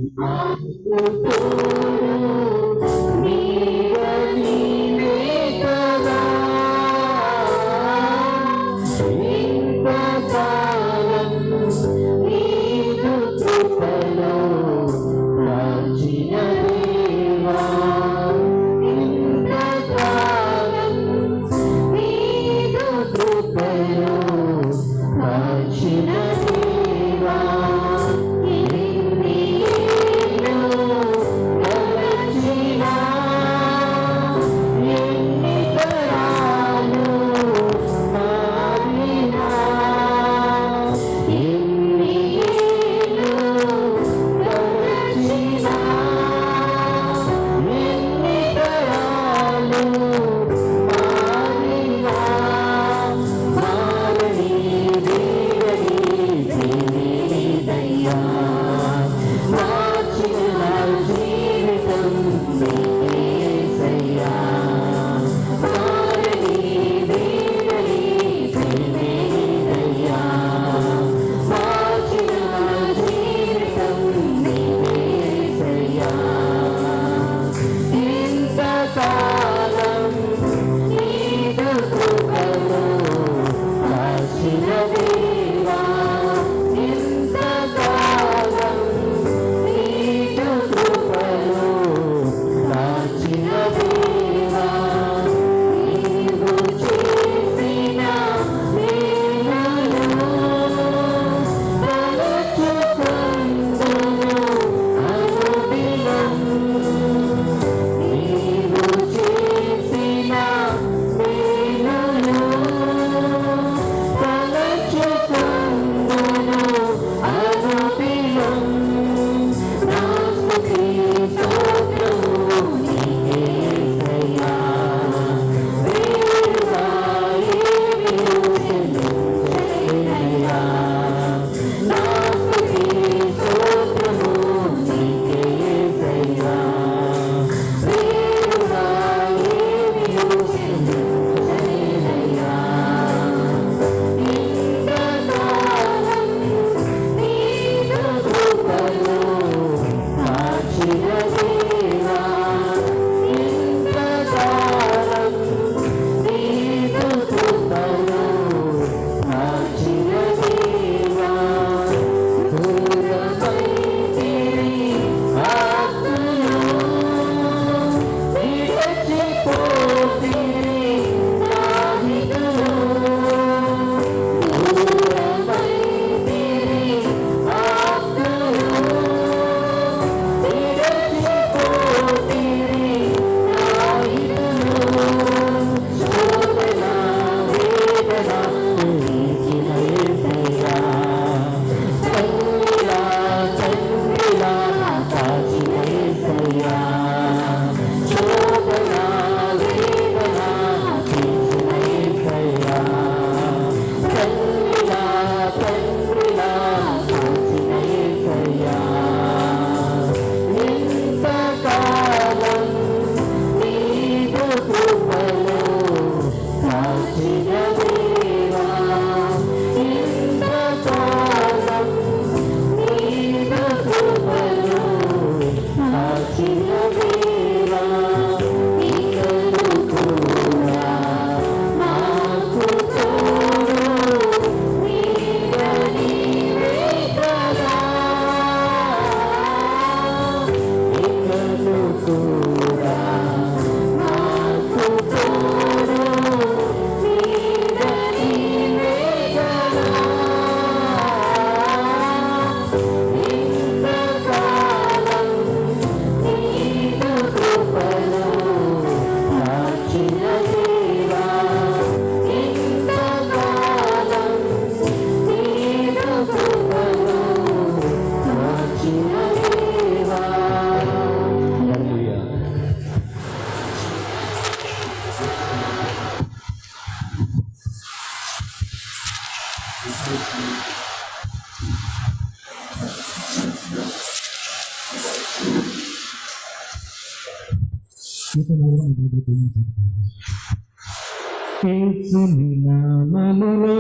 యేసుని నామములో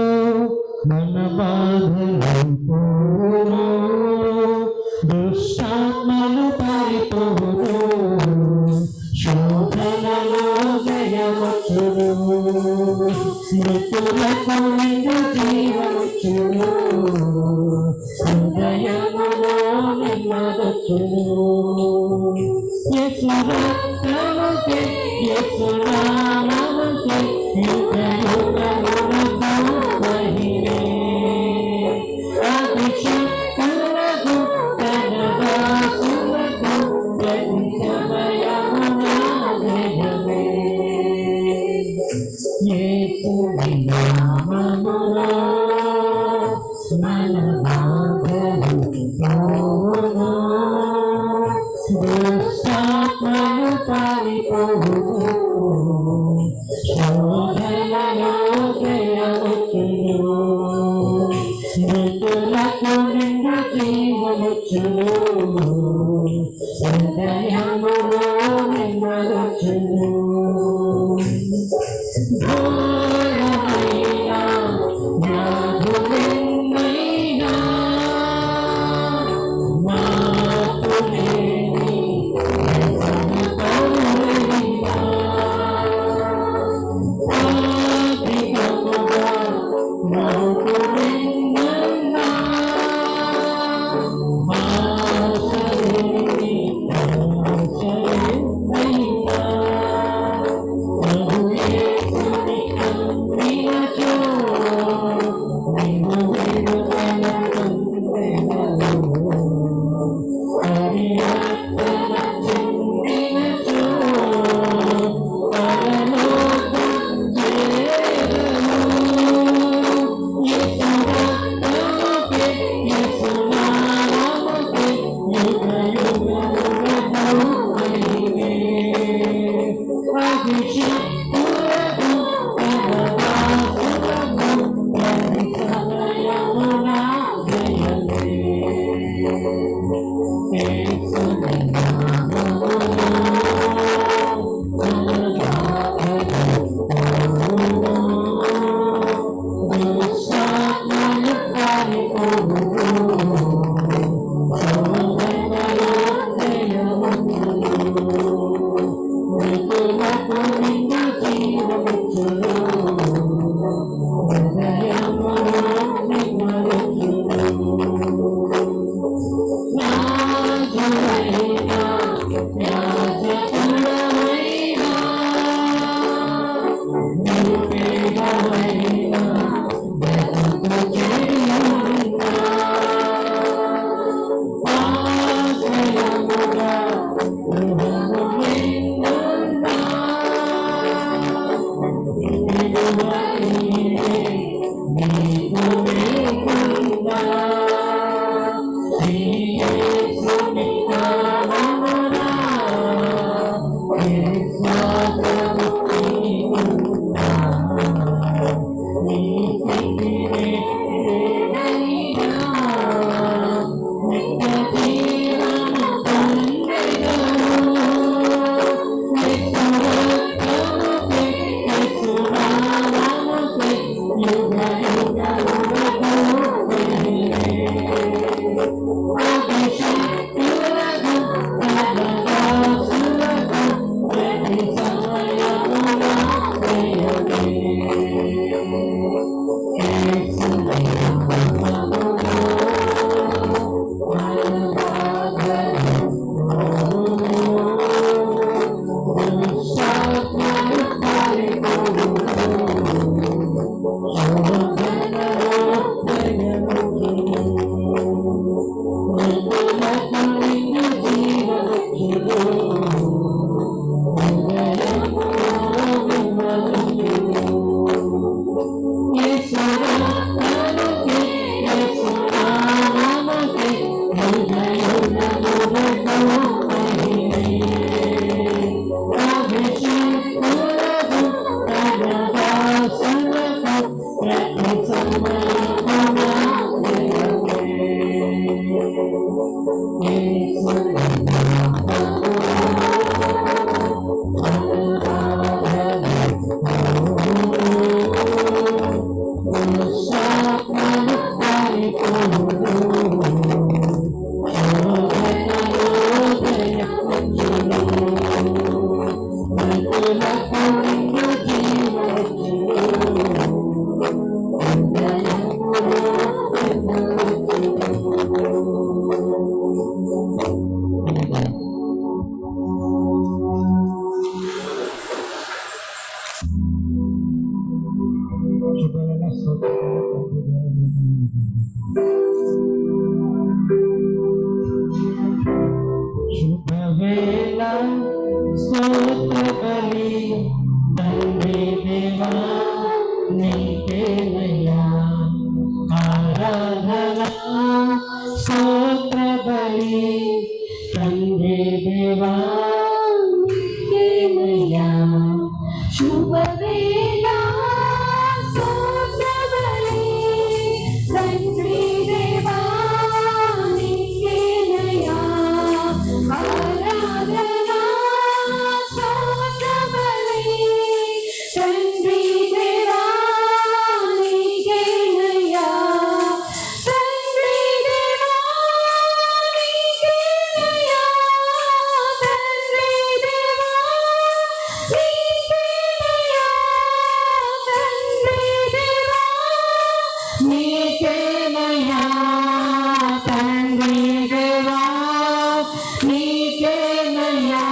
మన బాధలైపోను దుష్ట హృదయములో నిమ్మదొచ్చును యేసు రక్తముకే యేసు నామముకే యుగ యుగములకు మహిమే అభిషేకులకు తన దాసులకు ప్రతి సమయమున జయమే యేసుని నామములో మన బాధలు పోవును దుష్టాత్మలు పారిపోవును శోధనలో జయవచ్చును మృతులకు నిండు జీవముచ్చును హృదయములో నిమ్మవచ్చును ఘోరమైన వ్యాధులెన్నైనా మాపులేని వ్యసనపరులైనా అధికముగా మాపులెన్నైనా ఆశలేని ఆశలేనైనా దేవా నీకేనయ్యా ఆరాధన స్తోత్ర బలి తండ్రి దేవా నీకేనయ్యా శుభవేళ స్తోత్రబలి తండ్రి దేవా నీకేనయ్యా ఆరాధన స్తోత్రబలి తండ్రి దేవా నీకేనయ్యా తండ్రి దేవా నీకేనయ్యా తండ్రి దేవా నీకేనయ్యా తండ్రి దేవా నీకేనయ్యా తండ్రి దేవా నీకేనయ్యా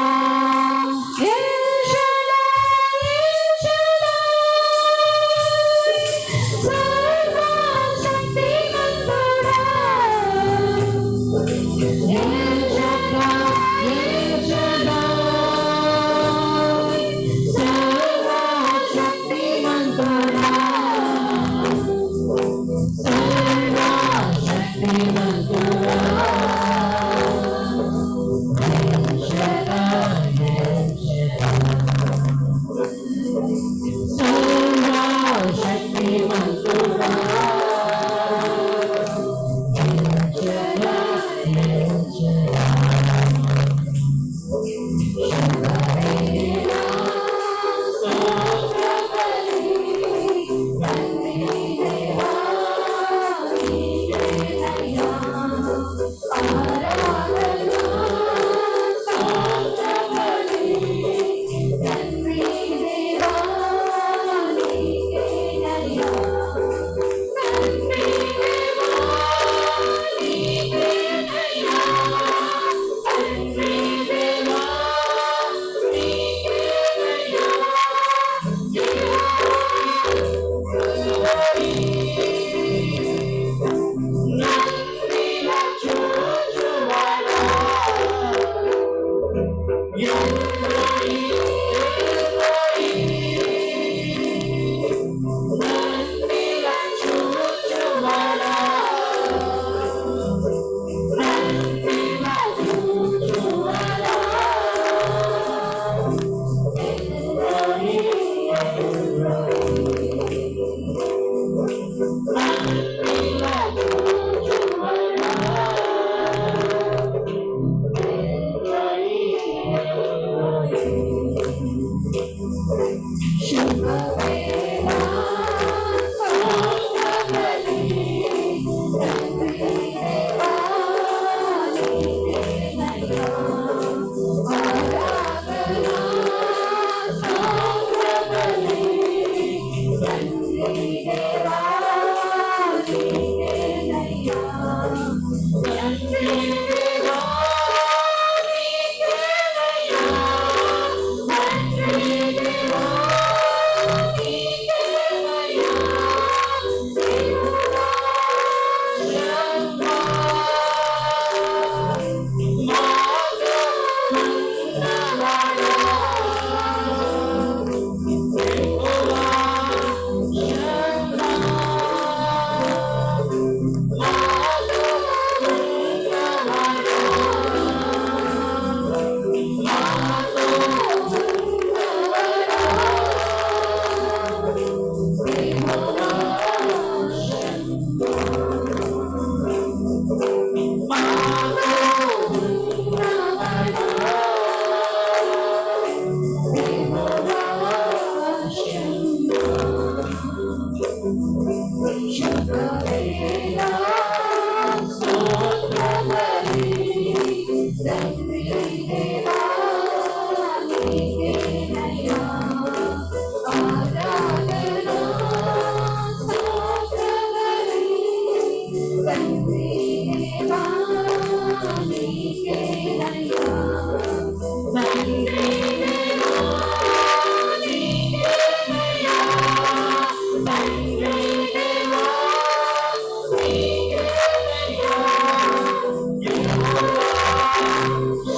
తండ్రి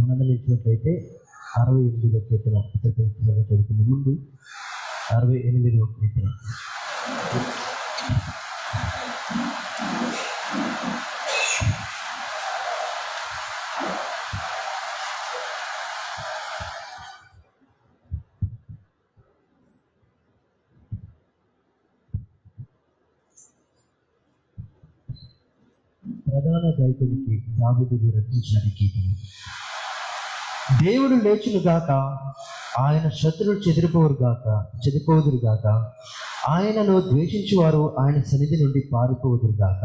ఆనందించినట్లయితే అరవై ఎనిమిదో కీర్తన చదువుతున్న ముందు అరవై ఎనిమిదో కీర్తన ప్రధాన గాయకునికి దావిదుడు రచించిన ఈ గీతము దేవుడు లేచును గాక ఆయన శత్రువులు చెదిరిపోరు గాక చెదిపోదురు గాక ఆయనను ద్వేషించువారు ఆయన సన్నిధి నుండి పారిపోదురు గాక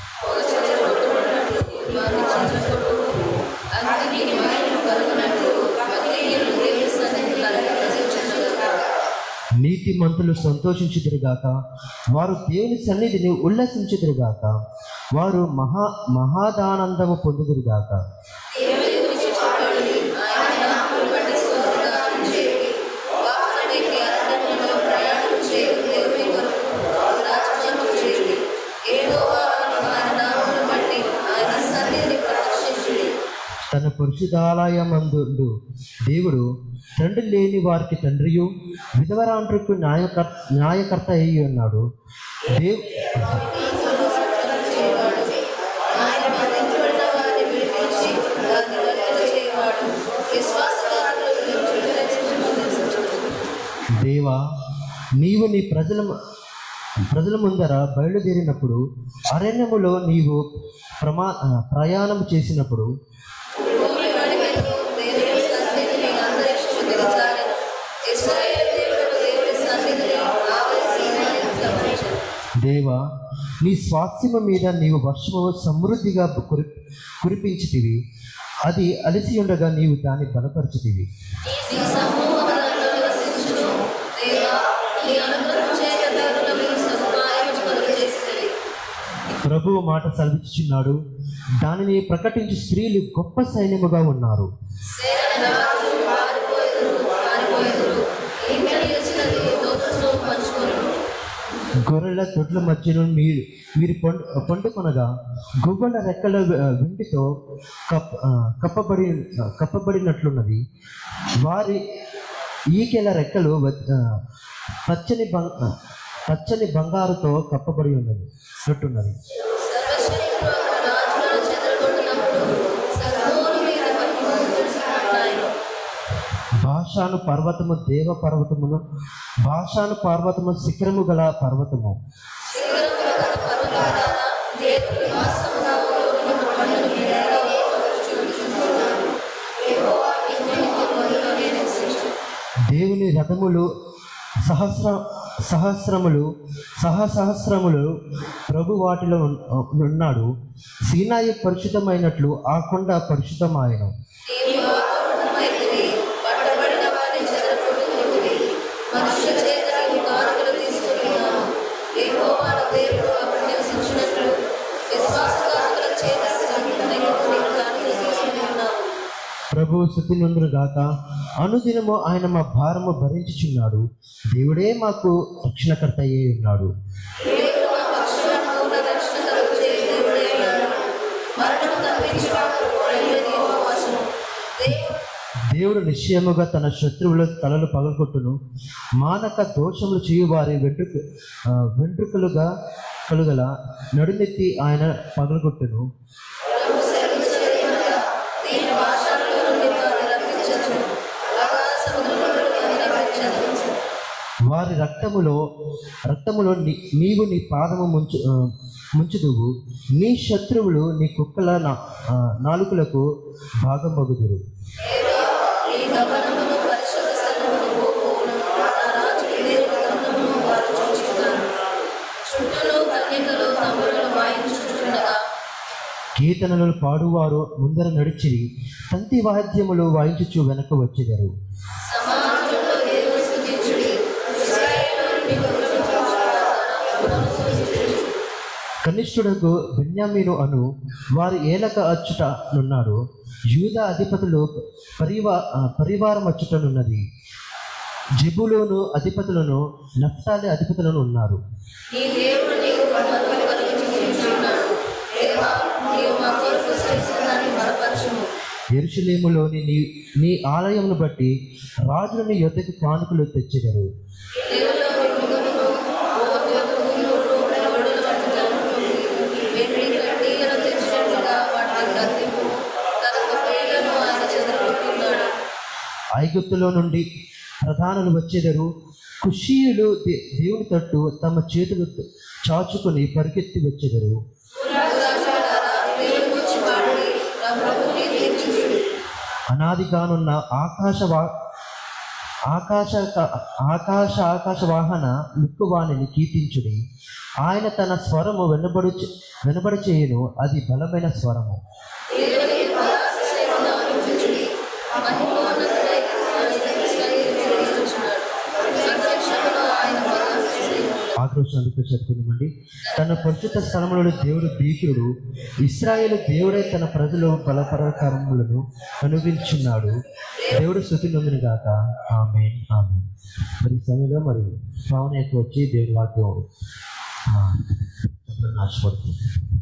నీతి మంతులు సంతోషించుదురుగాక వారు దేవుని సన్నిధిని ఉల్లసించుదురుగాక వారు మహా మహాదానందము పొందుదురుగాక తన పరిశుద్ధాలయమందు దేవుడు తండ్రి లేని వారికి తండ్రియు విధవరాండ్రకు న్యాయకర్ న్యాయకర్త అయి ఉన్నాడు దేవ్ దేవా నీవు నీ ప్రజల ప్రజల ముందర బయలుదేరినప్పుడు అరణ్యములో నీవు ప్రమా ఆ, ప్రయాణం చేసినప్పుడు దేవా నీ స్వాస్థ్యము మీద నీవు వర్షము సమృద్ధిగా కురి కురిపించితివి అది అలసి ఉండగా నీవు దాన్ని బలపరిచితివి ప్రభువు మాట సెలవిచ్చుచున్నాడు దానిని ప్రకటించి స్త్రీలు గొప్ప సైన్యముగా ఉన్నారు గొర్రెల దొడ్ల మధ్యలో మీరు మీరు పండు పండుకొనగా గువ్వల రెక్కల వె- వెండితో కప్ ఆ, కప్పబడి ఆ, కప్పబడినట్లున్నది వారి ఈకెల రెక్కలు వ- ఆ, పచ్చని బంగ ఆ, పచ్చని బంగారుతో కప్పబడి ఉన్నది ఉన్నట్టున్నది భాషాను పర్వతము దేవ పర్వతమును భాషాను పర్వతము శిఖరము గల పర్వతము దేవుని రథములు సహస్ర సహస్రములు సహసహస్రములు ప్రభు వాటిలో ఉన్- ఉన్నాడు సీనాయి పరిశుద్ధమైనట్లు ఆ కొండ పరిశుద్ధమాయను మనుష్య చేతలకు కానుకలు తీసుకున్నాము యెహోవాను దేవుడు అక్కడ నివసించినట్లు విశ్వాసఘాతకుల చేత కానుకలు తీసుకున్నాము ప్రభు స్థుతి గాక అనుదినము ఆయన మా భారము భరించుచున్నాడు దేవుడే మాకు రక్షణకర్త అయ్యే ఉన్నాడు దేవుడు మా పక్షులను పూర్ణ రక్షణ కలుగుచే దేవుడే ఉన్నాడు. మరణం తప్పించువాడు వెళ్ళేది యెహోవాసును. దేవుడు దేవుడు నిశ్చయముగా తన శత్రువుల తలలు పగలగొట్టును మానక దోషములు చేయువారి వెంట్రుక ఆ, వెంట్రుకలుగా కలుగల నడునెత్తి ఆయన పగలగొట్టును ప్రభు సెలవిచ్చినదేమనగా, దీని భాషల్లో నుండి వారిని రప్పించదును. అగాధ సముద్రముల నుండి వారిని రప్పించదును. వారి రక్తములో రక్తములో నీ నీవు నీ పాదము ముంచు ఆ, ముంచుదువు నీ శత్రువులు నీ కుక్కల నా- ఆ, నాలుకలకు భాగమగుదురు దేవా, నీ గమనమును పరిశుద్ధ స్థలమును పోకును. నా రాజుని దేవుని గమనమును వారు చూచుచున్నారు. చుట్టూను కన్యకలు తమ్ములను వాయించుచుండగా కీర్తనలు పాడువారు ముందర నడిచి తంతి వాద్యములు వాయించుచు వెనక వచ్చేదారు సమాజంలో దేవుని స్తుతించుడి. ఇశ్రాయేలు నుండి గొర్రెలను స్తుతించుడి. కనిష్ఠుడకు బెన్యామీను అను వారి ఏలక అచ్చుట నున్నాడు యూద అధిపతులు పరివా ఆ, పరివారం అచ్చుటనున్నది జబులోను అధిపతులను నఫ్తాలి అధిపతులను ఉన్నారు నీ దేవుడు నీకు కృపను కలిగించుచున్నాడు. దేవా, నీవు మా కొరకు చేసిన దాన్ని బలపరచుము. ఎరుషలేములోని నీ నీ ఆలయమును బట్టి రాజులు నీ యొద్దకు కానుకలు తెచ్చెదరు వెండి కడ్డీలను తెచ్చినట్లుగా వాటిని కత్తింపు తన కప్పీలను ఆయన చెదరగొట్టున్నాడు ఐగుప్తులో నుండి ప్రధానులు వచ్చేదరు కుషీయులు దే- దేవుని తట్టు తమ చేతులు చాచుకొని పరిగెత్తి వచ్చేదరు రాజులారా దేవుని గురించి పాడి నా ప్రభుని కీర్తించుడి అనాదిగానున్న ఆకాశ వా ఆకాశ ఆకాశ ఆకాశ వాహన మిక్కువాణిని కీర్తించుడి ఆయన తన స్వరము వెనుబడు వెనుబడి చేయును అది బలమైన స్వరము దేవుని పరాశక్తిని ఆలోచించుడి మహిమోన్నతుడై ఆయన ఇశ్రాయేలు తిరిగించున్నాడు అంతరిక్షంలో ఆయన పరాశక్తి ఆక్రోషానికి చదువుకుందామండి తన పరిశుద్ధ స్థలములలో దేవుడు భీకుడు ఇస్రాయేల్ దేవుడే తన ప్రజలు బలపరకరములను అనుభవించున్నాడు దేవుడు శృతి నొందిన గాక ఆమె ఆమె మరి ఈ సమయంలో మరి భావన ఎక్కువ వచ్చి దేవుని వాక్యం ఆ, చెప్పడానికి ఆశపడుతుంది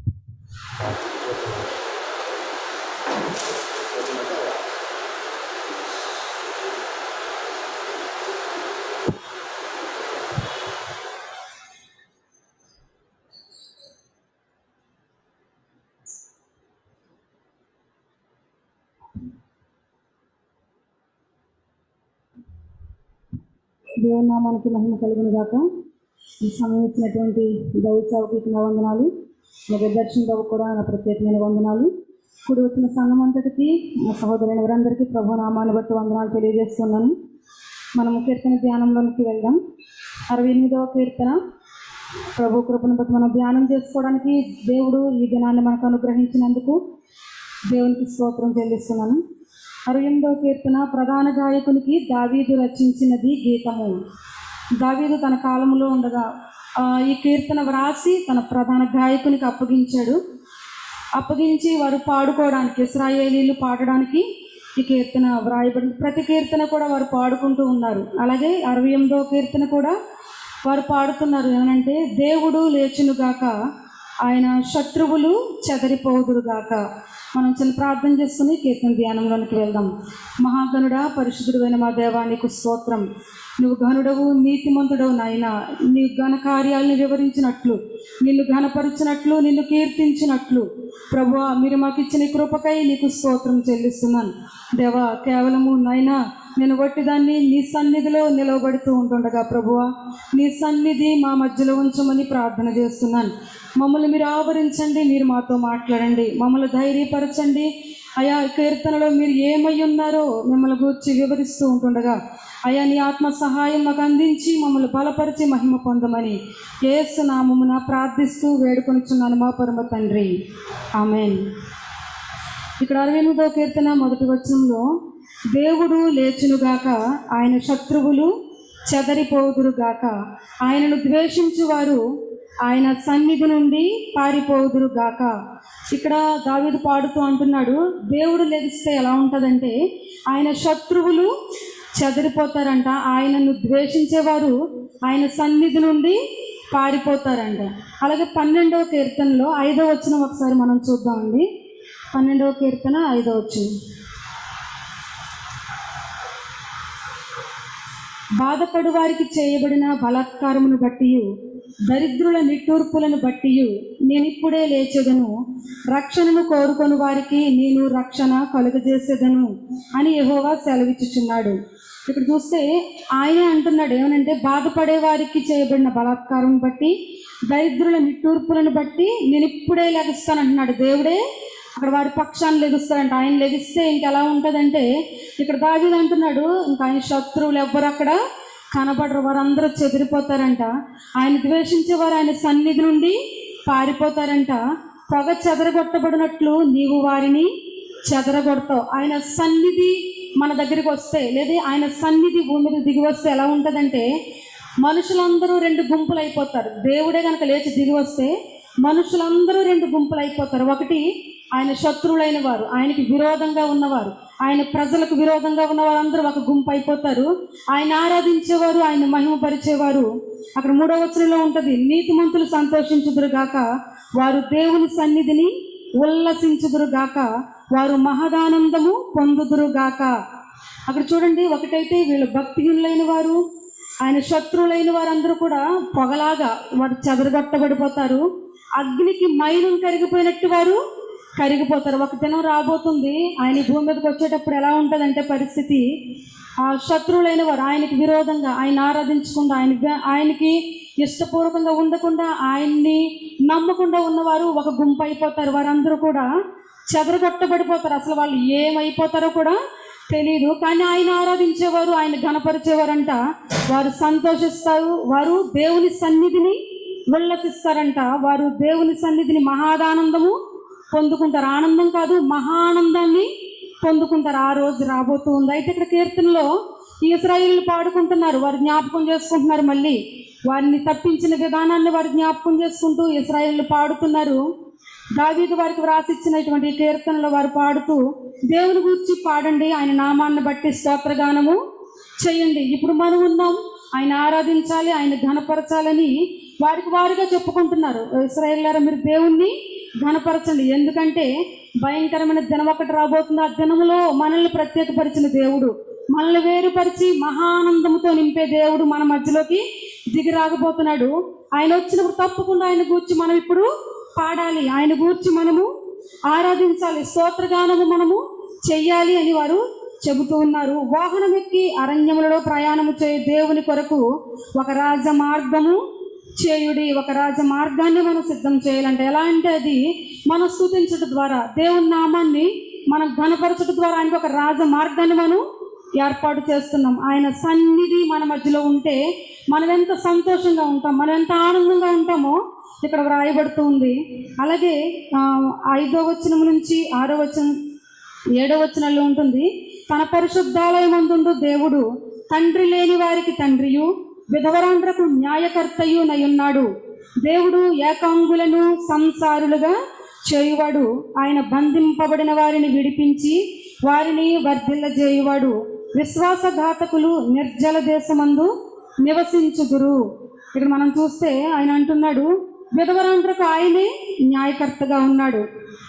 దేవుని నామానికి మహిమ కలుగును గాక ఈ సమయం ఇచ్చినటువంటి దైవ సేవకులకు నా వందనాలు నా దర్శన బాబు కూడా నా ప్రత్యేకమైన వందనాలు కూడి వచ్చిన సంఘం అంతటికి మా సహోదరుని ఎవరందరికీ ప్రభు నామాన్ని బట్టి వందనాలు తెలియజేస్తున్నాను మనము కీర్తన ధ్యానంలోనికి వెళ్దాం అరవై ఎనిమిదవ కీర్తన ప్రభు కృపను బట్టి మనం ధ్యానం చేసుకోవడానికి దేవుడు ఈ దినాన్ని మనకు అనుగ్రహించినందుకు దేవునికి స్తోత్రం చెల్లిస్తున్నాను అరవై ఎనిమిదవ కీర్తన ప్రధాన గాయకునికి దావీదు రచించినది గీతము దావీదు తన కాలంలో ఉండగా ఆ, ఈ కీర్తన వ్రాసి తన ప్రధాన గాయకునికి అప్పగించాడు అప్పగించి వారు పాడుకోవడానికి ఇస్రాయేలీలు పాడడానికి ఈ కీర్తన వ్రాయబడింది ప్రతి కీర్తన కూడా వారు పాడుకుంటూ ఉన్నారు అలాగే అరవై ఎనిమిదవ కీర్తన కూడా వారు పాడుతున్నారు ఏమనంటే దేవుడు లేచునుగాక ఆయన శత్రువులు చెదరిపోదురుగాక మనం చిన్న ప్రార్థన చేసుకుని కీర్తన ధ్యానంలోనికి వెళ్దాం మహాగణుడా పరిశుద్ధుడైన మా దేవానికి స్తోత్రం నువ్వు ఘనుడవు నీతిమంతుడవు నాయన నీ ఘన కార్యాలను వివరించినట్లు నిన్ను ఘనపరిచినట్లు నిన్ను కీర్తించినట్లు ప్రభు మీరు మాకు ఇచ్చిన ఈ కృపకై నీకు స్తోత్రం చెల్లిస్తున్నాను దేవా కేవలము నాయనా నేను వట్టిదాన్ని నీ సన్నిధిలో నిలవబడుతూ ఉంటుండగా ప్రభువా నీ సన్నిధి మా మధ్యలో ఉంచమని ప్రార్థన చేస్తున్నాను మమ్మల్ని మీరు ఆవరించండి మీరు మాతో మాట్లాడండి మమ్మల్ని ధైర్యపరచండి అయా ఈ కీర్తనలో మీరు ఏమై ఉన్నారో మిమ్మల్ని గురించి వివరిస్తూ ఉంటుండగా అయా నీ ఆత్మ సహాయం మాకు అందించి మమ్మల్ని బలపరిచి మహిమ పొందమని ఏసు నామమున ప్రార్థిస్తూ వేడుకొనిచున్నాను మా పరమ తండ్రి ఆమెన్ ఇక్కడ అరవై ఎనిమిదో కీర్తన మొదటి వచనంలో దేవుడు లేచునుగాక ఆయన శత్రువులు చెదరిపోదురుగాక ఆయనను ద్వేషించువారు ఆయన సన్నిధి నుండి పారిపోదురుగాక ఇక్కడ దావీదు పాడుతూ అంటున్నాడు దేవుడు లెగిస్తే ఎలా ఉంటుందంటే ఆయన శత్రువులు చెదిరిపోతారంట ఆయనను ద్వేషించేవారు ఆయన సన్నిధి నుండి పారిపోతారంట అలాగే పన్నెండవ కీర్తనలో ఐదవ వచనం ఒకసారి మనం చూద్దామండి పన్నెండవ కీర్తన ఐదవ వచనం బాధపడు వారికి చేయబడిన బలాత్కారమును బట్టి దరిద్రుల నిట్టూర్పులను బట్టి నేనిప్పుడే లేచెదను రక్షణను కోరుకొని వారికి నేను రక్షణ కలుగజేసేదను అని యెహోవా సెలవిచ్చుచున్నాడు ఇక్కడ చూస్తే ఆయనే అంటున్నాడు ఏమనంటే బాధపడే వారికి చేయబడిన బలాత్కారం బట్టి దరిద్రుల నిట్టూర్పులను బట్టి నేను ఇప్పుడే లెగుస్తాను అంటున్నాడు దేవుడే అక్కడ వారి పక్షాన్ని లెగుస్తారంట ఆయన లెగిస్తే ఇంకెలా ఉంటుందంటే ఇక్కడ దావీదు అంటున్నాడు ఇంకా ఆయన శత్రువులు ఎవ్వరు అక్కడ కనబడరు వారందరూ చెదిరిపోతారంట ఆయన ద్వేషించేవారు ఆయన సన్నిధి నుండి పారిపోతారంట పొగ చెదరగొట్టబడినట్లు నీవు వారిని చెదరగొడతావు ఆయన సన్నిధి మన దగ్గరికి వస్తే లేదా ఆయన సన్నిధి భూమి మీద దిగి వస్తే ఎలా ఉంటుందంటే మనుషులందరూ రెండు గుంపులు అయిపోతారు దేవుడే కనుక లేచి దిగి వస్తే మనుషులందరూ రెండు గుంపులు అయిపోతారు ఒకటి ఆయన శత్రువులైన వారు ఆయనకి విరోధంగా ఉన్నవారు ఆయన ప్రజలకు విరోధంగా ఉన్న వారందరూ ఒక గుంపు అయిపోతారు ఆయన ఆరాధించేవారు ఆయన మహిమపరిచేవారు అక్కడ మూడవ వచనంలో ఉంటుంది నీతిమంతులు సంతోషించుదురు గాక వారు దేవుని సన్నిధిని ఉల్లసించుదురు గాక వారు మహదానందము పొందుదురుగాక అక్కడ చూడండి ఒకటైతే వీళ్ళు భక్తిహీనులైన వారు ఆయన శత్రువులైన వారందరూ కూడా పొగలాగా వారు చెదరగొట్టబడిపోతారు అగ్నికి మైనం కరిగిపోయినట్టు వారు కరిగిపోతారు ఒక దినం రాబోతుంది ఆయన ఈ భూమి మీదకి వచ్చేటప్పుడు ఎలా ఉంటుందంటే పరిస్థితి ఆ శత్రువులైన వారు ఆయనకి విరోధంగా ఆయన ఆరాధించకుండా ఆయన ఆయనకి ఇష్టపూర్వకంగా ఉండకుండా ఆయన్ని నమ్మకుండా ఉన్నవారు ఒక గుంపు అయిపోతారు వారందరూ కూడా చెదరగొట్టబడిపోతారు అసలు వాళ్ళు ఏమైపోతారో కూడా తెలియదు కానీ ఆయన ఆరాధించేవారు ఆయన గణపరిచేవారంట వారు సంతోషిస్తారు వారు దేవుని సన్నిధిని ఉల్లసిస్తారంట వారు దేవుని సన్నిధిని మహాదానందము పొందుకుంటారు ఆనందం కాదు మహానందాన్ని పొందుకుంటారు ఆ రోజు రాబోతూ ఉంది అయితే ఇక్కడ కీర్తనలో ఇస్రాయిల్ పాడుకుంటున్నారు వారు జ్ఞాపకం చేసుకుంటున్నారు మళ్ళీ వారిని తప్పించిన విధానాన్ని వారు జ్ఞాపకం చేసుకుంటూ ఇస్రాయిల్ పాడుతున్నారు దావీదు వారికి వ్రాసిచ్చినటువంటి ఈ కీర్తనలో వారు పాడుతూ దేవుని గురించి పాడండి ఆయన నామాన్ని బట్టి స్తోత్రగానము చేయండి ఇప్పుడు మనం ఉన్నాం ఆయన ఆరాధించాలి ఆయన ఘనపరచాలని వారికి వారుగా చెప్పుకుంటున్నారు ఇస్రాయేల్లారా మీరు దేవుణ్ణి ఘనపరచండి ఎందుకంటే భయంకరమైన దినం ఒకటి రాబోతుంది ఆ దినములో మనల్ని ప్రత్యేకపరిచిన దేవుడు మనల్ని వేరుపరిచి మహానందంతో నింపే దేవుడు మన మధ్యలోకి దిగి రాకపోతున్నాడు ఆయన వచ్చినప్పుడు తప్పకుండా ఆయన గూర్చి మనం ఇప్పుడు పాడాలి ఆయన గూర్చి మనము ఆరాధించాలి స్తోత్రగానము మనము చెయ్యాలి అని వారు చెబుతూ ఉన్నారు వాహనం ఎక్కి అరణ్యములలో ప్రయాణము చే దేవుని కొరకు ఒక రాజ మార్గము చేయుడి ఒక రాజ మార్గాన్ని మనం సిద్ధం చేయాలంటే ఎలా అంటే అది మనం స్థుతించడం ద్వారా దేవుని నామాన్ని మనం ఘనపరచడం ద్వారా ఆయనకు ఒక రాజ మార్గాన్ని మనం ఏర్పాటు చేస్తున్నాం ఆయన సన్నిధి మన మధ్యలో ఉంటే మనం ఎంత సంతోషంగా ఉంటాం మనం ఎంత ఆనందంగా ఉంటామో ఇక్కడ వ్రాయబడుతూ ఉంది అలాగే ఆ, ఐదో వచనం నుంచి ఆరో వచనం ఏడో వచనంలో ఉంటుంది తన పరిశుద్ధాలయమందుండు దేవుడు తండ్రి లేని వారికి తండ్రియు విధవరాండ్రకు న్యాయకర్తయు నయున్నాడు దేవుడు ఏకాంగులను సంసారులుగా చేయువాడు ఆయన బంధింపబడిన వారిని విడిపించి వారిని వర్ధిల్లజేయువాడు విశ్వాసఘాతకులు నిర్జల దేశమందు నివసించుదురు ఇక్కడ మనం చూస్తే ఆయన అంటున్నాడు విధవరాండ్రకు ఆయనే న్యాయకర్తగా ఉన్నాడు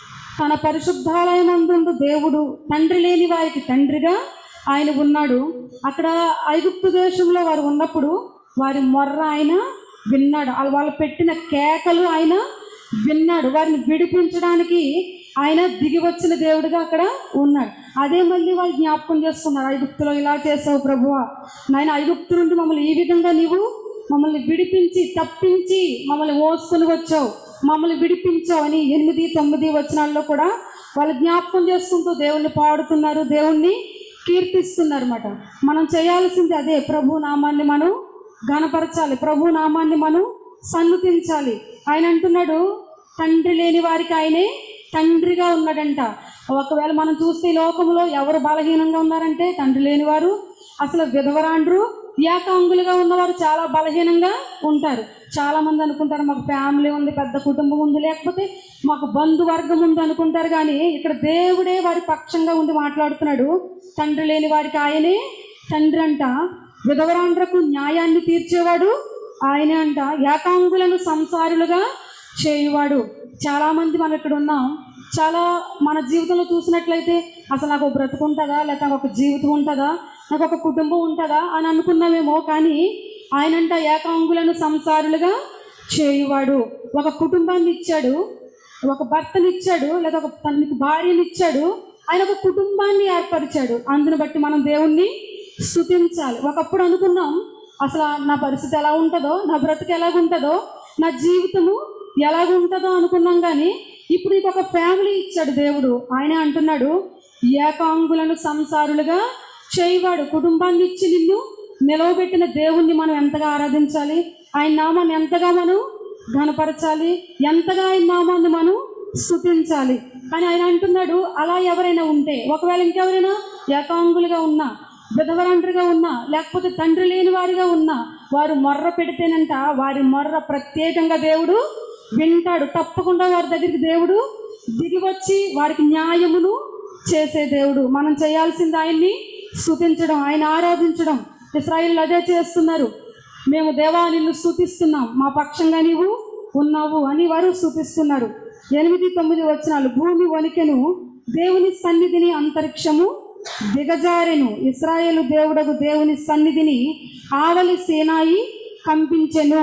తన పరిశుద్ధాలయమందు దేవుడు తండ్రి లేని వారికి తండ్రిగా ఆయన ఉన్నాడు అక్కడ ఐగుప్తు దేశంలో వారు ఉన్నప్పుడు వారి మొర్ర ఆయన విన్నాడు వాళ్ళు వాళ్ళు పెట్టిన కేకలు ఆయన విన్నాడు వారిని విడిపించడానికి ఆయన దిగి వచ్చిన దేవుడిగా అక్కడ ఉన్నాడు అదే మళ్ళీ వాళ్ళు జ్ఞాపకం చేసుకున్నారు ఐగుప్తులో ఇలా చేసావు ప్రభువా నాయన ఐగుప్తు నుండి మమ్మల్ని ఈ విధంగా నీవు మమ్మల్ని విడిపించి తప్పించి మమ్మల్ని మోసుకొని వచ్చావు మమ్మల్ని విడిపించావు అని ఎనిమిది తొమ్మిది వచనాల్లో కూడా వాళ్ళు జ్ఞాపకం చేసుకుంటూ దేవుణ్ణి పాడుతున్నారు దేవుణ్ణి కీర్తిస్తున్నారు అన్నమాట మనం చేయాల్సింది అదే ప్రభు నామాన్ని మనం ఘనపరచాలి ప్రభు నామాన్ని మనం సన్నుతించాలి ఆయన అంటున్నాడు తండ్రి లేని వారికి ఆయనే తండ్రిగా ఉన్నాడంట ఒకవేళ మనం చూస్తే ఈ లోకంలో ఎవరు బలహీనంగా ఉన్నారంటే తండ్రి లేని వారు అసలు విధవరాండ్రు ఏకాంగులుగా ఉన్నవారు చాలా బలహీనంగా ఉంటారు చాలా మంది అనుకుంటారు మాకు ఫ్యామిలీ ఉంది పెద్ద కుటుంబం ఉంది లేకపోతే మాకు బంధువర్గం ఉంది అనుకుంటారు కానీ ఇక్కడ దేవుడే వారి పక్షంగా ఉండి మాట్లాడుతున్నాడు తండ్రి లేని వారికి ఆయనే తండ్రి అంట విధవరాండ్రకు న్యాయాన్ని తీర్చేవాడు ఆయనే అంట ఏకాంగులను సంసారులుగా చేయువాడు చాలామంది మనం ఇక్కడ ఉన్నాం చాలా మన జీవితంలో చూసినట్లయితే అసలు నాకు ఒక బ్రతుకు ఉంటుందా లేక నాకు ఒక జీవితం ఉంటుందా నాకు ఒక కుటుంబం ఉంటుందా అని అనుకున్నామేమో కానీ ఆయనంట ఏకాంగులను సంసారులుగా చేయువాడు ఒక కుటుంబాన్ని ఇచ్చాడు ఒక భర్తనిచ్చాడు లేదా ఒక తనకి భార్యని ఇచ్చాడు ఆయన ఒక కుటుంబాన్ని ఏర్పరిచాడు అందుని బట్టి మనం దేవుణ్ణి స్తుతించాలి ఒకప్పుడు అనుకున్నాం అసలు నా పరిస్థితి ఎలా ఉంటుందో నా బ్రతుకు ఎలాగుంటుందో నా జీవితము ఎలాగుంటుందో అనుకున్నాం కానీ ఇప్పుడు నీకు ఒక ఫ్యామిలీ ఇచ్చాడు దేవుడు ఆయన అంటున్నాడు ఏకాంగులను సంసారులుగా చేయవాడు కుటుంబాన్ని ఇచ్చి నిన్ను నిలవబెట్టిన దేవుణ్ణి మనం ఎంతగా ఆరాధించాలి ఆయన నామాన్ని ఎంతగా మనం ఘనపరచాలి ఎంతగా ఆయన నామాన్ని మనం స్తుతించాలి కానీ ఆయన అంటున్నాడు అలా ఎవరైనా ఉంటే ఒకవేళ ఇంకెవరైనా ఏకాంగులుగా ఉన్నా విధవరంటరుగా ఉన్నా లేకపోతే తండ్రి లేని వారిగా ఉన్నా వారు మొర్ర పెడితేనంట వారి మొర్ర ప్రత్యేకంగా దేవుడు వింటాడు తప్పకుండా వారి దగ్గరికి దేవుడు దిగి వచ్చి వారికి న్యాయమును చేసే దేవుడు మనం చేయాల్సింది ఆయన్ని స్తుతించడం ఆయన ఆరాధించడం ఇస్రాయిల్ అదే చేస్తున్నారు మేము దేవా నిన్ను స్తుతిస్తున్నాం మా పక్షంగా నీవు ఉన్నావు అని వారు స్తుతిస్తున్నారు ఎనిమిది తొమ్మిది వచనాలు భూమి వణికెను దేవుని సన్నిధిని అంతరిక్షము దిగజారెను ఇస్రాయేలు దేవుడకు దేవుని సన్నిధిని ఆవలి సేనాయి కంపించెను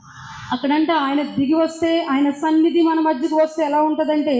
అక్కడంట ఆయన దిగి వస్తే ఆయన సన్నిధి మన మధ్యకు వస్తే ఎలా ఉంటుందంటే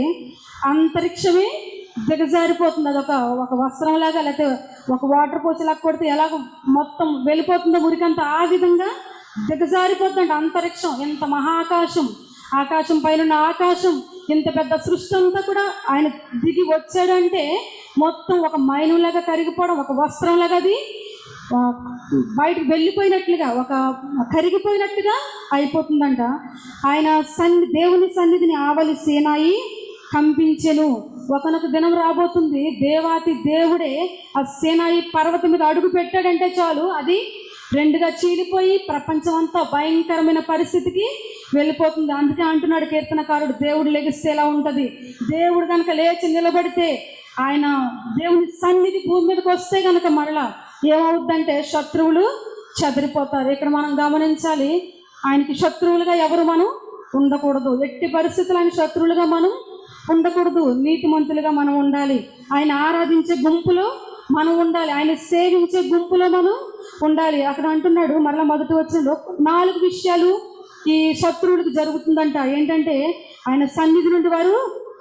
అంతరిక్షమే దిగజారిపోతుంది అదొక ఒక వస్త్రంలాగా లేకపోతే ఒక వాటర్ పోసేలా కొడితే ఎలాగ మొత్తం వెళ్ళిపోతుందో మురికంత ఆ విధంగా దిగజారిపోతుందంట అంతరిక్షం ఎంత మహాకాశం ఆకాశం పైన ఉన్న ఆకాశం ఇంత పెద్ద సృష్టి అంతా కూడా ఆయన దిగి వచ్చాడంటే మొత్తం ఒక మైనులాగా కరిగిపోవడం ఒక వస్త్రంలాగా అది ఆ, బయటకు వెళ్ళిపోయినట్లుగా ఒక కరిగిపోయినట్టుగా అయిపోతుందంట ఆయన సన్ని దేవుని సన్నిధిని ఆవలి సేనాయి కంపించెను ఒకనొక దినం రాబోతుంది దేవాతి దేవుడే ఆ సేనాయి పర్వతం మీద అడుగు పెట్టాడంటే చాలు అది రెండుగా చీలిపోయి ప్రపంచం అంతా భయంకరమైన పరిస్థితికి వెళ్ళిపోతుంది అందుకే అంటున్నాడు కీర్తనకారుడు దేవుడు లెగిస్తే ఎలా ఉంటుంది దేవుడు కనుక లేచి నిలబడితే ఆయన దేవుని సన్నిధి భూమి మీదకి వస్తే కనుక మరలా ఏమవుద్దంటే శత్రువులు చెదిరిపోతారు ఇక్కడ మనం గమనించాలి ఆయనకి శత్రువులుగా ఎవరు మనం ఉండకూడదు ఎట్టి పరిస్థితులు ఆయన శత్రువులుగా మనం ఉండకూడదు నీతిమంతులుగా మనం ఉండాలి ఆయన ఆరాధించే గుంపులో మనం ఉండాలి ఆయన సేవించే గుంపులో మనం ఉండాలి అక్కడ అంటున్నాడు మరలా మొదటి వచ్చిన నాలుగు విషయాలు ఈ శత్రువులకు జరుగుతుందంట ఏంటంటే ఆయన సన్నిధి నుండి వారు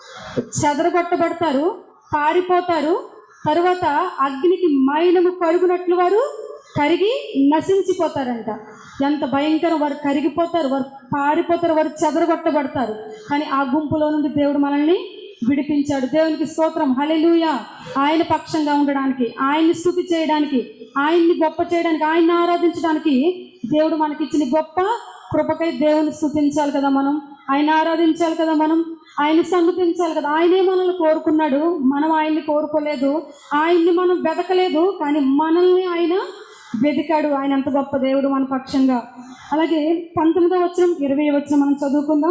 చెదరగొట్టబడతారు పారిపోతారు తరువాత అగ్నికి మైనము కరుగునట్లు వారు కరిగి నశించిపోతారంట ఎంత భయంకరం వారు కరిగిపోతారు వారు పారిపోతారు వారు చెదరగొట్టబడతారు కానీ ఆ గుంపులో నుండి దేవుడు మనల్ని విడిపించాడు దేవునికి స్తోత్రం హలెలూయ ఆయన పక్షంగా ఉండడానికి ఆయన్ని స్థుతి చేయడానికి ఆయన్ని గొప్ప చేయడానికి ఆయన్ని ఆరాధించడానికి దేవుడు మనకిచ్చిన గొప్ప కృపకై దేవుని స్థుతించాలి కదా మనం ఆయన ఆరాధించాలి కదా మనం ఆయన సన్నతించాలి కదా ఆయనే మనల్ని కోరుకున్నాడు మనం ఆయన్ని కోరుకోలేదు ఆయన్ని మనం వెతకలేదు కానీ మనల్ని ఆయన వెతికాడు ఆయన ఎంత గొప్ప దేవుడు మన పక్షంగా అలాగే పంతొమ్మిదో వచ్చిన ఇరవై వచ్చిన మనం చదువుకుందాం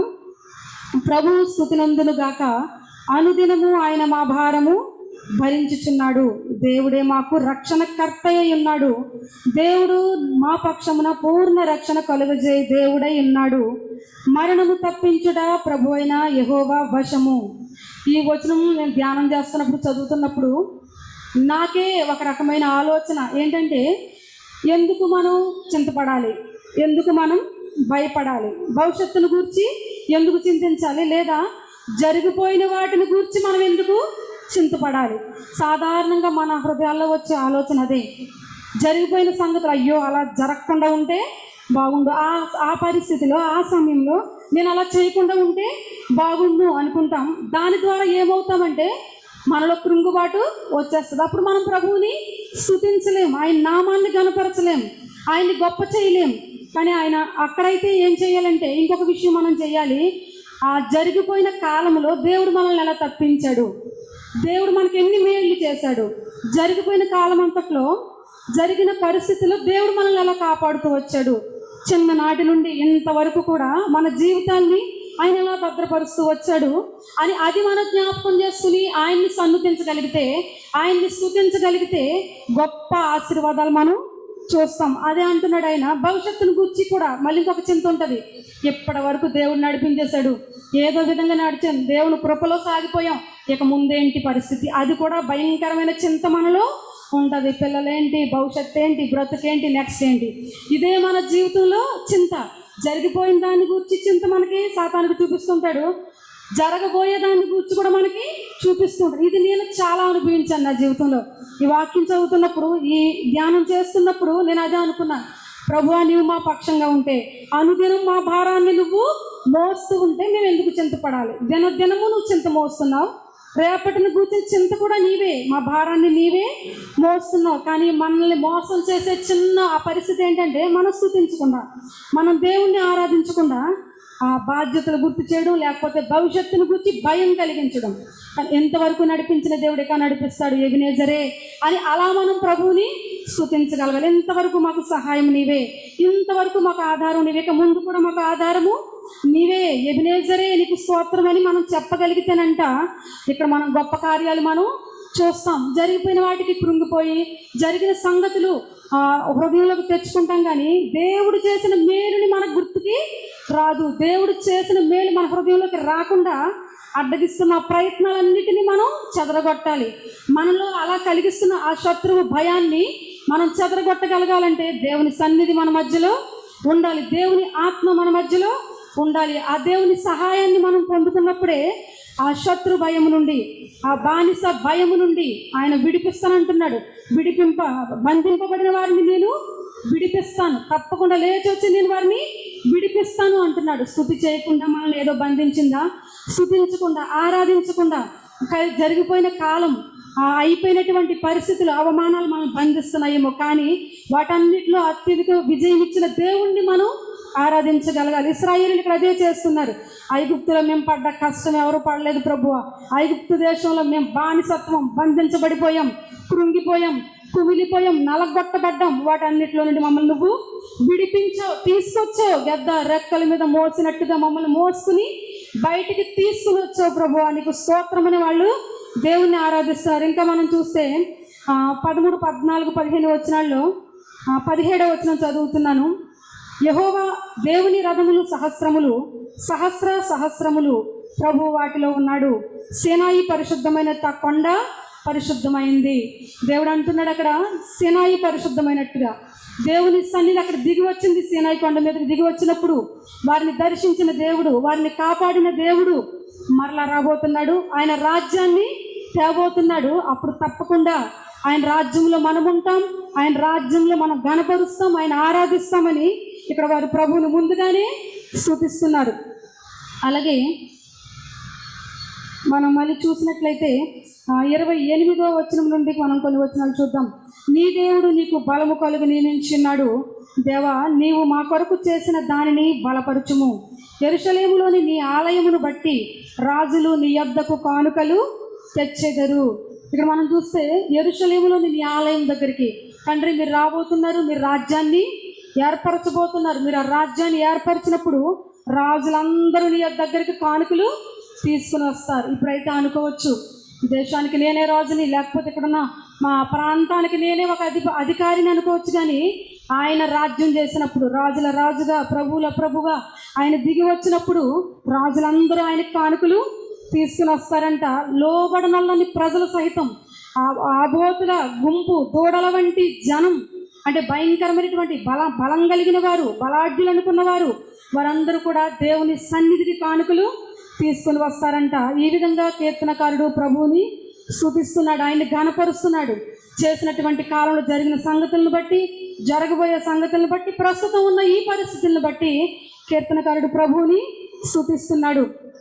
ప్రభు స్థుతినందును గాక అనుదినము ఆయన మా భారము భరించుచున్నాడు దేవుడే మాకు రక్షణ కర్తయ్య ఉన్నాడు దేవుడు మా పక్షమున పూర్ణ రక్షణ కలుగజేయ దేవుడై ఉన్నాడు మరణము తప్పించుట ప్రభు అయిన యహోవా వశము ఈ వచనం నేను ధ్యానం చేస్తున్నప్పుడు చదువుతున్నప్పుడు నాకే ఒక రకమైన ఆలోచన ఏంటంటే ఎందుకు మనం చింతపడాలి ఎందుకు మనం భయపడాలి భవిష్యత్తును గూర్చి ఎందుకు చింతించాలి లేదా జరిగిపోయిన వాటిని గూర్చి మనం ఎందుకు చింతపడాలి సాధారణంగా మన హృదయాల్లో వచ్చే ఆలోచన అదే జరిగిపోయిన సంగతులు అయ్యో అలా జరగకుండా ఉంటే బాగుండు ఆ ఆ పరిస్థితిలో ఆ సమయంలో నేను అలా చేయకుండా ఉంటే బాగుండు అనుకుంటాం దాని ద్వారా ఏమవుతామంటే మనలో కృంగుబాటు వచ్చేస్తుంది అప్పుడు మనం ప్రభువుని స్థుతించలేం ఆయన నామాన్ని గనపరచలేం ఆయన్ని గొప్ప చేయలేం కానీ ఆయన అక్కడైతే ఏం చేయాలంటే ఇంకొక విషయం మనం చేయాలి ఆ జరిగిపోయిన కాలంలో దేవుడు మనల్ని ఎలా తప్పించాడు దేవుడు మనకి ఎన్ని మేళ్ళు చేశాడు జరిగిపోయిన కాలం అంతట్లో జరిగిన పరిస్థితుల్లో దేవుడు మనల్ని ఎలా కాపాడుతూ వచ్చాడు చిన్ననాటి నుండి ఇంతవరకు కూడా మన జీవితాన్ని ఆయన ఎలా భద్రపరుస్తూ వచ్చాడు అని అది మన జ్ఞాపకం చేసుకుని ఆయన్ని సన్నుతించగలిగితే ఆయన్ని స్థుతించగలిగితే గొప్ప ఆశీర్వాదాలు మనం చూస్తాం అదే అంటున్నాడు ఆయన భవిష్యత్తును గురించి కూడా మళ్ళీ ఇంకొక చింత ఉంటుంది ఇప్పటి వరకు దేవుడు నడిపించేశాడు ఏదో విధంగా నడిచాం దేవుని కృపలో సాగిపోయాం ఇక ముందేంటి పరిస్థితి అది కూడా భయంకరమైన చింత మనలో ఉంటుంది పిల్లలేంటి భవిష్యత్తు ఏంటి బ్రతుకేంటి నెక్స్ట్ ఏంటి ఇదే మన జీవితంలో చింత జరిగిపోయిన దాని గురించి చింత మనకి శాతానికి చూపిస్తుంటాడు జరగబోయే దాని గురించి కూడా మనకి చూపిస్తుంటాడు ఇది నేను చాలా అనుభవించాను నా జీవితంలో ఈ వాక్యం చదువుతున్నప్పుడు ఈ ధ్యానం చేస్తున్నప్పుడు నేను అదే అనుకున్నాను ప్రభువా నీవు మా పక్షంగా ఉంటే అనుదినం మా భారాన్ని నువ్వు మోస్తూ ఉంటే మేము ఎందుకు చింతపడాలి దినదినము నువ్వు చింత మోస్తున్నావు రేపటిని కూర్చొని చింత కూడా నీవే మా భారాన్ని నీవే మోస్తున్నావు కానీ మనల్ని మోసం చేసే చిన్న ఆ పరిస్థితి ఏంటంటే మనం స్థుతించకుండా మనం దేవుణ్ణి ఆరాధించకుండా ఆ బాధ్యతలు గుర్తు చేయడం లేకపోతే భవిష్యత్తును గురించి భయం కలిగించడం కానీ ఎంతవరకు నడిపించిన దేవుడిగా నడిపిస్తాడు ఎబినేజరే అని అలా మనం ప్రభువుని స్థుతించగలగాలి ఎంతవరకు మాకు సహాయం నీవే ఇంతవరకు మాకు ఆధారం నీవే ఇక ముందు కూడా మాకు ఆధారము నీవే ఎబినేజరే నీకు స్తోత్రం అని మనం చెప్పగలిగితేనంట ఇక్కడ మనం గొప్ప కార్యాలు మనం చూస్తాం జరిగిపోయిన వాటికి కృంగిపోయి జరిగిన సంగతులు ఆ, హృదయంలోకి తెచ్చుకుంటాం కానీ దేవుడు చేసిన మేలుని మన గుర్తుకి రాదు దేవుడు చేసిన మేలు మన హృదయంలోకి రాకుండా అడ్డగిస్తున్న ఆ ప్రయత్నాలన్నిటినీ మనం చెదరగొట్టాలి మనలో అలా కలిగిస్తున్న ఆ శత్రువు భయాన్ని మనం చెదరగొట్టగలగాలంటే దేవుని సన్నిధి మన మధ్యలో ఉండాలి దేవుని ఆత్మ మన మధ్యలో ఉండాలి ఆ దేవుని సహాయాన్ని మనం పొందుకున్నప్పుడే ఆ శత్రు భయము నుండి ఆ బానిస భయము నుండి ఆయన విడిపిస్తానంటున్నాడు విడిపింప బంధింపబడిన వారిని నేను విడిపిస్తాను తప్పకుండా లేచి వచ్చి నేను వారిని విడిపిస్తాను అంటున్నాడు స్థుతి చేయకుండా మనల్ని ఏదో బంధించిందా స్థుతించకుండా ఆరాధించకుండా క- జరిగిపోయిన కాలం ఆ అయిపోయినటువంటి పరిస్థితులు అవమానాలు మనం బంధిస్తున్నాయేమో కానీ వాటన్నిటిలో అత్యధిక విజయం ఇచ్చిన దేవుణ్ణి మనం ఆరాధించగలగాలి ఇస్రాయేలీలు ఇక్కడ అదే చేస్తున్నారు ఐగుప్తులో మేము పడ్డ కష్టం ఎవరు పడలేదు ప్రభువ ఐగుప్తు దేశంలో మేము బానిసత్వం బంధించబడిపోయాం కృంగిపోయాం కుమిలిపోయాం నలగొట్టబడ్డాం వాటన్నిటిలో నుండి మమ్మల్ని నువ్వు విడిపించావు తీసుకొచ్చావు గద్ద రెక్కల మీద మోసినట్టుగా మమ్మల్ని మోసుకుని బయటికి తీసుకుని వచ్చావు ప్రభు నీకు స్తోత్రమని వాళ్ళు దేవుణ్ణి ఆరాధిస్తారు ఇంకా మనం చూస్తే ఆ, పదమూడు పద్నాలుగు పదిహేను వచనాల్లో ఆ, పదిహేడవ వచనం చదువుతున్నాను యహోవా దేవుని రథములు సహస్రములు సహస్ర సహస్రములు ప్రభు వాటిలో ఉన్నాడు సేనాయి పరిశుద్ధమైన త కొండ పరిశుద్ధమైంది దేవుడు అంటున్నాడు అక్కడ సేనాయి పరిశుద్ధమైనట్టుగా దేవుని సన్నిధి అక్కడ దిగి వచ్చింది సేనాయి కొండ మీదకి దిగి వచ్చినప్పుడు వారిని దర్శించిన దేవుడు వారిని కాపాడిన దేవుడు మరలా రాబోతున్నాడు ఆయన రాజ్యాన్ని తేబోతున్నాడు అప్పుడు తప్పకుండా ఆయన రాజ్యంలో మనం ఉంటాం ఆయన రాజ్యంలో మనం గణపరుస్తాం ఆయన ఆరాధిస్తామని ఇక్కడ వారు ప్రభువుని ముందుగానే స్థుతిస్తున్నారు అలాగే మనం మళ్ళీ చూసినట్లయితే ఆ, ఇరవై ఎనిమిదో వచనం నుండి మనం కొన్ని వచనాలు చూద్దాం నీ దేవుడు నీకు బలము కలుగు నియమించున్నాడు దేవా నీవు మా కొరకు చేసిన దానిని బలపరచుము ఎరుషలేములోని నీ ఆలయమును బట్టి రాజులు నీ యొద్దకు కానుకలు తెచ్చెదరు ఇక్కడ మనం చూస్తే ఎరుషలేములోని నీ ఆలయం దగ్గరికి తండ్రి మీరు రాబోతున్నారు మీరు రాజ్యాన్ని ఏర్పరచబోతున్నారు మీరు ఆ రాజ్యాన్ని ఏర్పరిచినప్పుడు రాజులందరూ నీ దగ్గరికి కానుకలు తీసుకుని వస్తారు ఇప్పుడైతే అనుకోవచ్చు ఈ దేశానికి నేనే రాజుని లేకపోతే ఇక్కడున్న మా ప్రాంతానికి నేనే ఒక అధి అధికారిని అనుకోవచ్చు కానీ ఆయన రాజ్యం చేసినప్పుడు రాజుల రాజుగా ప్రభువుల ప్రభుగా ఆయన దిగి వచ్చినప్పుడు రాజులందరూ ఆయనకు కానుకలు తీసుకుని వస్తారంట లోబడనల్లని ప్రజలు సహితం ఆ- ఆబోతుల గుంపు దూడల వంటి జనం అంటే భయంకరమైనటువంటి బల బలం కలిగిన వారు బలాఢ్యులు అనుకున్న వారు వారందరూ కూడా దేవుని సన్నిధికి కానుకలు తీసుకుని వస్తారంట ఈ విధంగా కీర్తనకారుడు ప్రభువుని స్థుతిస్తున్నాడు ఆయన్ని ఘనపరుస్తున్నాడు చేసినటువంటి కాలంలో జరిగిన సంగతులను బట్టి జరగబోయే సంగతులను బట్టి ప్రస్తుతం ఉన్న ఈ పరిస్థితులను బట్టి కీర్తనకారుడు ప్రభువుని స్థుతిస్తున్నాడు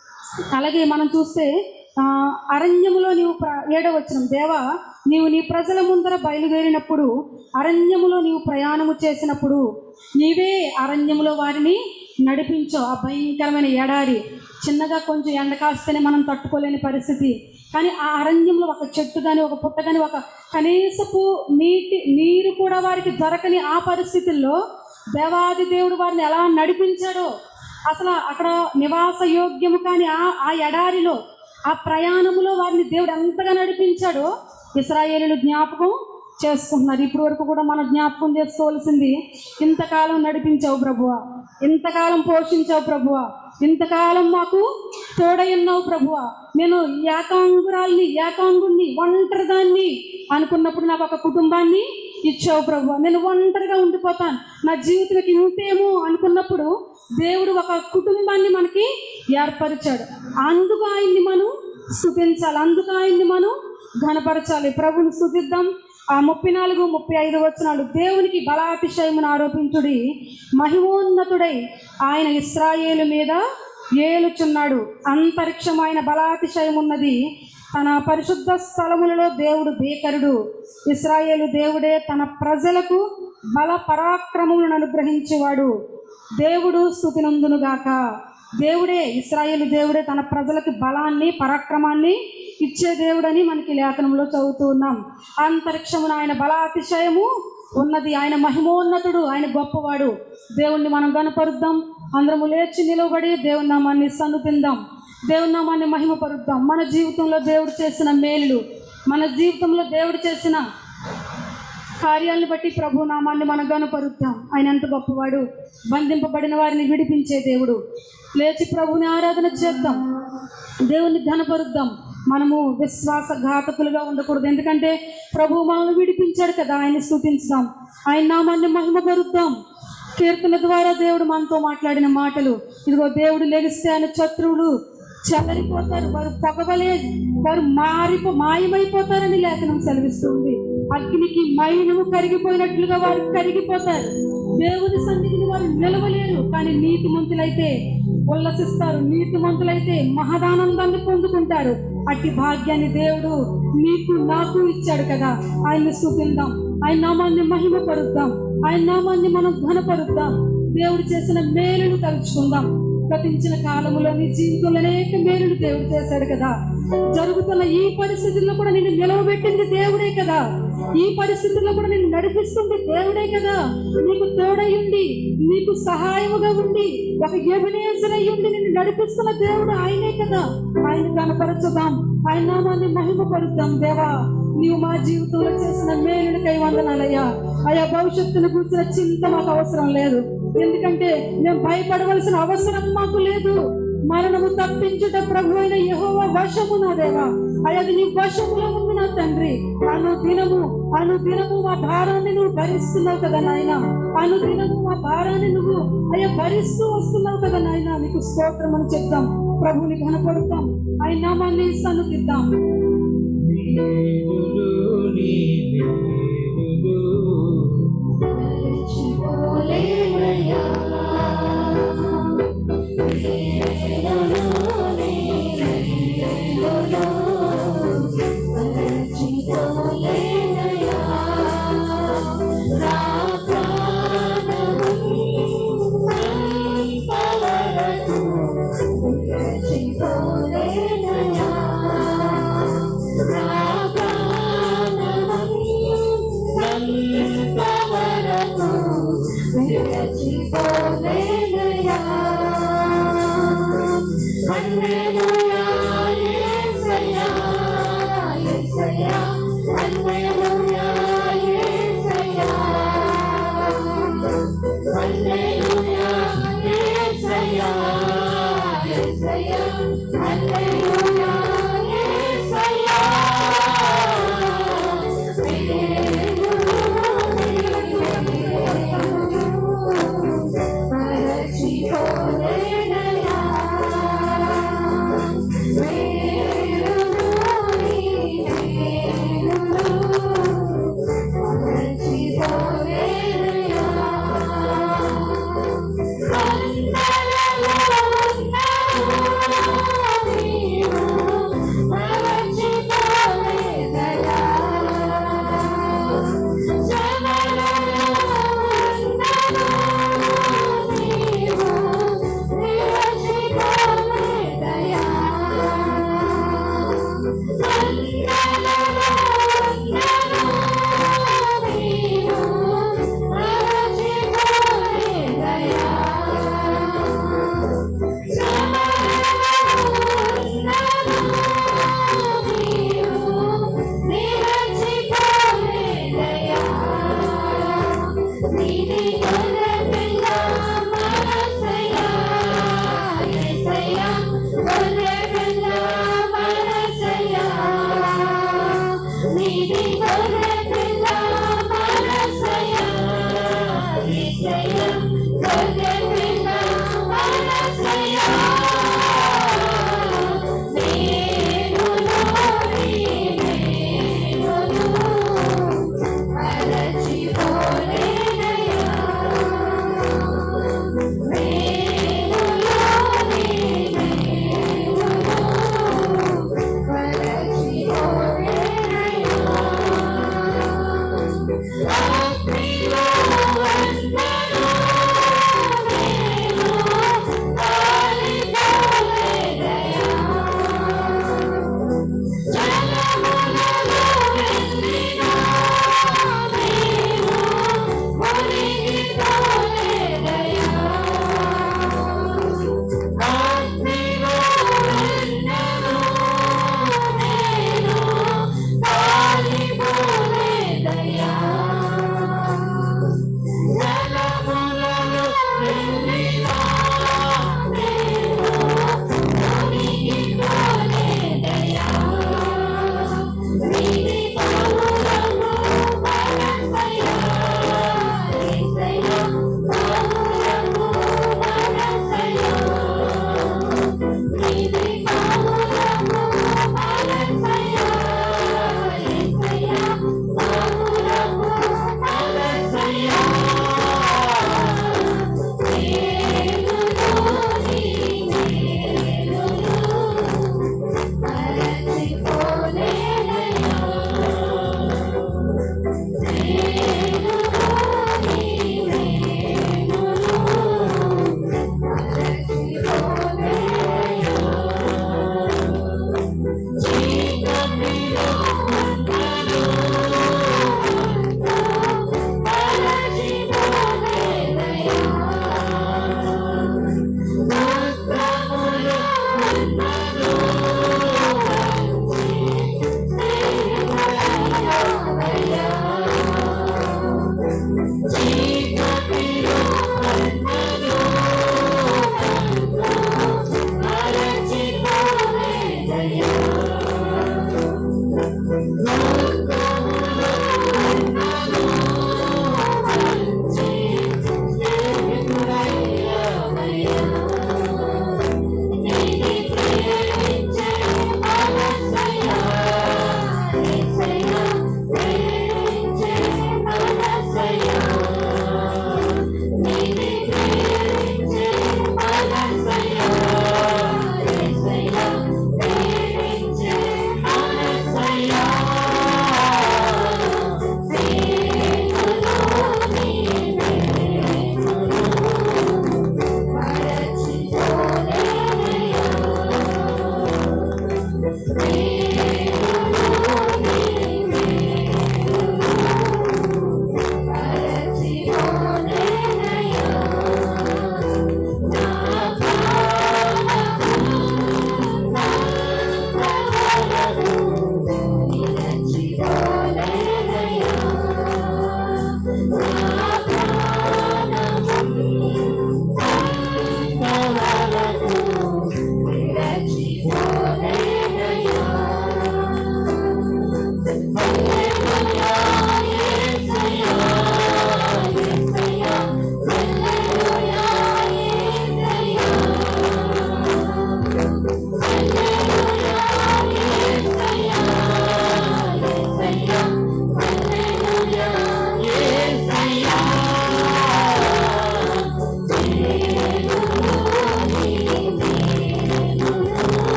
అలాగే మనం చూస్తే ఆ, అరణ్యములో నీవు ప్ర ఏడవచనం దేవా నీవు నీ ప్రజల ముందర బయలుదేరినప్పుడు అరణ్యములో నీవు ప్రయాణము చేసినప్పుడు నీవే అరణ్యములో వారిని నడిపించావు ఆ భయంకరమైన ఎడారి చిన్నగా కొంచెం ఎండ కాస్తేనే మనం తట్టుకోలేని పరిస్థితి కానీ ఆ అరణ్యంలో ఒక చెట్టు కానీ ఒక పుట్ట కానీ ఒక కనీసపు నీటి నీరు కూడా వారికి దొరకని ఆ పరిస్థితుల్లో దేవాది దేవుడు వారిని ఎలా నడిపించాడో అసలు అక్కడ నివాస యోగ్యము కానీ ఆ ఆ ఎడారిలో ఆ ప్రయాణములో వారిని దేవుడు ఎంతగా నడిపించాడో ఇస్రాయేలీలు జ్ఞాపకం చేసుకుంటున్నారు ఇప్పటి వరకు కూడా మనం జ్ఞాపకం చేసుకోవాల్సింది ఇంతకాలం నడిపించావు ప్రభువ ఇంతకాలం పోషించావు ప్రభువ ఇంతకాలం మాకు తోడై ఉన్నావు ప్రభువ నేను ఏకాంగురాల్ని ఏకాంగుణ్ణి ఒంటరిదాన్ని అనుకున్నప్పుడు నాకు ఒక కుటుంబాన్ని ఇచ్చావు ప్రభు నేను ఒంటరిగా ఉండిపోతాను నా జీవితానికి ఇంతేమో అనుకున్నప్పుడు దేవుడు ఒక కుటుంబాన్ని మనకి ఏర్పరిచాడు అందుకు ఆయన్ని మనం స్థుతించాలి అందుకు ఆయన్ని మనం ఘనపరచాలి ప్రభుని స్థుతిద్దాం ఆ ముప్పై నాలుగు ముప్పై ఐదు వచనాలు దేవునికి బలాతిశయమును ఆరోపించుడి మహిమోన్నతుడై ఆయన ఇస్రాయేలు మీద ఏలుచున్నాడు అంతరిక్షమైన బలాతిశయమున్నది తన పరిశుద్ధ స్థలములలో దేవుడు భీకరుడు ఇస్రాయేలు దేవుడే తన ప్రజలకు బల పరాక్రమములను అనుగ్రహించేవాడు దేవుడు స్థుతినందునుగాక దేవుడే ఇస్రాయేలు దేవుడే తన ప్రజలకు బలాన్ని పరాక్రమాన్ని ఇచ్చే దేవుడని మనకి లేఖనంలో చదువుతూ ఉన్నాం అంతరిక్షమున ఆయన బలాతిశయము ఉన్నది ఆయన మహిమోన్నతుడు ఆయన గొప్పవాడు దేవుణ్ణి మనం కనపరుద్దాం అందరము లేచి నిలవబడి దేవుని నామాన్ని సన్నుతిందాం దేవుని నామాన్ని మహిమపరుద్దాం మన జీవితంలో దేవుడు చేసిన మేలులు మన జీవితంలో దేవుడు చేసిన కార్యాలను బట్టి ప్రభు నామాన్ని మనం గనుపరుద్దాం ఆయన ఎంత గొప్పవాడు బంధింపబడిన వారిని విడిపించే దేవుడు లేచి ప్రభుని ఆరాధన చేద్దాం దేవుని ఘనపరుద్దాం మనము విశ్వాసఘాతకులుగా ఉండకూడదు ఎందుకంటే ప్రభు మనల్ని విడిపించాడు కదా ఆయన్ని స్థుతించుదాం ఆయన నామాన్ని మహిమపరుద్దాం కీర్తన ద్వారా దేవుడు మనతో మాట్లాడిన మాటలు ఇదిగో దేవుడు లెగిస్తే ఆయన శత్రువులు చెల్లరిపోతారు వారు పొగవలే వారు మారిపో మాయమైపోతారని లేఖనం సెలవిస్తుంది అగ్నికి మైనము కరిగిపోయినట్లుగా వారు కరిగిపోతారు దేవుని సన్నిధిని వారు నిలవలేరు కానీ నీతిమంతులైతే ఉల్లసిస్తారు నీతిమంతులైతే మహదానందాన్ని పొందుకుంటారు అట్టి భాగ్యాన్ని దేవుడు నీకు నాకు ఇచ్చాడు కదా ఆయన్ని స్థుతిద్దాం ఆయన నామాన్ని మహిమపరుద్దాం ఆయన నామాన్ని మనం ఘనపరుద్దాం దేవుడు చేసిన మేలును తలుచుకుందాం గతించిన కాలములో నీ జీవితంలో అనేక మేలులు దేవుడు చేశాడు కదా జరుగుతున్న ఈ పరిస్థితుల్లో కూడా నిన్ను నిలవబెట్టింది దేవుడే కదా ఈ పరిస్థితుల్లో కూడా నిన్ను నడిపిస్తుంది దేవుడే కదా నీకు తోడై ఉండి నీకు సహాయముగా ఉండి ఒక ఎవినేజరై ఉండి నిన్ను నడిపిస్తున్న దేవుడు ఆయనే కదా ఆయన కనపరచుదాం ఆయన నామాన్ని మహిమపరుద్దాం దేవా నీవు మా జీవితంలో చేసిన మేలునికై వందనాలయ్యా అయా భవిష్యత్తును కూర్చున్న చింత మాకు అవసరం లేదు ఎందుకంటే మేము భయపడవలసిన అవసరం మాకు లేదు మరణము తప్పించుట ప్రభు అయిన యహోవ వశము నా దేవా అయ్యది నీ వశములో ఉంది నా తండ్రి అను దినము అను దినము మా భారాన్ని నువ్వు భరిస్తున్నావు కదా నాయన అను దినము మా భారాన్ని నువ్వు అయ్యా భరిస్తూ వస్తున్నావు కదా నాయన నీకు స్తోత్రం అని చెప్తాం ప్రభుని కనపడతాం ఆయన నామాన్ని సన్నుతిద్దాం మేలులు నీ మేలులు Thank you.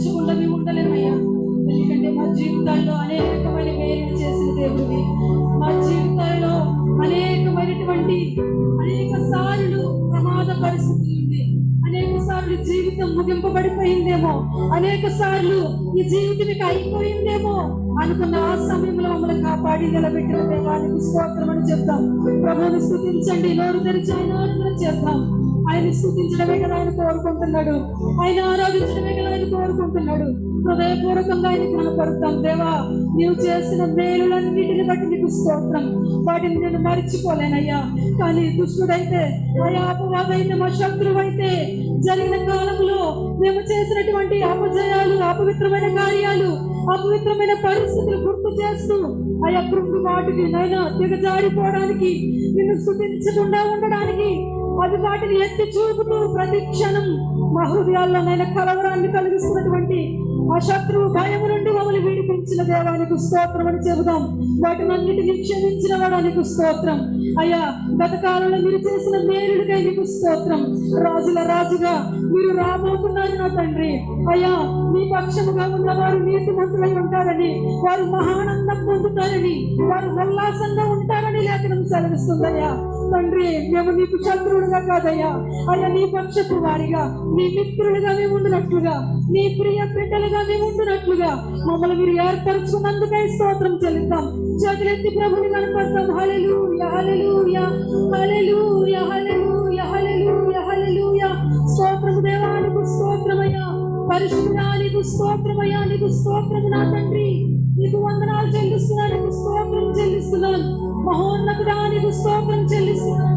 స్థుతించకుండా మేము ఉండలేమయ్యా ఎందుకంటే మా జీవితాల్లో అనేకమైన మేలు చేసిన దేవుడివి మా జీవితాల్లో అనేకమైనటువంటి అనేక సార్లు ప్రమాద పరిస్థితులు ఉంది అనేక సార్లు జీవితం ముగింపబడిపోయిందేమో అనేక సార్లు ఈ జీవితం ఇక అయిపోయిందేమో అనుకున్న ఆ సమయంలో మమ్మల్ని కాపాడి నిలబెట్టిన దేవానికి స్తోత్రం అని చెప్తాం ప్రభువుని స్థుతించండి నోరు తెరిచి ఆయన ఆరాధన చేద్దాం ఆయన స్థుతించడమే కదా ఆయన కోరుకుంటున్నాడు ఆయన ఆరాధించడమే కదా ఆయన కోరుకుంటున్నాడు హృదయపూర్వకంగా ఆయన కనపడతాం దేవా నీవు చేసిన మేలులన్నిటిని బట్టి నీకు స్తోత్రం వాటిని నేను మర్చిపోలేనయ్యా కానీ దుష్టుడైతే అయా అపవాదైతే మా శత్రువైతే జరిగిన కాలంలో మేము చేసినటువంటి అపజయాలు అపవిత్రమైన కార్యాలు అపవిత్రమైన పరిస్థితులు గుర్తు చేస్తూ ఆయా కృంగు వాటికి నైనా దిగజారిపోవడానికి నిన్ను స్థుతించకుండా ఉండడానికి అది వాటిని ఎత్తి చూపుతూ ప్రతి క్షణం మా హృదయాల్లో నైనా కలవరాన్ని కలిగిస్తున్నటువంటి ఆ శత్రువు భయము నుండి మమ్మల్ని విడిపించిన దేవానికి స్తోత్రం అని చెబుదాం వాటిని అన్నిటిని క్షమించిన వాడానికి స్తోత్రం అయ్యా గత కాలంలో మీరు చేసిన మేలుడికై నీకు స్తోత్రం రాజుల రాజుగా మీరు రాబోతున్నారు నా తండ్రి అయ్యా మీ పక్షముగా ఉన్నవారు నీతిమంతులై ఉంటారని వారు మహానందం పొందుతారని వారు ఉల్లాసంగా ఉంటారని లేఖనం సెలవిస్తుందయ్యా తండ్రి మేము నీకు శత్రువులుగా కాదయ్యా అయ్యా నీ పక్షపు వారిగా నీ మిత్రులుగా మేము ఉండినట్లుగా నీ ప్రియ బిడ్డలుగా మేము ఉండినట్లుగా మమ్మల్ని మీరు ఏర్పరచుకున్నందుకై స్తోత్రం చెల్లిద్దాం చేతులెత్తి ప్రభుని కనపడతాం హల్లెలూయా హల్లెలూయా హల్లెలూయా హల్లెలూయా హల్లెలూయా హల్లెలూయా స్తోత్రము దేవానికి స్తోత్రమయ్యా పరిశుద్ధానికి స్తోత్రమయ్యా నీకు స్తోత్రము నా తండ్రి నీకు వందనాలు చెల్లిస్తున్నాను నీకు స్తోత్రం చెల్లిస్తున్నాను మహోన్నతుడా నీకు స్తోత్రం చెల్లిస్తున్నాను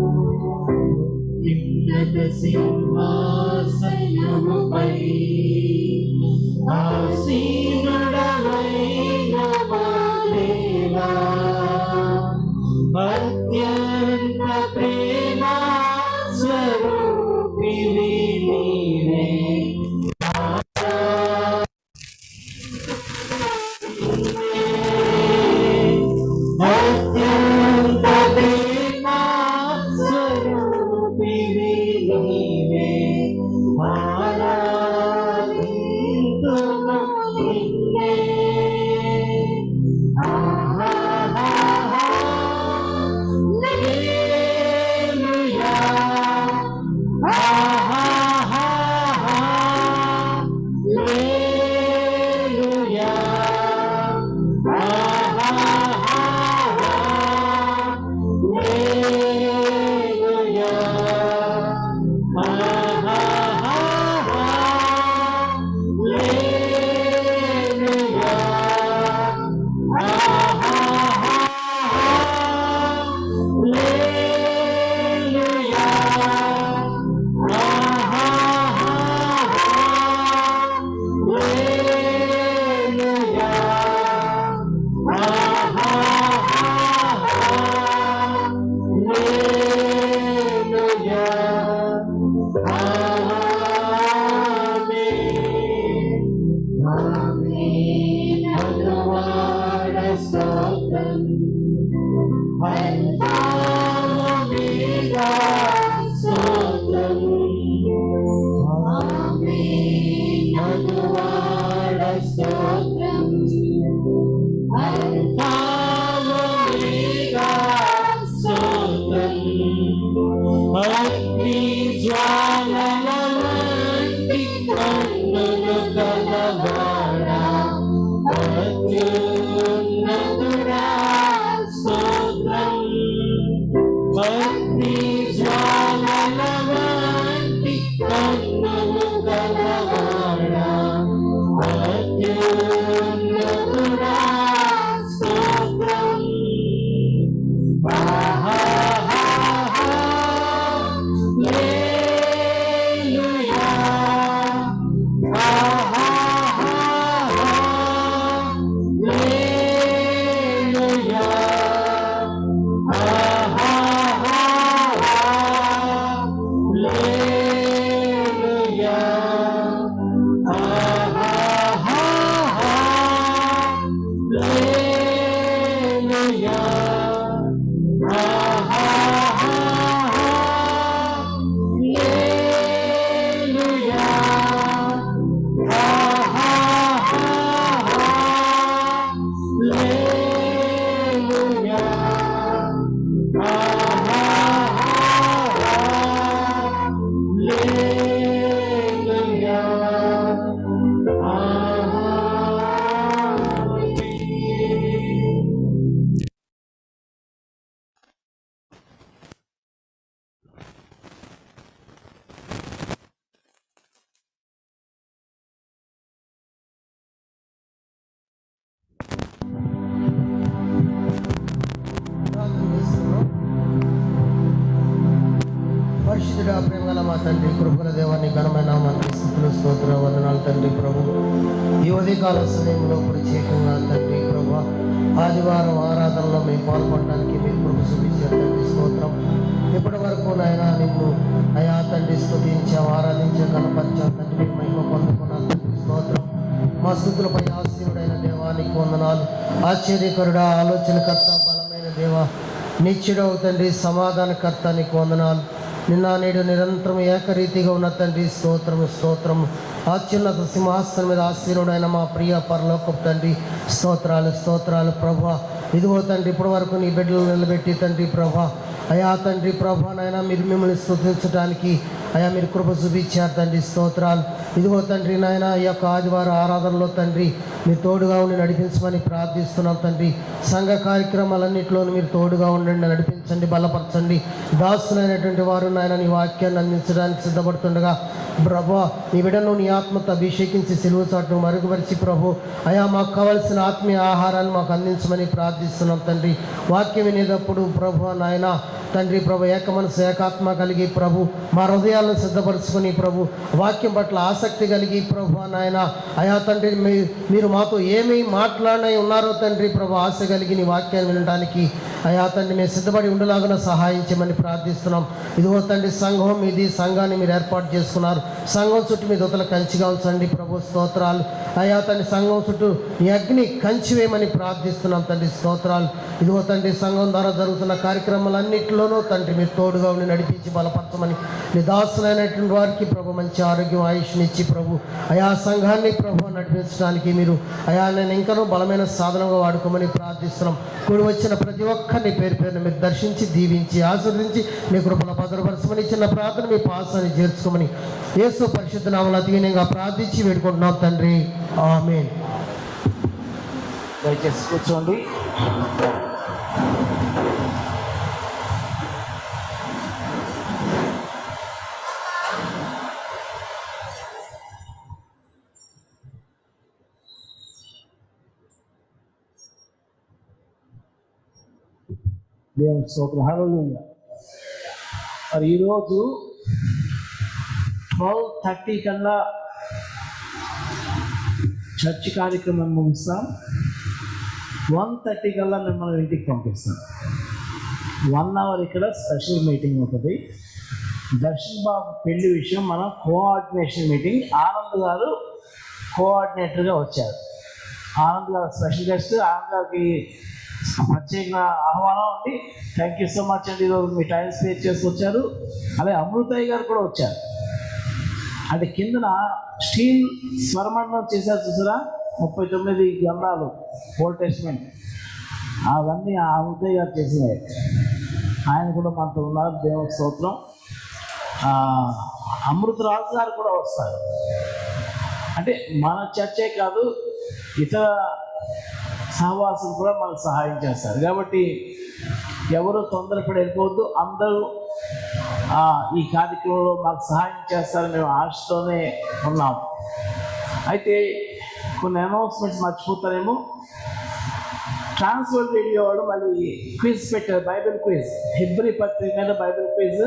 ఉన్నత సింహాసనముపై ఆసీనుడవైన మా దేవా, అత్యంత ప్రేమ స్వరూపివి నీవే. అత్యంత ప్రేమ స్వరూపివి నీవే. ఆరాధింతుము నిన్నే. ఆహాహాహా. హల్లెలూయా. ఆహాహాహా. హల్లెలూయా. అగ్ని జ్వాలల వంటి కన్నులు కలవాడా అత్యున్నతుడా స్తోత్రం అగ్ని జ్వాలల వంటి కన్నులు కలవాడా అత్యున్నతుడా పరిశుద్ధ ప్రేమ గల మా తండ్రి కృపల దేవాన్ని ఘనమైన నామానికి స్థుతులు స్తోత్ర వందనాలు తండ్రి ప్రభు ఈ ఉదయకాల సమయంలో ప్రత్యేకంగా తండ్రి ప్రభు ఆదివారం ఆరాధనలో మేము పాల్గొనడానికి మీరు కృప చూపించారు తండ్రి స్తోత్రం ఇప్పటి వరకు నాయన నిన్ను అయా తండ్రి స్తుతించాం ఆరాధించాం కనపరిచాం తండ్రి మీకు మహిమ పొందుకున్నాం తండ్రి స్తోత్రం మా స్థుతులపై ఆశీనుడైన దేవానికి వందనాలు ఆశ్చర్యకరుడా ఆలోచనకర్త బలమైన దేవ నిత్యుడవు తండ్రి సమాధానకర్త నీకు వందనాలు నిన్న నేడు నిరంతరం ఏకరీతిగా ఉన్న తండ్రి స్తోత్రము స్తోత్రము అత్యున్నత సింహాసనం మీద ఆశీనుడైన మా ప్రియ పరలోకపు తండ్రి స్తోత్రాలు స్తోత్రాలు ప్రభా ఇదిగో తండ్రి ఇప్పటి వరకు నీ బిడ్డలు నిలబెట్టి తండ్రి ప్రభా అయా తండ్రి ప్రభా నాయన మీరు మిమ్మల్ని స్తుతించడానికి అయా మీరు కృప చూపించారు తండ్రి స్తోత్రాలు ఇదిగో తండ్రి నాయన ఈ యొక్క ఆదివారం ఆరాధనలో తండ్రి మీరు తోడుగా ఉండి నడిపించమని ప్రార్థిస్తున్నాం తండ్రి సంఘ కార్యక్రమాలన్నింటిలోనూ మీరు తోడుగా ఉండండి నడిపించండి బలపరచండి దాసులైనటువంటి వారు నాయన నీ వాక్యాన్ని అందించడానికి సిద్ధపడుతుండగా ప్రభు నీ బిడ్డను నీ ఆత్మతో అభిషేకించి సిలువ చాటును మరుగుపరిచి ప్రభు అయా మాకు కావలసిన ఆత్మీయ ఆహారాన్ని మాకు అందించమని ప్రార్థిస్తున్నాం తండ్రి వాక్యం వినేటప్పుడు ప్రభు నాయన తండ్రి ప్రభు ఏక మనసు ఏకాత్మ కలిగి ప్రభు మా హృదయాలను సిద్ధపరచుకొని ప్రభు వాక్యం పట్ల ఆసక్తి కలిగి ప్రభు నాయన అయా తండ్రి మీ- మీరు మాతో ఏమి మాట్లాడినై ఉన్నారో తండ్రి ప్రభు ఆశ కలిగి నీ వాక్యాన్ని వినడానికి అయా తండ్రి మేము సిద్ధపడి ఉండలాగా సహాయం చేయమని ప్రార్థిస్తున్నాం ఇదిగో తండ్రి సంఘం ఇది సంఘాన్ని మీరు ఏర్పాటు చేసుకున్నారు సంఘం చుట్టూ మీ దొతల కంచిగా ఉంచండి ప్రభు స్తోత్రాలు అయా తండ్రి సంఘం చుట్టూ నీ అగ్ని కంచి వేయమని ప్రార్థిస్తున్నాం తండ్రి స్తోత్రాలు ఇదిగో తండ్రి సంఘం ద్వారా జరుగుతున్న కార్యక్రమాలన్నింటిలోనూ తండ్రి మీరు తోడుగా ఉండి నడిపించి బలపరచమని నీ దాసులైనటువంటి వారికి ప్రభు మంచి ఆరోగ్యం ఆయుష్నిచ్చి ప్రభు అయా సంఘాన్ని ప్రభు నడిపించడానికి మీరు అయా నేను ఇంకనూ బలమైన సాధనంగా వాడుకోమని ప్రార్థిస్తున్నాం కూడి వచ్చిన ప్రతి ఒక్కరిని పేరు పేరున మీరు దర్శించి దీవించి ఆశీర్వదించి మీ కృపలో భద్రపరచమని చిన్న ప్రార్థన మీ పాసాన్ని చేర్చుకోమని యేసు పరిశుద్ధ నామలు అతివినంగా ప్రార్థించి వేడుకుంటున్నాం తండ్రి ఆమెన్ దయచేసి కూర్చోండి దేవుని స్తోత్రం హల్లెలూయా మరి ఈరోజు ట్వెల్వ్ థర్టీ కల్లా చర్చ్ కార్యక్రమం ముగిస్తాం వన్ థర్టీ కల్లా మిమ్మల్ని ఇంటికి పంపిస్తాం వన్ అవర్ ఇక్కడ స్పెషల్ మీటింగ్ ఉంటుంది దర్శన్ బాబు పెళ్లి విషయం మనం కోఆర్డినేషన్ మీటింగ్ ఆనంద్ గారు కోఆర్డినేటర్గా వచ్చారు ఆనంద్ గారు స్పెషల్ గెస్ట్ ఆనంద్ గారికి ప్రత్యేక ఆహ్వానం అండి థ్యాంక్ యూ సో మచ్ అండి ఈరోజు మీ టైం స్పేర్ చేసి వచ్చారు అలాగే అమృతయ్య గారు కూడా వచ్చారు అంటే కిందన స్టీల్ స్వరమండలం చేశారు చూసారా ముప్పై తొమ్మిది గ్రంథాలు ఓల్డ్ టెస్ట్మెంట్ అవన్నీ ఆ ఉదయ్ గారు చేసినాయి ఆయన కూడా మనతో ఉన్నారు దేవుని స్తోత్రం ఆ, అమృతరాజు గారు కూడా వస్తారు అంటే మన చర్చే కాదు ఇతర సహవాసులు కూడా మనకు సహాయం చేస్తారు కాబట్టి ఎవరు తొందరపడి వెళ్ళిపోవద్దు అందరూ ఆ, ఈ కార్యక్రమంలో మాకు సహాయం చేస్తారని మేము ఆశతోనే ఉన్నాం అయితే కొన్ని అనౌన్స్మెంట్స్ మర్చిపోతారేమో ట్రాన్స్ఫర్ రేడియో వాళ్ళు మళ్ళీ క్విజ్ పెట్టారు బైబిల్ క్విజ్ హిబ్రి పత్రిక మీద బైబిల్ క్విజ్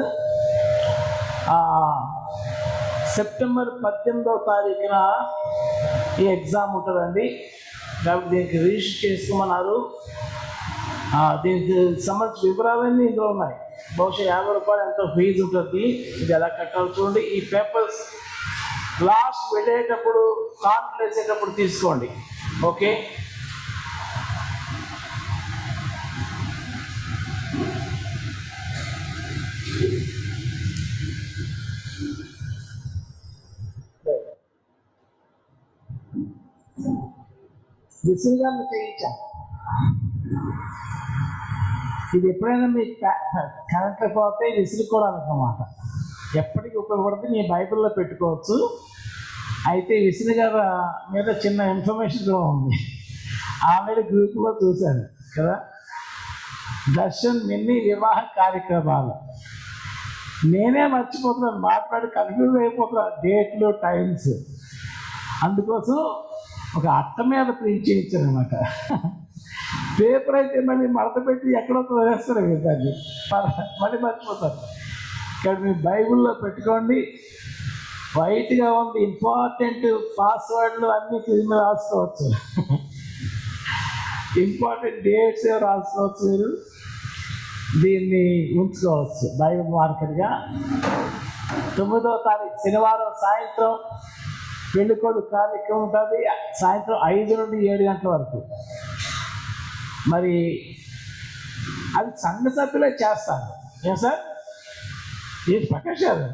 సెప్టెంబర్ పద్దెనిమిదవ తారీఖున ఈ ఎగ్జామ్ ఉంటుందండి కాబట్టి దీనికి రిజిస్టర్ చేసుకోమన్నారు ఆ, దీనికి సంబంధించిన వివరాలన్నీ ఇందులో ఉన్నాయి బహుశా యాభై రూపాయలు ఎంతో ఫీజు ఉంటుంది ఇది ఎలా కట్టాలి చూడండి ఈ పేపర్స్ లాస్ట్ వెళ్ళేటప్పుడు కాన్లు వేసేటప్పుడు తీసుకోండి ఓకే విసురుగాన్ని చేయించాం ఇది ఎప్పుడైనా మీ కరెంట్లో పోతే విసురుకోవడానికి అన్నమాట ఎప్పటికీ ఉపయోగపడుతుంది మీ బైబిల్లో పెట్టుకోవచ్చు అయితే విసురు గారు మీద చిన్న ఇన్ఫర్మేషన్ కూడా ఉంది ఆమె గ్రూప్లో చూశాను కదా దర్శన్ మిన్ని వివాహ కార్యక్రమాలు నేనే మర్చిపోతున్నాను మాట్లాడి కన్ఫ్యూజ్ అయిపోతున్నాను డేట్లు టైమ్స్ అందుకోసం ఒక అట్ట మీద ప్రింట్ చేయించాను అనమాట పేపర్ అయితే మళ్ళీ మడత పెట్టి ఎక్కడో వేస్తారు కదా దాన్ని మళ్ళీ మర్చిపోతారు ఇక్కడ మీ బైబిల్లో పెట్టుకోండి వైట్గా ఉంది ఇంపార్టెంట్ పాస్వర్డ్లు అన్ని కింద రాసుకోవచ్చు ఇంపార్టెంట్ డేట్స్ రాసుకోవచ్చు మీరు దీన్ని ఉంచుకోవచ్చు బైబిల్ మార్కెట్గా తొమ్మిదో తారీఖు శనివారం సాయంత్రం పెళ్ళికొడు కార్యక్రమం ఉంటుంది సాయంత్రం ఐదు నుండి ఏడు గంటల వరకు మరి అది సంఘ సభ్యులే చేస్తారు ఏం సార్ ఏ ప్రకాష్ గారు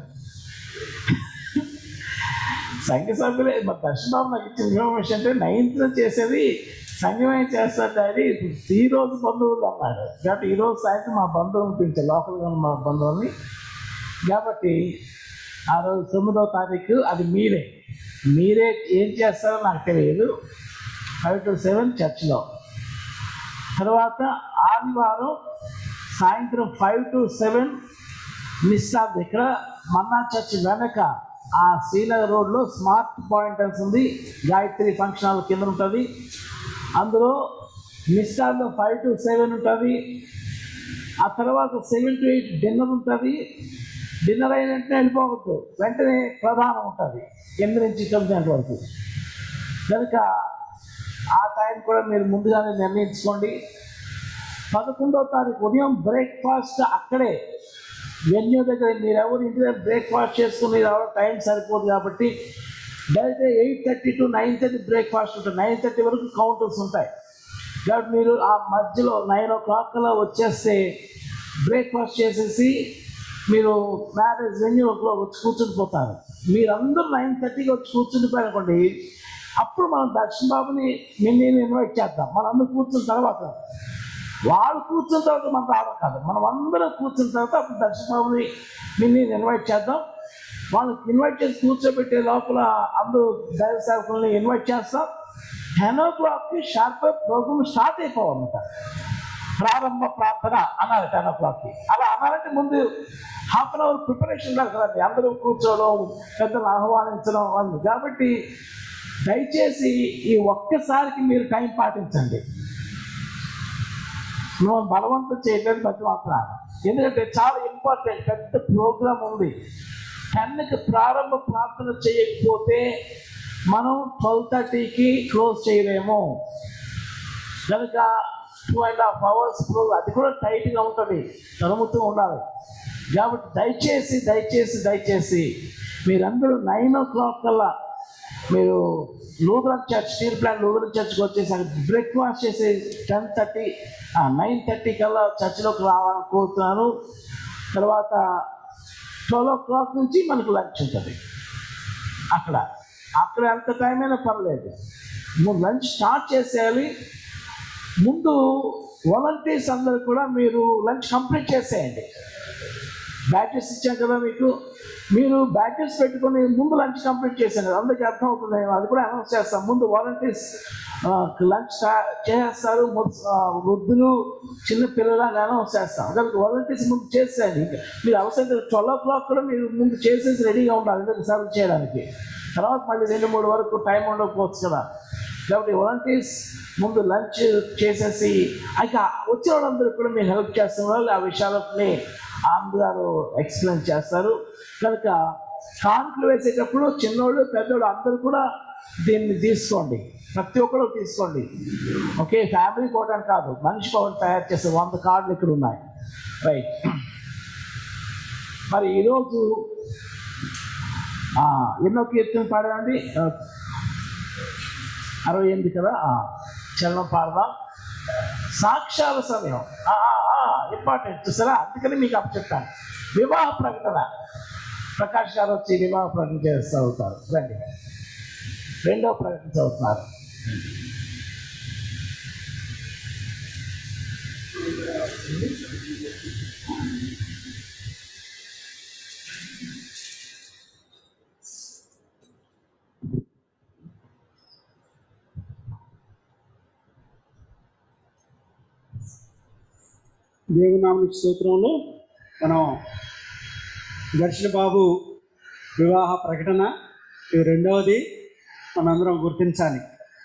సంఘ సభ్యులే మా దర్శనబాబు నాకు ఇచ్చిన ఇన్ఫర్మేషన్ అంటే నైన్త్ చేసేది సంఘమే చేస్తారు డాడీ ఈ రోజు బంధువులు అన్నారు కాబట్టి ఈ రోజు సాయంత్రం మా బంధువులను పిలిచారు లోకల్గా ఉన్న మా బంధువుల్ని కాబట్టి ఆ రోజు తొమ్మిదవ తారీఖు అది మీరే మీరే ఏం చేస్తారో నాకు తెలియదు ఫైవ్ టు సెవెన్ చర్చ్లో తర్వాత ఆదివారం సాయంత్రం ఫైవ్ టు సెవెన్ నిస్సాబ్ ఇక్కడ మన్నా చర్చ్ వెనక ఆ శ్రీనగర్ రోడ్లో స్మార్ట్ పాయింట్ అని ఉంది గాయత్రి ఫంక్షన్ హాల్ కింద ఉంటుంది అందులో నిస్సాబ్లో ఫైవ్ టు సెవెన్ ఉంటుంది ఆ తర్వాత సెవెన్ టు ఎయిట్ డిన్నర్ ఉంటుంది డిన్నర్ అయిన వెంటనే వెళ్ళిపోవద్దు వెంటనే ప్రధానం ఉంటుంది ఎనిమిది నుంచి తొమ్మిది గంటల వరకు కనుక ఆ టైం కూడా మీరు ముందుగానే నిర్ణయించుకోండి పదకొండవ తారీఖు ఉదయం బ్రేక్ఫాస్ట్ అక్కడే వెన్యూ దగ్గర మీరు ఎవరు ఇంటి దగ్గర బ్రేక్ఫాస్ట్ చేసుకుని రావడం టైం సరిపోదు కాబట్టి direct eight thirty to nine thirty breakfast ఉంటుంది నైన్ థర్టీ వరకు కౌంటర్స్ ఉంటాయి కాబట్టి మీరు ఆ మధ్యలో నైన్ ఓ క్లాక్ కల్లా వచ్చేస్తే బ్రేక్ఫాస్ట్ చేసేసి మీరు మ్యారేజ్ వెన్యూలో వచ్చి కూర్చుని పోతారు మీరందరూ నైన్ థర్టీకి వచ్చి కూర్చుని అనుకోండి అప్పుడు మనం దర్శన్ బాబుని నిన్న ఇన్వైట్ చేద్దాం మనందరూ కూర్చున్న తర్వాత వాళ్ళు కూర్చున్న తర్వాత మనం రావడం కాదు మనం అందరం కూర్చున్న తర్వాత అప్పుడు దర్శన్ బాబుని నిన్న ఇన్వైట్ చేద్దాం వాళ్ళకి ఇన్వైట్ చేసి కూర్చోబెట్టే లోపల అందరూ దైవ సేవకుల్ని ఇన్వైట్ చేస్తాం టెన్ ఓ క్లాక్కి షార్ప్ ప్రోగ్రామ్ స్టార్ట్ అయిపోవాలన్నమాట ప్రారంభ ప్రార్థన అన్నారు టెన్ ఓ క్లాక్కి అలా అన్నారంటే ముందు హాఫ్ అన్ అవర్ ప్రిపరేషన్ ఉండాలి కదండి అందరూ కూర్చోవడం పెద్దలు ఆహ్వానించడం అని కాబట్టి దయచేసి ఈ ఒక్కసారికి మీరు టైం పాటించండి నువ్వు బలవంతం చేయడానికి ప్రతి మాత్రాన్ని ఎందుకంటే చాలా ఇంపార్టెంట్ పెద్ద ప్రోగ్రామ్ ఉంది టెన్కి ప్రారంభ ప్రార్థన చేయకపోతే మనం ట్వెల్వ్ థర్టీకి క్లోజ్ చేయలేము కనుక two and half hours programme అది కూడా టైట్గా ఉంటుంది తరుముతూ ఉండాలి కాబట్టి దయచేసి దయచేసి దయచేసి మీరందరూ నైన్ ఓ క్లాక్ కల్లా మీరు Lutheran church steel plant Lutheran చర్చ్కి వచ్చేసి బ్రేక్ఫాస్ట్ చేసి టెన్ థర్టీ నైన్ థర్టీ కల్లా చర్చ్లోకి రావాలని కోరుతున్నాను తర్వాత ట్వెల్వ్ ఓ క్లాక్ నుంచి మనకు లంచ్ ఉంటుంది అక్కడ అక్కడ ఎంత టైం అయినా పర్లేదు నువ్వు లంచ్ స్టార్ట్ చేసేయాలి ముందు వాలంటీర్స్ అందరూ కూడా మీరు లంచ్ కంప్లీట్ చేసేయండి బ్యాచెస్ ఇచ్చాం కదా మీకు మీరు బ్యాచెస్ పెట్టుకొని ముందు లంచ్ కంప్లీట్ చేశాను అందరికీ అర్థం అవుతుంది అది కూడా అనౌన్స్ చేస్తాం ముందు వాలంటీర్స్ లంచ్ చేస్తారు మొ- ఆ, వృద్ధులు చిన్న పిల్లలని అనౌన్స్ చేస్తాం కనుక వాలంటీర్స్ ముందు చేసేయండి ఇంకా మీరు అవసరం ట్వెల్వ్ ఓ క్లాక్ కూడా మీరు ముందు చేసేసి రెడీగా ఉండాలి ఎందుకు సర్వ్ చేయడానికి తర్వాత మళ్ళీ రెండు మూడు వరకు టైం ఉండకపోవచ్చు కదా కాబట్టి వాలంటీర్స్ ముందు లంచ్ చేసేసి ఇక వచ్చిన వాళ్ళందరూ కూడా మీరు హెల్ప్ చేస్తున్న వాళ్ళు ఆ విషయాలని ఆనంద్ గారు ఎక్స్ప్లెయిన్ చేస్తారు కనుక కానుకలు వేసేటప్పుడు చిన్నోళ్ళు పెద్దోళ్ళు అందరూ కూడా దీన్ని తీసుకోండి ప్రతి ఒక్కరు తీసుకోండి ఓకే ఫ్యామిలీ కోటాన్ని కాదు మనిషికి ఒకటి తయారు చేసే వంద కార్డులు ఇక్కడ ఉన్నాయి రైట్ మరి ఈరోజు ఆ, ఎన్నో కీర్తన పాడామండి ఆ, అరవై ఎనిమిది కదా ఆ, చరణం పాడదాం సాక్ష్యాల సమయం ఇంపార్టెంట్ చూసారా అందుకని మీకు అప్పు చెప్తాను వివాహ ప్రకటన ప్రకాష్ గారు వచ్చి వివాహ ప్రకటన చేస్తూ అవుతారు రండి రెండో ప్రకటన చదువుతున్నారు దేవునామకి సూత్రంలో మనం దర్శన బాబు వివాహ ప్రకటన ఇది రెండవది మనందరం గుర్తించాలి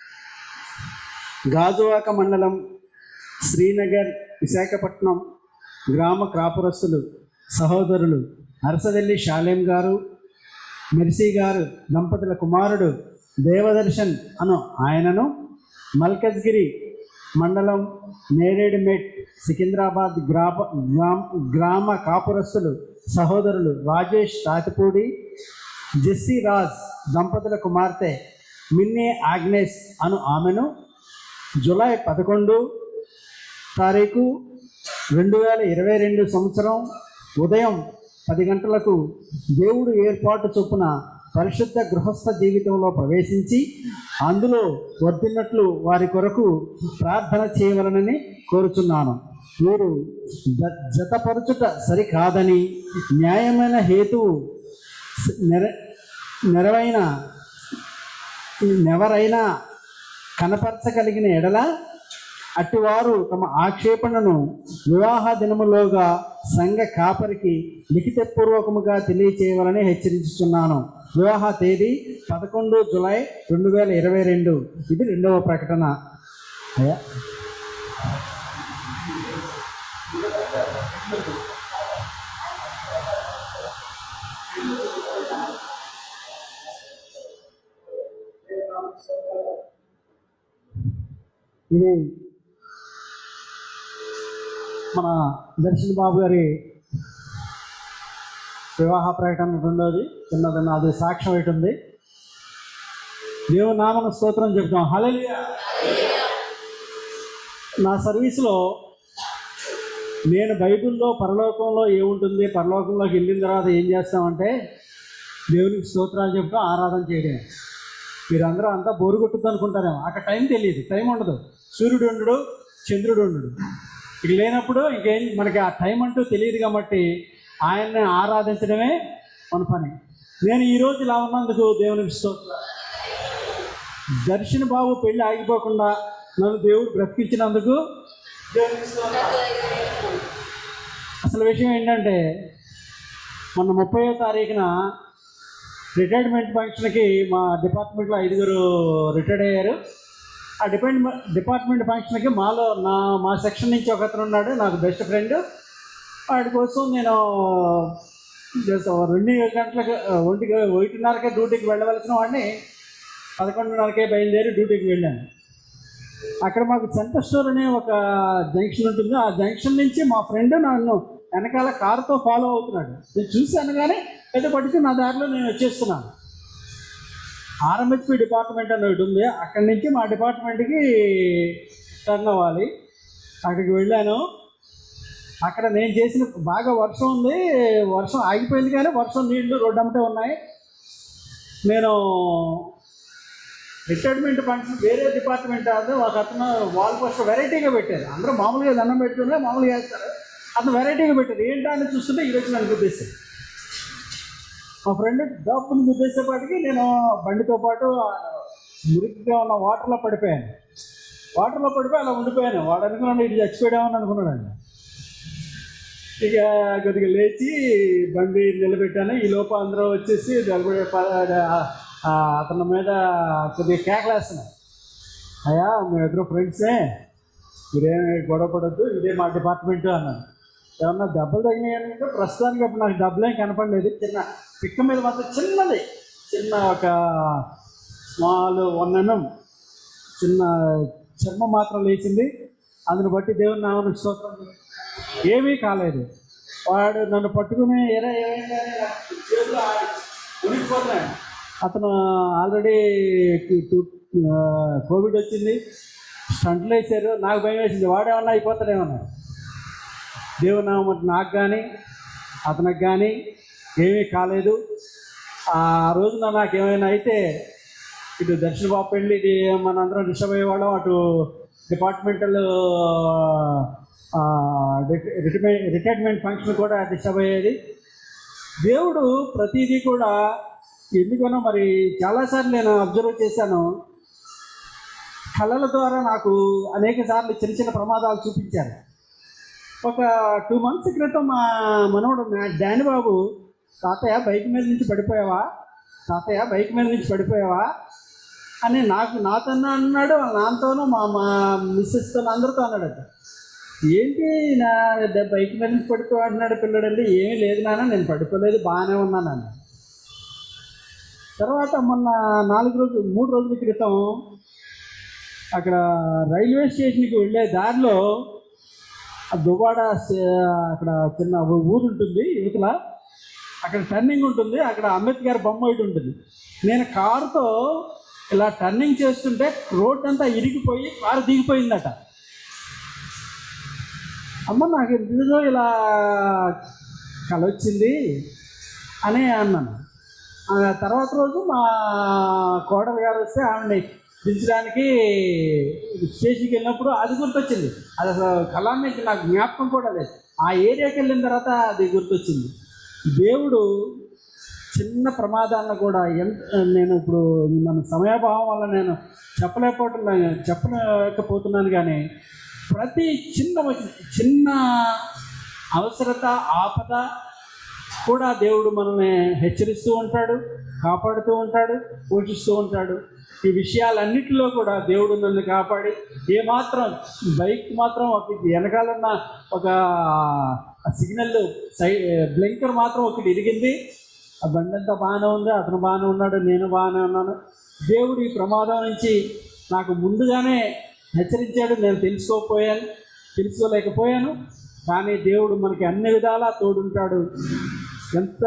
గాజువాక మండలం శ్రీనగర్ విశాఖపట్నం గ్రామ క్రాపురస్తులు సహోదరులు అరసవెల్లి షాలేం గారు మిర్సి గారు దంపతుల కుమారుడు దేవదర్శన్ అను ఆయనను మల్కజ్గిరి మండలం నేరేడుమెట్ సికింద్రాబాద్ గ్రామ గ్రామ గ్రామ కాపురస్తులు సహోదరులు రాజేష్ తాతిపూడి జెస్సీ రాజ్ దంపతుల కుమార్తె మిన్నీ ఆగ్నేస్ అను ఆమెను జూలై పదకొండు తారీఖు రెండు వేల ఇరవై రెండు సంవత్సరం ఉదయం పది గంటలకు దేవుడు ఏర్పాటు చొప్పున పరిశుద్ధ గృహస్థ జీవితంలో ప్రవేశించి అందులో వర్తిన్నట్లు వారి కొరకు ప్రార్థన చేయవలనని కోరుచున్నాను వీరు జ జతపరచుట సరికాదని న్యాయమైన హేతువు నెర నెరవైన నెవరైనా కనపరచగలిగిన ఎడల అట్టివారు తమ ఆక్షేపణను వివాహ దినములోగా సంఘ కాపరికి లిఖితపూర్వకముగా తెలియచేయవాలని హెచ్చరించుతున్నాను వివాహ తేదీ పదకొండు జులై రెండు వేల ఇరవై రెండు ఇది రెండవ ప్రకటన అయ్యా ఇది మన దర్శన్ బాబు గారి వివాహ ప్రకటన రెండోది చిన్నది నాది సాక్ష్యం ఒకటి ఉంది దేవుని నామన స్తోత్రం చెప్తాం హల్లెలూయా నా సర్వీస్లో నేను బైబిల్లో పరలోకంలో ఏముంటుంది పరలోకంలోకి వెళ్ళిన తర్వాత ఏం చేస్తామంటే దేవునికి స్తోత్రాలు చెప్తాం ఆరాధన చేయడమే మీరందరూ అంతా బోరు కొట్టుద్ది అనుకుంటారేమో అక్కడ టైం తెలియదు టైం ఉండదు సూర్యుడు ఉండడు చంద్రుడు ఉండడు ఇక లేనప్పుడు ఇంకేం మనకి ఆ టైం అంటూ తెలియదు కాబట్టి ఆయన్ని ఆరాధించడమే మన పని నేను ఈరోజు ఇలా ఉన్నందుకు దేవునికి స్తోత్రం దర్శన్ బాబు పెళ్ళి ఆగిపోకుండా నన్ను దేవుడు బ్రతికించినందుకు దేవునికి స్తోత్రం. అసలు విషయం ఏంటంటే మొన్న ముప్పయో తారీఖున రిటైర్మెంట్ ఫంక్షన్కి మా డిపార్ట్మెంట్లో ఐదుగురు రిటైర్డ్ అయ్యారు ఆ డిపార్ట్మెంట్ డిపార్ట్మెంట్ ఫంక్షన్కి మాలో నా మా సెక్షన్ నుంచి ఒకతను ఉన్నాడు నాకు బెస్ట్ ఫ్రెండ్ వాడి కోసం నేను జస్ట్ రెండు గంటలకు ఒంటికి ఒకటిన్నరకే డ్యూటీకి వెళ్ళవలసిన వాడిని పదకొండున్నరకే బయలుదేరి డ్యూటీకి వెళ్ళాను అక్కడ మాకు సెంటర్ స్టోర్ అనే ఒక జంక్షన్ ఉంటుంది ఆ జంక్షన్ నుంచి మా ఫ్రెండ్ నన్ను వెనకాల కారుతో ఫాలో అవుతున్నాడు నేను చూశాను కానీ పెద్ద పట్టుకు నా దారిలో నేను వచ్చేస్తున్నాను ఆర్ఎంహెచ్పి డిపార్ట్మెంట్ అని ఒకటి ఉంది అక్కడి నుంచి మా డిపార్ట్మెంట్కి టర్న్ అవ్వాలి అక్కడికి వెళ్ళాను అక్కడ నేను చేసిన బాగా వర్షం ఉంది వర్షం ఆగిపోయింది కానీ వర్షం నీళ్లు రోడ్డు అమ్మటే ఉన్నాయి నేను రిటైర్మెంట్ ఫంక్షన్ వేరే డిపార్ట్మెంట్ అది ఒక అతను వాల్ పోస్టర్ వెరైటీగా పెట్టారు అందరూ మామూలుగా దండం పెట్టుకునే మామూలుగా వేస్తారు అతను వెరైటీగా పెట్టారు ఏంటా అని చూస్తుంటే ఈరోజు నన్ను గుర్తిస్తాను మా ఫ్రెండ్ డబ్బుని గుద్దేసేపాటికి నేను బండితో పాటు ఆ మురికిగా ఉన్న వాటర్లో పడిపోయాను వాటర్లో పడిపోయి అలా ఉండిపోయాను వాడు అనుకున్నాడు ఇటు చచ్చిపోయామని అనుకున్నాడు అండి ఇక కొద్దిగా లేచి బండి నిలబెట్టాను ఈ లోపు అందరూ వచ్చేసి నిలబడే ప- ఆ అతని మీద కొద్దిగా కేకలేస్తున్నాయి అయ్యా మీ ఇద్దరు ఫ్రెండ్సే మీరేమి గొడవ పడద్దు ఇదే మా డిపార్ట్మెంట్ అన్నాను ఏమన్నా దెబ్బలు తగినాయంటే ప్రస్తుతానికి ఇప్పుడు నాకు డబ్బులేం కనపడలేదు చిన్న పిక్క మీద మాత్రం చిన్నది చిన్న ఒక స్మాల్ వన్ ఎంఎం చిన్న చర్మం మాత్రం లేచింది అందుని బట్టి దేవుని నామను స్తోత్రం ఏమీ కాలేదు వాడు నన్ను పట్టుకుని ఎరా ఏమైంది అని నాకు చేతులు ఆడి ఉనికిపోతున్నాడు అతను ఆల్రెడీ కోవిడ్ వచ్చింది స్టంట్లు వేసారు నాకు భయం వేసింది వాడేమన్నా అయిపోతాడేమన్నా దేవుని నామం నాకు కానీ అతనికి కానీ ఏమీ కాలేదు ఆ రోజున నాకు ఏమైనా అయితే ఇటు దర్శన బాబు పెళ్ళి ఇది మనందరం డిస్టర్బ్ అయ్యేవాళ్ళం అటు డిపార్ట్మెంటల్ రిటైర్మెంట్ రిటైర్మెంట్ ఫంక్షన్ కూడా డిస్టర్బ్ అయ్యేది దేవుడు ప్రతిదీ కూడా ఎందుకనో మరి చాలాసార్లు నేను అబ్జర్వ్ చేశాను కళల ద్వారా నాకు అనేక సార్లు చిన్న చిన్న ప్రమాదాలు చూపించారు ఒక టూ మంత్స్ క్రితం మా మనవడు నా- డాని బాబు తాతయ్య బైక్ మీద నుంచి పడిపోయావా తాతయ్య బైక్ మీద నుంచి పడిపోయావా అని నాకు నాతో అన్నాడు వాళ్ళ నాన్నతోనూ మా మా మిస్సెస్తో అందరితో అన్నాడట ఏంటి నా ద- బైక్ మీద నుంచి పడుకో అంటున్నాడు పిల్లడండి ఏమీ లేదు నాన్న నేను పడుకోలేదు బాగానే ఉన్నాను అన్న తర్వాత మొన్న నాలుగు రోజులు మూడు రోజుల క్రితం అక్కడ రైల్వే స్టేషన్కి వెళ్ళే దారిలో ఆ దుబాడ స్టే- అక్కడ చిన్న ఊ- ఊరు ఉంటుంది యువతల అక్కడ టర్నింగ్ ఉంటుంది అక్కడ అంబేద్కర్ బొమ్మ ఒకటి ఉంటుంది నేను కారుతో ఇలా టర్నింగ్ చేస్తుంటే రోడ్ అంతా ఇరిగిపోయి కారు దిగిపోయిందట అమ్మ నాకు ఎందుకో ఇలా కల వచ్చింది అని అన్నాను ఆ తర్వాత రోజు మా కోడలు గారు వస్తే ఆవిడని దించడానికి స్టేషన్కి వెళ్ళినప్పుడు అది గుర్తొచ్చింది అది అసలు కళానికి నాకు జ్ఞాపకం కూడా లేదు ఆ ఏరియాకి వెళ్ళిన తర్వాత అది గుర్తొచ్చింది దేవుడు చిన్న ప్రమాదాలను కూడా ఎంత నేను ఇప్పుడు మన సమయాభావం వల్ల నేను చెప్పలేకపోతున్నాను చెప్పలేకపోతున్నాను కానీ ప్రతి చిన్న చిన్న అవసరత ఆపద కూడా దేవుడు మనల్ని హెచ్చరిస్తూ ఉంటాడు కాపాడుతూ ఉంటాడు పోషిస్తూ ఉంటాడు ఈ విషయాలన్నిటిలో కూడా దేవుడు నన్ను కాపాడి ఏమాత్రం బైక్ మాత్రం ఒక వెనకాలన్న ఒక సిగ్నల్ సై బ్లింకర్ మాత్రం ఒకటి ఇరిగింది ఆ బండి అంతా బాగానే ఉంది అతను బాగానే ఉన్నాడు నేను బాగానే ఉన్నాను దేవుడు ఈ ప్రమాదం నుంచి నాకు ముందుగానే హెచ్చరించాడు నేను తెలుసుకోకపోయాను తెలుసుకోలేకపోయాను కానీ దేవుడు మనకి అన్ని విధాలా తోడుంటాడు ఎంత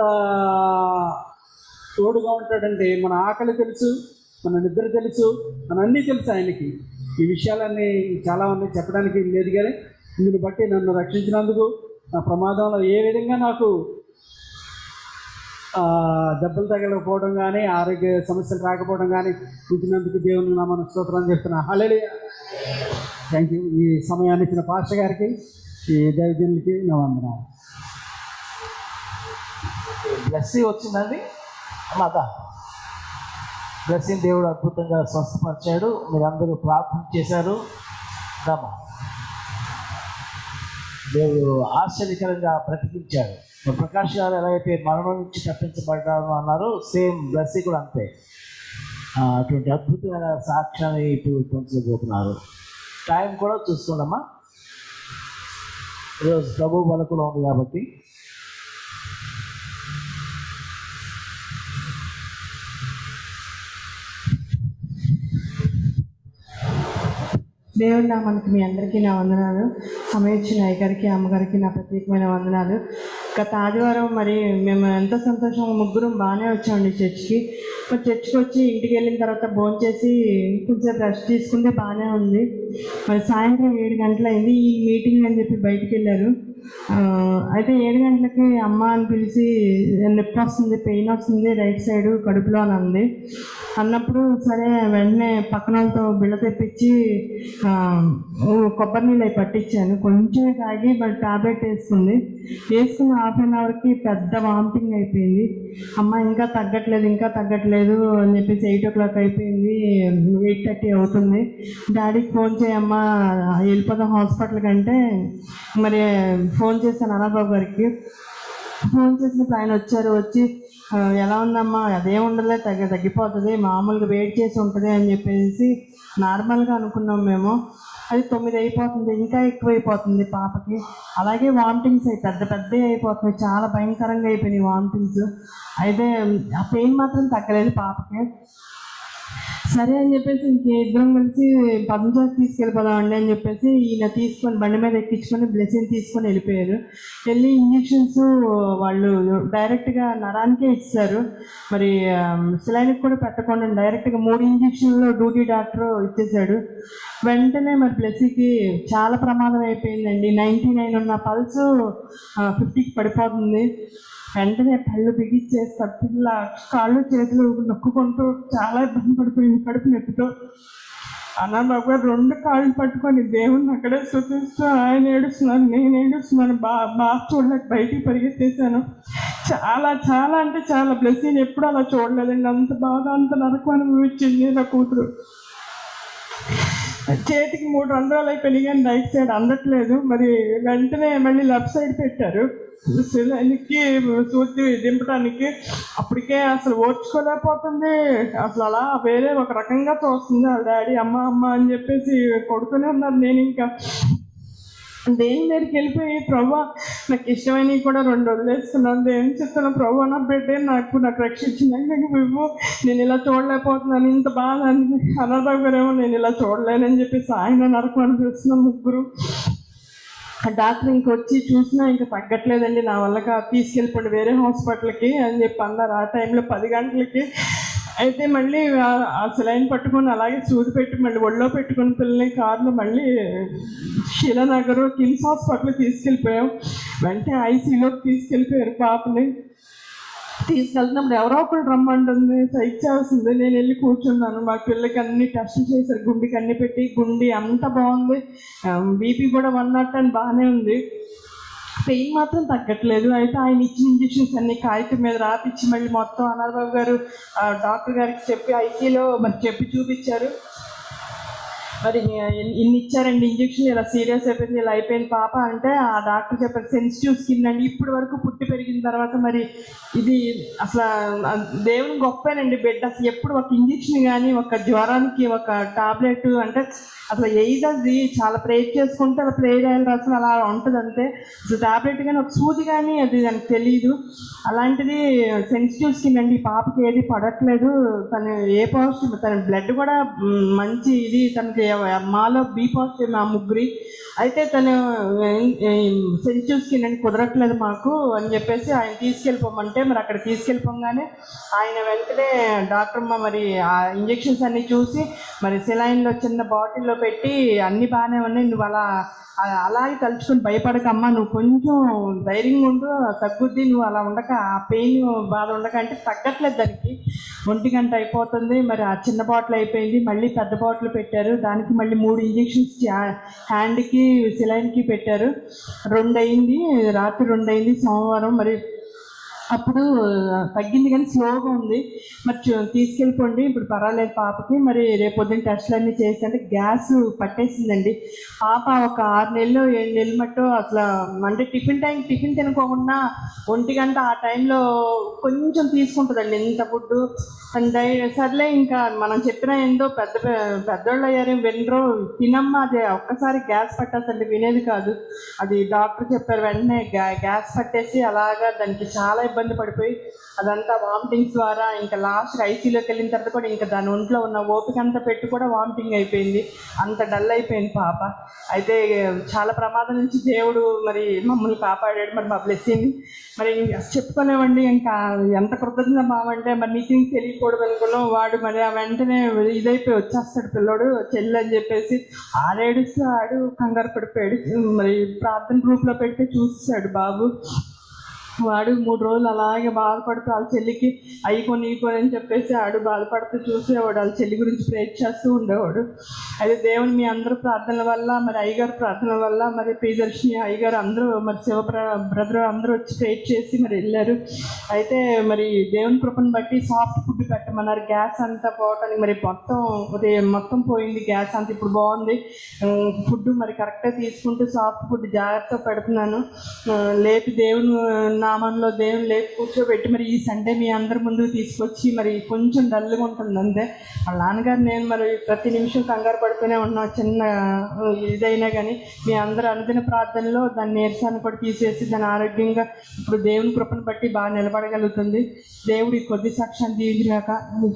తోడుగా ఉంటాడంటే మన ఆకలి తెలుసు మన నిద్ర తెలుసు మన అన్నీ తెలుసు ఆయనకి ఈ విషయాలన్నీ చాలా ఉన్నాయి చెప్పడానికి లేదు కానీ దీన్ని బట్టి నన్ను రక్షించినందుకు నా ప్రమాదంలో ఏ విధంగా నాకు ఆ, దెబ్బలు తగలకపోవడం కానీ ఆరోగ్య సమస్యలు రాకపోవడం కానీ ఉంచినందుకు దేవుని నా మన స్తోత్రం చెప్తున్నా హల్లెలూయా థ్యాంక్ యూ ఈ సమయాన్ని ఇచ్చిన పాస్టర్ గారికి ఈ దైవజనులకి నా వందనాలు బ్లెస్సింగ్ వచ్చిందండి మాత బ్లెస్సింగ్ దేవుడు అద్భుతంగా స్వస్థపరిచాడు మీరందరూ ప్రార్థన చేశారు దమ్మా దేవుడు ఆశ్చర్యకరంగా బ్రతికించాడు మరి ప్రకాష్ గారు ఎలాగైతే మరణం నుంచి తప్పించబడ్డారు అన్నారు సేమ్ బ్లెస్సింగ్ కూడా అంతే ఆ, అటువంటి అద్భుతమైన సాక్ష్యాన్ని ఇప్పుడు పొందబోతున్నారు టైం కూడా చూసుకోండమ్మా ఈరోజు ప్రభు బలకులో ఉంది కాబట్టి దేవుడి నామానికి మీ అందరికీ నా వందనాలు సమయించిన అయ్యగారికి అమ్మగారికి నా ప్రత్యేకమైన వందనాలు గత ఆదివారం మరి మేము ఎంతో సంతోషంగా ముగ్గురం బాగానే వచ్చామండి చర్చ్కి మరి చర్చ్కి వచ్చి ఇంటికి వెళ్ళిన తర్వాత భోజనం చేసి కొంచెం రెస్ట్ తీసుకుంటే బాగానే ఉంది మరి సాయంత్రం ఏడు గంటలైంది ఈ మీటింగ్ అని చెప్పి బయటికి వెళ్ళారు ఆ, అయితే ఏడు గంటలకి అమ్మ అని పిలిచి నొప్పి వస్తుంది పెయిన్ వస్తుంది రైట్ సైడ్ కడుపులో అని అంది అన్నప్పుడు సరే వెంటనే పక్కన వాళ్ళతో బిళ్ళ తెప్పించి ఆ, ఓ కొబ్బరి నీళ్ళు అవి పట్టించాను కొంచెం తాగి మరి టాబ్లెట్ వేసుకుంది వేసుకున్న హాఫ్ అన్ అవర్కి పెద్ద వామిటింగ్ అయిపోయింది అమ్మ ఇంకా తగ్గట్లేదు ఇంకా తగ్గట్లేదు అని చెప్పేసి ఎయిట్ ఓ క్లాక్ అయిపోయింది ఎయిట్ థర్టీ అవుతుంది డాడీకి ఫోన్ చేయమ్మా వెళ్ళిపోదాం హాస్పిటల్ కంటే మరి ఫోన్ చేశాను అనాబాబు గారికి ఫోన్ చేసినప్పుడు ఆయన వచ్చారు వచ్చి "ఆ, ఎలా ఉందమ్మా అదేం ఉండలే తగ్గ తగ్గిపోతుంది మామూలుగా వెయిట్ చేసి ఉంటుంది అని చెప్పేసి నార్మల్గా అనుకున్నాం మేము అది తొమ్మిది అయిపోతుంది ఇంకా ఎక్కువ అయిపోతుంది పాపకి అలాగే వామిటింగ్స్ అయి పెద్ద పెద్దవి అయిపోతున్నాయి చాలా భయంకరంగా అయిపోయినాయి వామిటింగ్స్ అయితే ఆ పెయిన్ మాత్రం తగ్గలేదు పాపకి సరే అని చెప్పేసి ఇంక ఇద్దరం కలిసి పద్మజాకి తీసుకెళ్ళిపోదామండి అని చెప్పేసి ఈయన తీసుకొని బండి మీద ఎక్కించుకొని బ్లెస్సింగ్ తీసుకొని వెళ్ళిపోయారు వెళ్ళి ఇంజెక్షన్స్ వాళ్ళు డైరెక్ట్గా నరానికే ఇచ్చారు మరి సిలైన్కి కూడా పెట్టకుండా డైరెక్ట్గా మూడు ఇంజక్షన్లు డ్యూటీ డాక్టర్ ఇచ్చేసాడు వెంటనే మరి బ్లెస్సీకి చాలా ప్రమాదం అయిపోయిందండి నైంటీ నైన్ ఉన్న పల్స్ ఫిఫ్టీకి పడిపోతుంది వెంటనే పళ్ళు బిగించేసి తప్పిలా కాళ్ళు చేతులు నొక్కుకుంటూ చాలా ఇబ్బంది పడిపోయింది కడుపు నొప్పితో అన్నబాబు గారు రెండు కాళ్ళు పట్టుకొని దేవుణ్ణి అక్కడే స్థుతిస్తూ ఆయన ఏడుస్తున్నాను నేను ఏడుస్తున్నాను బా బాగా చూడలేక బయటికి పరిగెత్తేసాను చాలా చాలా అంటే చాలా బ్లెస్సింగ్ ఎప్పుడు అలా చూడలేదండి అంత బాగా అంత నరకం అనుభవించింది నా కూతురు చేతికి మూడు రంధ్రాలు అయిపోయినాయి కానీ రైట్ సైడ్ అందట్లేదు మరి వెంటనే మళ్ళీ లెఫ్ట్ సైడ్ పెట్టారు సిలైన్కి సూచి దింపడానికి అప్పటికే అసలు ఓర్చుకోలేకపోతుంది అసలు అలా వేరే ఒక రకంగా చూస్తుంది వాళ్ళ డాడీ అమ్మ అమ్మ అని చెప్పేసి కొడుతూనే ఉన్నారు నేను ఇంకా దేవుని దగ్గరికి వెళ్ళిపోయి ప్రభా నాకు ఇష్టమైనవి కూడా రెండు వదిలేస్తున్నాను దేవుని చెప్తాను ప్రభా నా బిడ్డే నాకు నాకు రక్షించినాక నాకు ఇవ్వు నేను ఇలా చూడలేకపోతున్నాను ఇంత బాధ అనాథగారేమో నేను ఇలా చూడలేనని చెప్పేసి ఆయన నరకం అనిపిస్తున్నాం ముగ్గురు ఆ డాక్టర్ ఇంకొచ్చి చూసినా ఇంకా తగ్గట్లేదండి నా వల్ల కా- తీసుకెళ్ళిపోండి వేరే హాస్పిటల్కి అని చెప్పి అన్నారు ఆ టైంలో పది గంటలకి అయితే మళ్ళీ ఆ- ఆ సిలైన్ పట్టుకొని అలాగే సూది పెట్టి మళ్ళీ ఒళ్ళో పెట్టుకుని పిల్లల్ని కార్లో మళ్ళీ శిలానగర్ కిమ్స్ హాస్పిటల్కి తీసుకెళ్ళిపోయాం వెంటనే ఐసీలోకి తీసుకెళ్ళిపోయారు పాపని తీసుకెళ్తున్నప్పుడు ఎవరో ఒకరు రమ్మంటుంది సైక్ చేస్తుంది నేను వెళ్ళి కూర్చున్నాను మా పిల్లకి అన్ని టెస్ట్ చేశారు గుండెకి అన్ని పెట్టి గుండె అంత బాగుంది బీపీ కూడా వన్ నాట్ టెన్ బాగానే ఉంది పెయిన్ మాత్రం తగ్గట్లేదు అయితే ఆయన ఇచ్చిన ఇంజెక్షన్స్ అన్ని కాగితం మీద రాపిచ్చి మళ్ళీ మొత్తం అనాథబాబు గారు ఆ, డాక్టర్ గారికి చెప్పి ఐసీలో మరి చెప్పి చూపించారు మరి ఇన్ని- ఇన్ని ఇచ్చారండి ఇంజక్షన్ ఇలా సీరియస్ అయిపోయింది ఇలా అయిపోయింది పాప అంటే ఆ డాక్టర్ చెప్పారు సెన్సిటివ్ స్కిన్ అండి ఇప్పటి వరకు పుట్టి పెరిగిన తర్వాత మరి ఇది అసలు ఆ దేవుని గొప్పేనండి బిడ్డ అసలు ఎప్పుడు ఒక ఇంజక్షన్ కానీ ఒక జ్వరానికి ఒక టాబ్లెట్ అంటే అసలు ఏదది చాలా ప్రేర్ చేసుకుంటే అలా ప్రేర్ అయ్యే రసం అలా ఉంటుంది అంతే అసలు టాబ్లెట్ కానీ ఒక సూది కానీ అది దానికి తెలియదు అలాంటిది సెన్సిటివ్ స్కిన్ అండి ఈ పాపకి ఏది పడట్లేదు తను ఏ పాజిటివ్ తన బ్లడ్ కూడా మ్, మంచి ఇది తనకి మాలో బి పాజిటివ్ మా ముగ్గురి అయితే తను సెన్సిటివ్ స్కిన్ అని కుదరట్లేదు మాకు అని చెప్పేసి ఆయన తీసుకెళ్ళిపోమంటే మరి అక్కడ తీసుకెళ్ళిపోగానే ఆయన వెంటనే డాక్టర్ అమ్మ మరి ఆ ఇంజెక్షన్స్ అన్ని చూసి మరి సెలైన్లో చిన్న బాటిల్లో పెట్టి అన్ని బాగానే ఉన్నాయి నువ్వు అలా అ- అలాగే తలుచుకొని భయపడకమ్మా నువ్వు కొంచెం ధైర్యంగా ఉండు తగ్గుద్ది నువ్వు అలా ఉండక ఆ పెయిన్ బాధ ఉండక అంటే తగ్గట్లేదు దానికి ఒంటి గంట అయిపోతుంది మరి ఆ చిన్న బాటిల్ అయిపోయింది మళ్ళీ పెద్ద బాటిల్ పెట్టారు దానికి మళ్ళీ మూడు ఇంజెక్షన్స్ హ్యాండ్కి సిలైన్కి పెట్టారు రెండు అయింది రాత్రి రెండు అయింది సోమవారం మరి అప్పుడు తగ్గింది కానీ స్లోగా ఉంది మరి చూ- తీసుకెళ్ళిపోండి ఇప్పుడు పర్వాలేదు పాపకి మరి రేపు పొద్దున్న టెస్ట్లు అన్నీ చేసి అంటే గ్యాస్ పట్టేసిందండి పాప ఒక ఆరు నెలలు ఏడు నెలలు మట్టు అసలు అంటే టిఫిన్ టైం టిఫిన్ తినకోకుండా ఒంటి గంట ఆ టైంలో కొంచెం తీసుకుంటుందండి ఎంత ఫుడ్ అంటే సర్లే ఇంకా మనం చెప్పిన ఏందో పెద్ద పె- పెద్దోళ్ళు అయ్యారు వినరు తినమ్మా అది ఒక్కసారి గ్యాస్ పట్టేసండి వినేది కాదు అది డాక్టర్ చెప్పారు వెంటనే గ్యా గ్యాస్ పట్టేసి అలాగా దానికి చాలా ఇబ్బంది పడిపోయి అదంతా వామిటింగ్స్ ద్వారా ఇంకా లాస్ట్ ఐసీలోకి వెళ్ళిన తర్వాత కూడా ఇంకా దాని ఒంట్లో ఉన్న ఓపిక అంతా పెట్టి కూడా వామిటింగ్ అయిపోయింది అంత డల్ అయిపోయింది పాప అయితే చాలా ప్రమాదం నుంచి దేవుడు మరి మమ్మల్ని కాపాడాడు మరి మా బ్లెస్సింగ్ మరి చెప్పుకోలేమండి ఇంకా ఎంత కృతజ్ఞత మావంటే మరి నీకు ఇంక తెలియకూడదు అనుకున్నాం వాడు మరి ఆ వెంటనే ఇదైపోయి వచ్చేస్తాడు పిల్లోడు చెల్లి అని చెప్పేసి ఆడేడుస్తూ ఆడు కంగారు పడిపోయాడు మరి ప్రార్థన గ్రూప్లో పెడితే చూసేసాడు బాబు వాడు మూడు రోజులు అలాగే బాధపడుతూ వాళ్ళ చెల్లికి అయ్యి కొని ఈ కొని అని చెప్పేసి ఆడు బాధపడుతూ చూసేవాడు వాళ్ళ చెల్లి గురించి ప్రేర్ చేస్తూ ఉండేవాడు అయితే దేవుని మీ అందరూ ప్రార్థనల వల్ల మరి అయ్యగారు ప్రార్థనల వల్ల మరి ప్రియదర్శిని అయ్యగారు అందరూ మరి శివ బ్రదర్ అందరూ వచ్చి ప్రేర్ చేసి మరి వెళ్ళారు అయితే మరి దేవుని కృపను బట్టి సాఫ్ట్ ఫుడ్ పెట్టమన్నారు గ్యాస్ అంతా పోవటానికి మరి మొత్తం ఉదయం మొత్తం పోయింది గ్యాస్ అంతా ఇప్పుడు బాగుంది ఫుడ్ మరి కరెక్ట్గా తీసుకుంటూ సాఫ్ట్ ఫుడ్ జాగ్రత్తగా పెడుతున్నాను ఆ, లేపి దేవుని నామంలో దేవుని లేపి కూర్చోబెట్టి మరి ఈ సండే మీ అందరి ముందు తీసుకొచ్చి మరి కొంచెం డల్గా ఉంటుంది అంతే వాళ్ళ నాన్నగారు నేను మరి ప్రతి నిమిషం కంగారు పడుతూనే ఉన్నా చిన్న ఆ, ఇదైనా కానీ మీ అందరూ అనుదిన ప్రార్థనలో దాని నీరసాన్ని కూడా తీసేసి దాని ఆరోగ్యంగా ఇప్పుడు దేవుని కృపను బట్టి బాగా నిలబడగలుగుతుంది దేవుడి కొద్ది సాక్ష్యాన్ని దీవించాక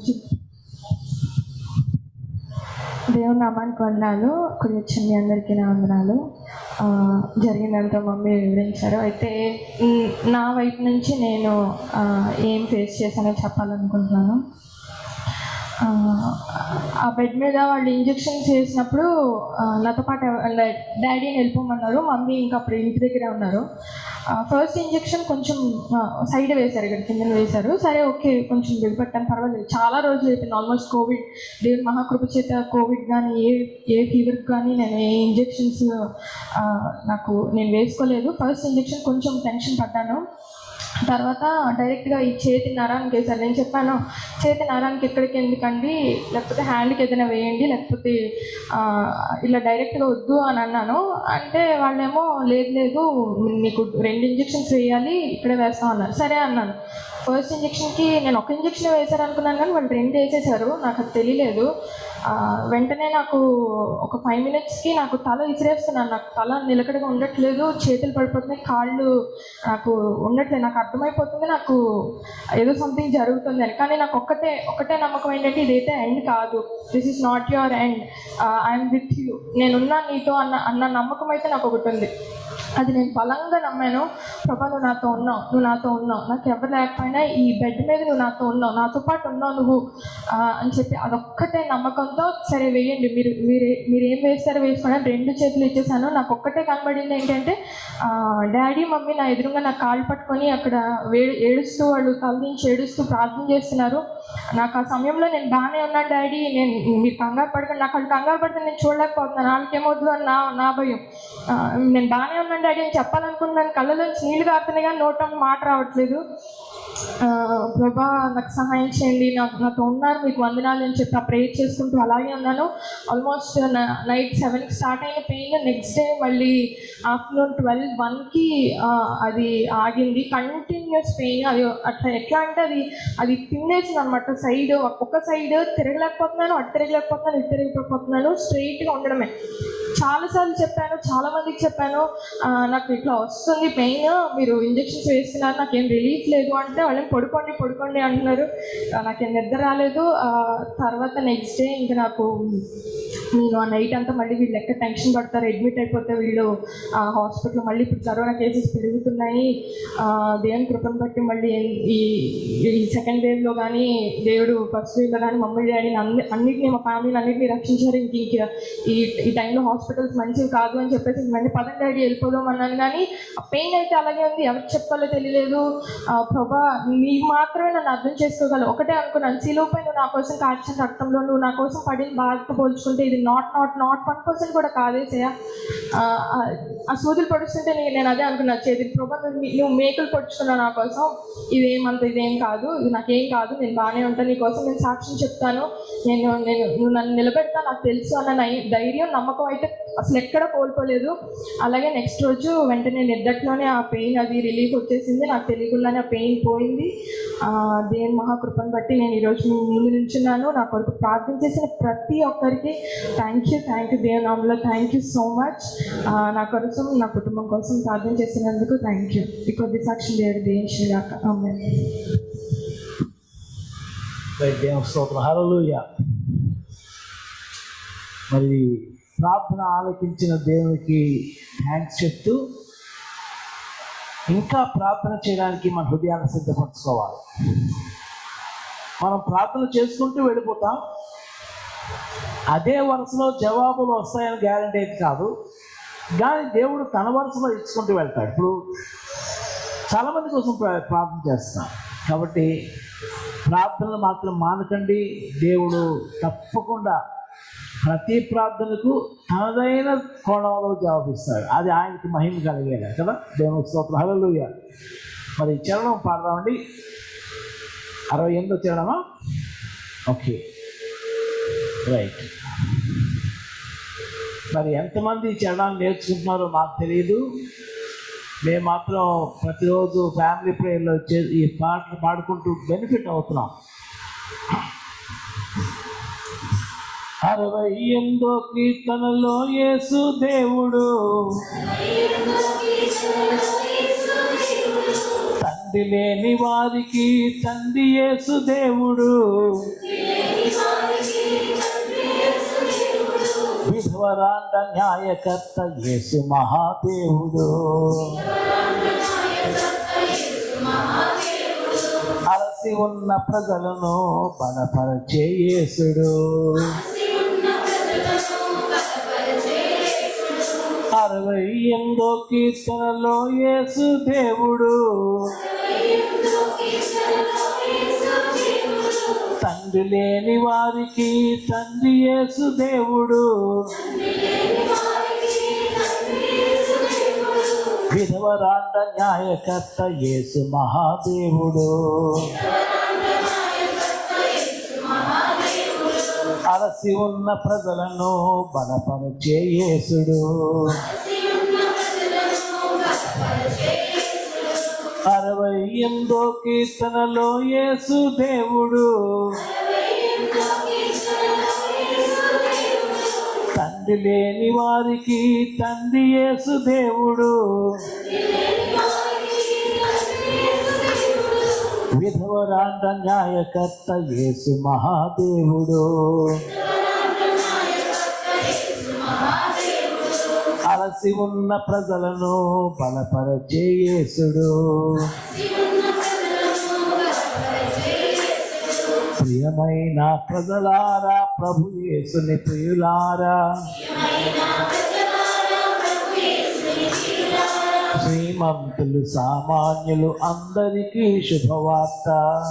దేవుని నామానికి వందనాలు ఇప్పుడు వచ్చిన మీ అందరికీ నా వందనాలు ఆ, జరిగినంత మమ్మీ వివరించారు అయితే మ్, నా వైపు నుంచి నేను ఆ, ఏం ఫేస్ చేశానో చెప్పాలనుకుంటున్నాను ఆ, ఆ బెడ్ మీద వాళ్ళు ఇంజెక్షన్స్ వేసినప్పుడు ఆ, నాతో పాటు ఎవ- డాడీని వెళ్ళిపోమన్నారు మమ్మీ ఇంకా అప్పుడు ఇంటి దగ్గరే ఉన్నారు ఫస్ట్ ఇంజెక్షన్ కొంచెం సైడ్ వేశారు ఇక్కడ కింద వేశారు సరే ఓకే కొంచెం దిగబెట్టాను పర్వాలేదు చాలా రోజులు అయిపోయింది ఆల్మోస్ట్ కోవిడ్ దేవుని మహాకృప చేత కోవిడ్ కానీ ఏ ఏ ఫీవర్కి కానీ నేను ఏ ఇంజెక్షన్స్ నాకు నేను వేసుకోలేదు ఫస్ట్ ఇంజెక్షన్ కొంచెం టెన్షన్ పడ్డాను తర్వాత డైరెక్ట్గా ఈ చేతి నరానికి వేశారు నేను చెప్పాను చేతి నరానికి ఎక్కడికి ఎందుకండి లేకపోతే హ్యాండ్కి ఏదైనా వేయండి లేకపోతే ఆ, ఇలా డైరెక్ట్గా వద్దు అని అన్నాను అంటే వాళ్ళేమో లేదు లేదు మీకు రెండు ఇంజెక్షన్స్ వేయాలి ఇక్కడే వేస్తాం అన్నారు సరే అన్నాను ఫస్ట్ ఇంజెక్షన్కి నేను ఒక ఇంజెక్షన్ వేశారు అనుకున్నాను కానీ వాళ్ళు రెండు వేసేసారు నాకు అది తెలియలేదు ఆ, వెంటనే నాకు ఒక ఫైవ్ మినిట్స్కి నాకు తల విసిరేస్తున్నాను నాకు తల నిలకడగా ఉండట్లేదు చేతులు పడిపోతున్నాయి కాళ్ళు నాకు ఉండట్లేదు నాకు అర్థమైపోతుంది నాకు ఏదో సంథింగ్ జరుగుతుంది అని కానీ నాకు ఒక్కటే ఒక్కటే నమ్మకం ఏంటంటే ఇదైతే ఎండ్ కాదు this is not your end I'm with you నేనున్నా నీతో అన్న అన్న నమ్మకం అయితే నాకు ఒకటి ఉంది అది నేను బలంగా నమ్మాను ప్రభా నువ్వు నాతో ఉన్నావు నువ్వు నాతో ఉన్నావు నాకు ఎవరు లేకపోయినా ఈ బెడ్ మీద నువ్వు నాతో ఉన్నావు నాతో పాటు ఉన్నావు నువ్వు ఆ, అని చెప్పి అదొక్కటే నమ్మకంతో సరే వేయండి మీరు మీరు మీరు ఏం వేస్తారో వేసుకోండి అని రెండు చేతులు ఇచ్చేసాను నాకు ఒక్కటే కనబడింది ఏంటంటే ఆ, డాడీ మమ్మీ నా ఎదురుగా నా కాళ్ళు పట్టుకొని అక్కడ వేడు ఏడుస్తూ వాళ్ళు తలదించి ఏడుస్తూ ప్రార్థన చేస్తున్నారు నాకు ఆ సమయంలో నేను బాగానే ఉన్నాను డాడీ నేను మీరు కంగారు పడకండి నాకు వాళ్ళు కంగారు పడితే నేను చూడలేకపోతున్నాను వాళ్ళకి ఏమవుతుందో అని నా నా భయం ఆ, నేను బాగానే ఉన్నాను డాడీ అని చెప్పాలనుకున్నాను కళ్ళలోంచి నీళ్ళు కారుతున్నాయి కానీ నోట మాట రావట్లేదు ఆ, ప్రభా నాకు సహాయం చేయండి నాకు నాతో ఉన్నారు మీకు వందనాలు అని చెప్పి ఆ ప్రేయర్ చేసుకుంటూ అలాగే ఉన్నాను ఆల్మోస్ట్ నైట్ సెవెన్కి స్టార్ట్ అయిన పెయిన్ నెక్స్ట్ డే మళ్ళీ ఆఫ్టర్నూన్ ట్వెల్వ్ వన్కి అది ఆగింది కంటిన్యూస్ పెయిన్ అది అట్లా ఎట్లా అంటే అది అది తినేసింది అనమాట సైడ్ ఒక్కొక్క సైడ్ తిరగలేకపోతున్నాను అటు తిరగలేకపోతున్నాను ఇటు తిరగలేకపోతున్నాను స్ట్రైట్గా ఉండడమే చాలాసార్లు చెప్పాను చాలా మందికి చెప్పాను ఆ, నాకు ఇట్లా వస్తుంది పెయిన్ మీరు ఇంజెక్షన్స్ వేస్తున్నారు నాకేం రిలీఫ్ లేదు అంటే వాళ్ళని పడుకోండి పడుకోండి అంటున్నారు ఆ, నాకేం నిద్ర రాలేదు ఆ, తర్వాత నెక్స్ట్ డే ఇంకా నాకు నేను ఆ నైట్ అంతా మళ్ళీ వీళ్ళు ఎక్కడ టెన్షన్ పడతారు అడ్మిట్ అయిపోతే వీళ్ళు హాస్పిటల్ మళ్ళీ ఇప్పుడు కరోనా కేసెస్ పెరుగుతున్నాయి ఆ, దేవుని కృపను బట్టి మళ్ళీ ఈ ఈ సెకండ్ వేవ్లో కానీ దేవుడు ఫస్ట్ వేవ్లో కానీ మమ్మల్ని డాడీని అన్ని అన్నిటిని మా ఫ్యామిలీని అన్నిటిని రక్షించారు ఇంక ఇంక ఈ ఈ టైంలో హాస్పిటల్స్ మంచివి కాదు అని చెప్పేసి ఇంక వెంటనే పదం డాడీ వెళ్ళిపోదాం అన్నాను కానీ ఆ పెయిన్ అయితే అలాగే ఉంది ఎవరికి చెప్పాలో తెలియలేదు ఆ, ప్రభా నీవు మాత్రమే నన్ను అర్థం చేసుకోగలవు ఒకటే అనుకున్నాను సిలువపై నువ్వు నా కోసం కాల్చిన రక్తంలో నువ్వు నా కోసం పడిన బాధతో పోల్చుకుంటే ఇది not not not one percent కూడా కాదేసయ్యా ఆ, ఆ, ఆ సూదులు పొడుస్తుంటే నేను నేను అదే అనుకున్నా చేతి ప్రభా నువ్వు నీ- నువ్వు మేకలు పొడుచుకున్నావు నా కోసం ఇదేమంత ఇదేం కాదు ఇది నాకేం కాదు నేను బాగానే ఉంటాను నీ కోసం నేను సాక్ష్యం చెప్తాను నేను నేను నువ్వు నన్ను నిలబెడతా నాకు తెలుసు అన్న నై- ధైర్యం నమ్మకం అయితే అసలు ఎక్కడ కోల్పోలేదు అలాగే నెక్స్ట్ రోజు వెంటనే నిద్దట్లోనే ఆ పెయిన్ అది రిలీఫ్ వచ్చేసింది నాకు తెలియకుండానే ఆ పెయిన్ పోయింది ఆ, దేవుని మహాకృపను బట్టి నేను ఈరోజు మీ ముందు నిల్చున్నాను నా కొరకు ప్రార్థన చేసిన ప్రతి ఒక్కరికి థ్యాంక్ యూ థ్యాంక్ యూ దేవుని నామంలో థ్యాంక్ యూ సో మచ్ నా కోసం నా కుటుంబం కోసం ప్రార్థన చేసినందుకు థ్యాంక్ యూ ఈ కొద్ది సాక్షి దేవుడు దేయించేదాక ఆమె దేవుని స్తోత్రం హల్లెలూయా మరి ప్రార్థన ఆలకించిన దేవునికి థ్యాంక్స్ చెప్తూ ఇంకా ప్రార్థన చేయడానికి మన హృదయాన్ని సిద్ధపరచుకోవాలి మనం ప్రార్థన చేసుకుంటూ వెళ్ళిపోతాం అదే వరుసలో జవాబులు వస్తాయని గ్యారంటీ అయితే కాదు కానీ దేవుడు తన వరుసలో ఇచ్చుకుంటూ వెళ్తాడు ఇప్పుడు చాలామంది కోసం ప్రా- ప్రార్థన చేస్తున్నాం కాబట్టి ప్రార్థనలు మాత్రం మానకండి దేవుడు తప్పకుండా ప్రతి ప్రార్థనకు తనదైన కోణంలో జవాబిస్తాడు అది ఆయనకి మహిమ కలిగేది కదా దేవుని స్తోత్రం హల్లెలూయా మరి చరణం పాడదామండి అరవై ఎనిమిదో చరణమా ఓకే రైట్ మరి ఎంతమంది ఈ చరణాలు నేర్చుకుంటున్నారో మాకు తెలియదు మేము మాత్రం ప్రతిరోజు ఫ్యామిలీ ప్రేయర్లో వచ్చే ఈ పాటలు పాడుకుంటూ బెనిఫిట్ అవుతున్నాం అరవై ఎనిమిదో కీర్తనలో యేసు దేవుడు తండ్రి లేని వారికి తండ్రి యేసు దేవుడు విధవరాండ న్యాయకర్త యేసు మహాదేవుడు అలసి ఉన్న ప్రజలను బలపరచే యేసుడు అరవై ఎనిమిదో కీర్తనలో యేసు దేవుడు తండ్రి లేని వారికి తండ్రి యేసు దేవుడు విధవరాండ న్యాయకర్త యేసు మహాదేవుడు అలసి ఉన్న ప్రజలను బలపరిచే యేసుడు అరవై ఎనిమిదో కీర్తనలో యేసు దేవుడు తండ్రి లేని వారికి తండ్రి యేసు దేవుడు విధవరాండ న్యాయకర్త యేసు మహాదేవుడు అలసి ఉన్న ప్రజలను బలపరచే యేసుడు ప్రియమైన ప్రజలారా ప్రభు యేసుని ప్రియులారా శ్రీమంతులు సామాన్యులు అందరికీ శుభవార్త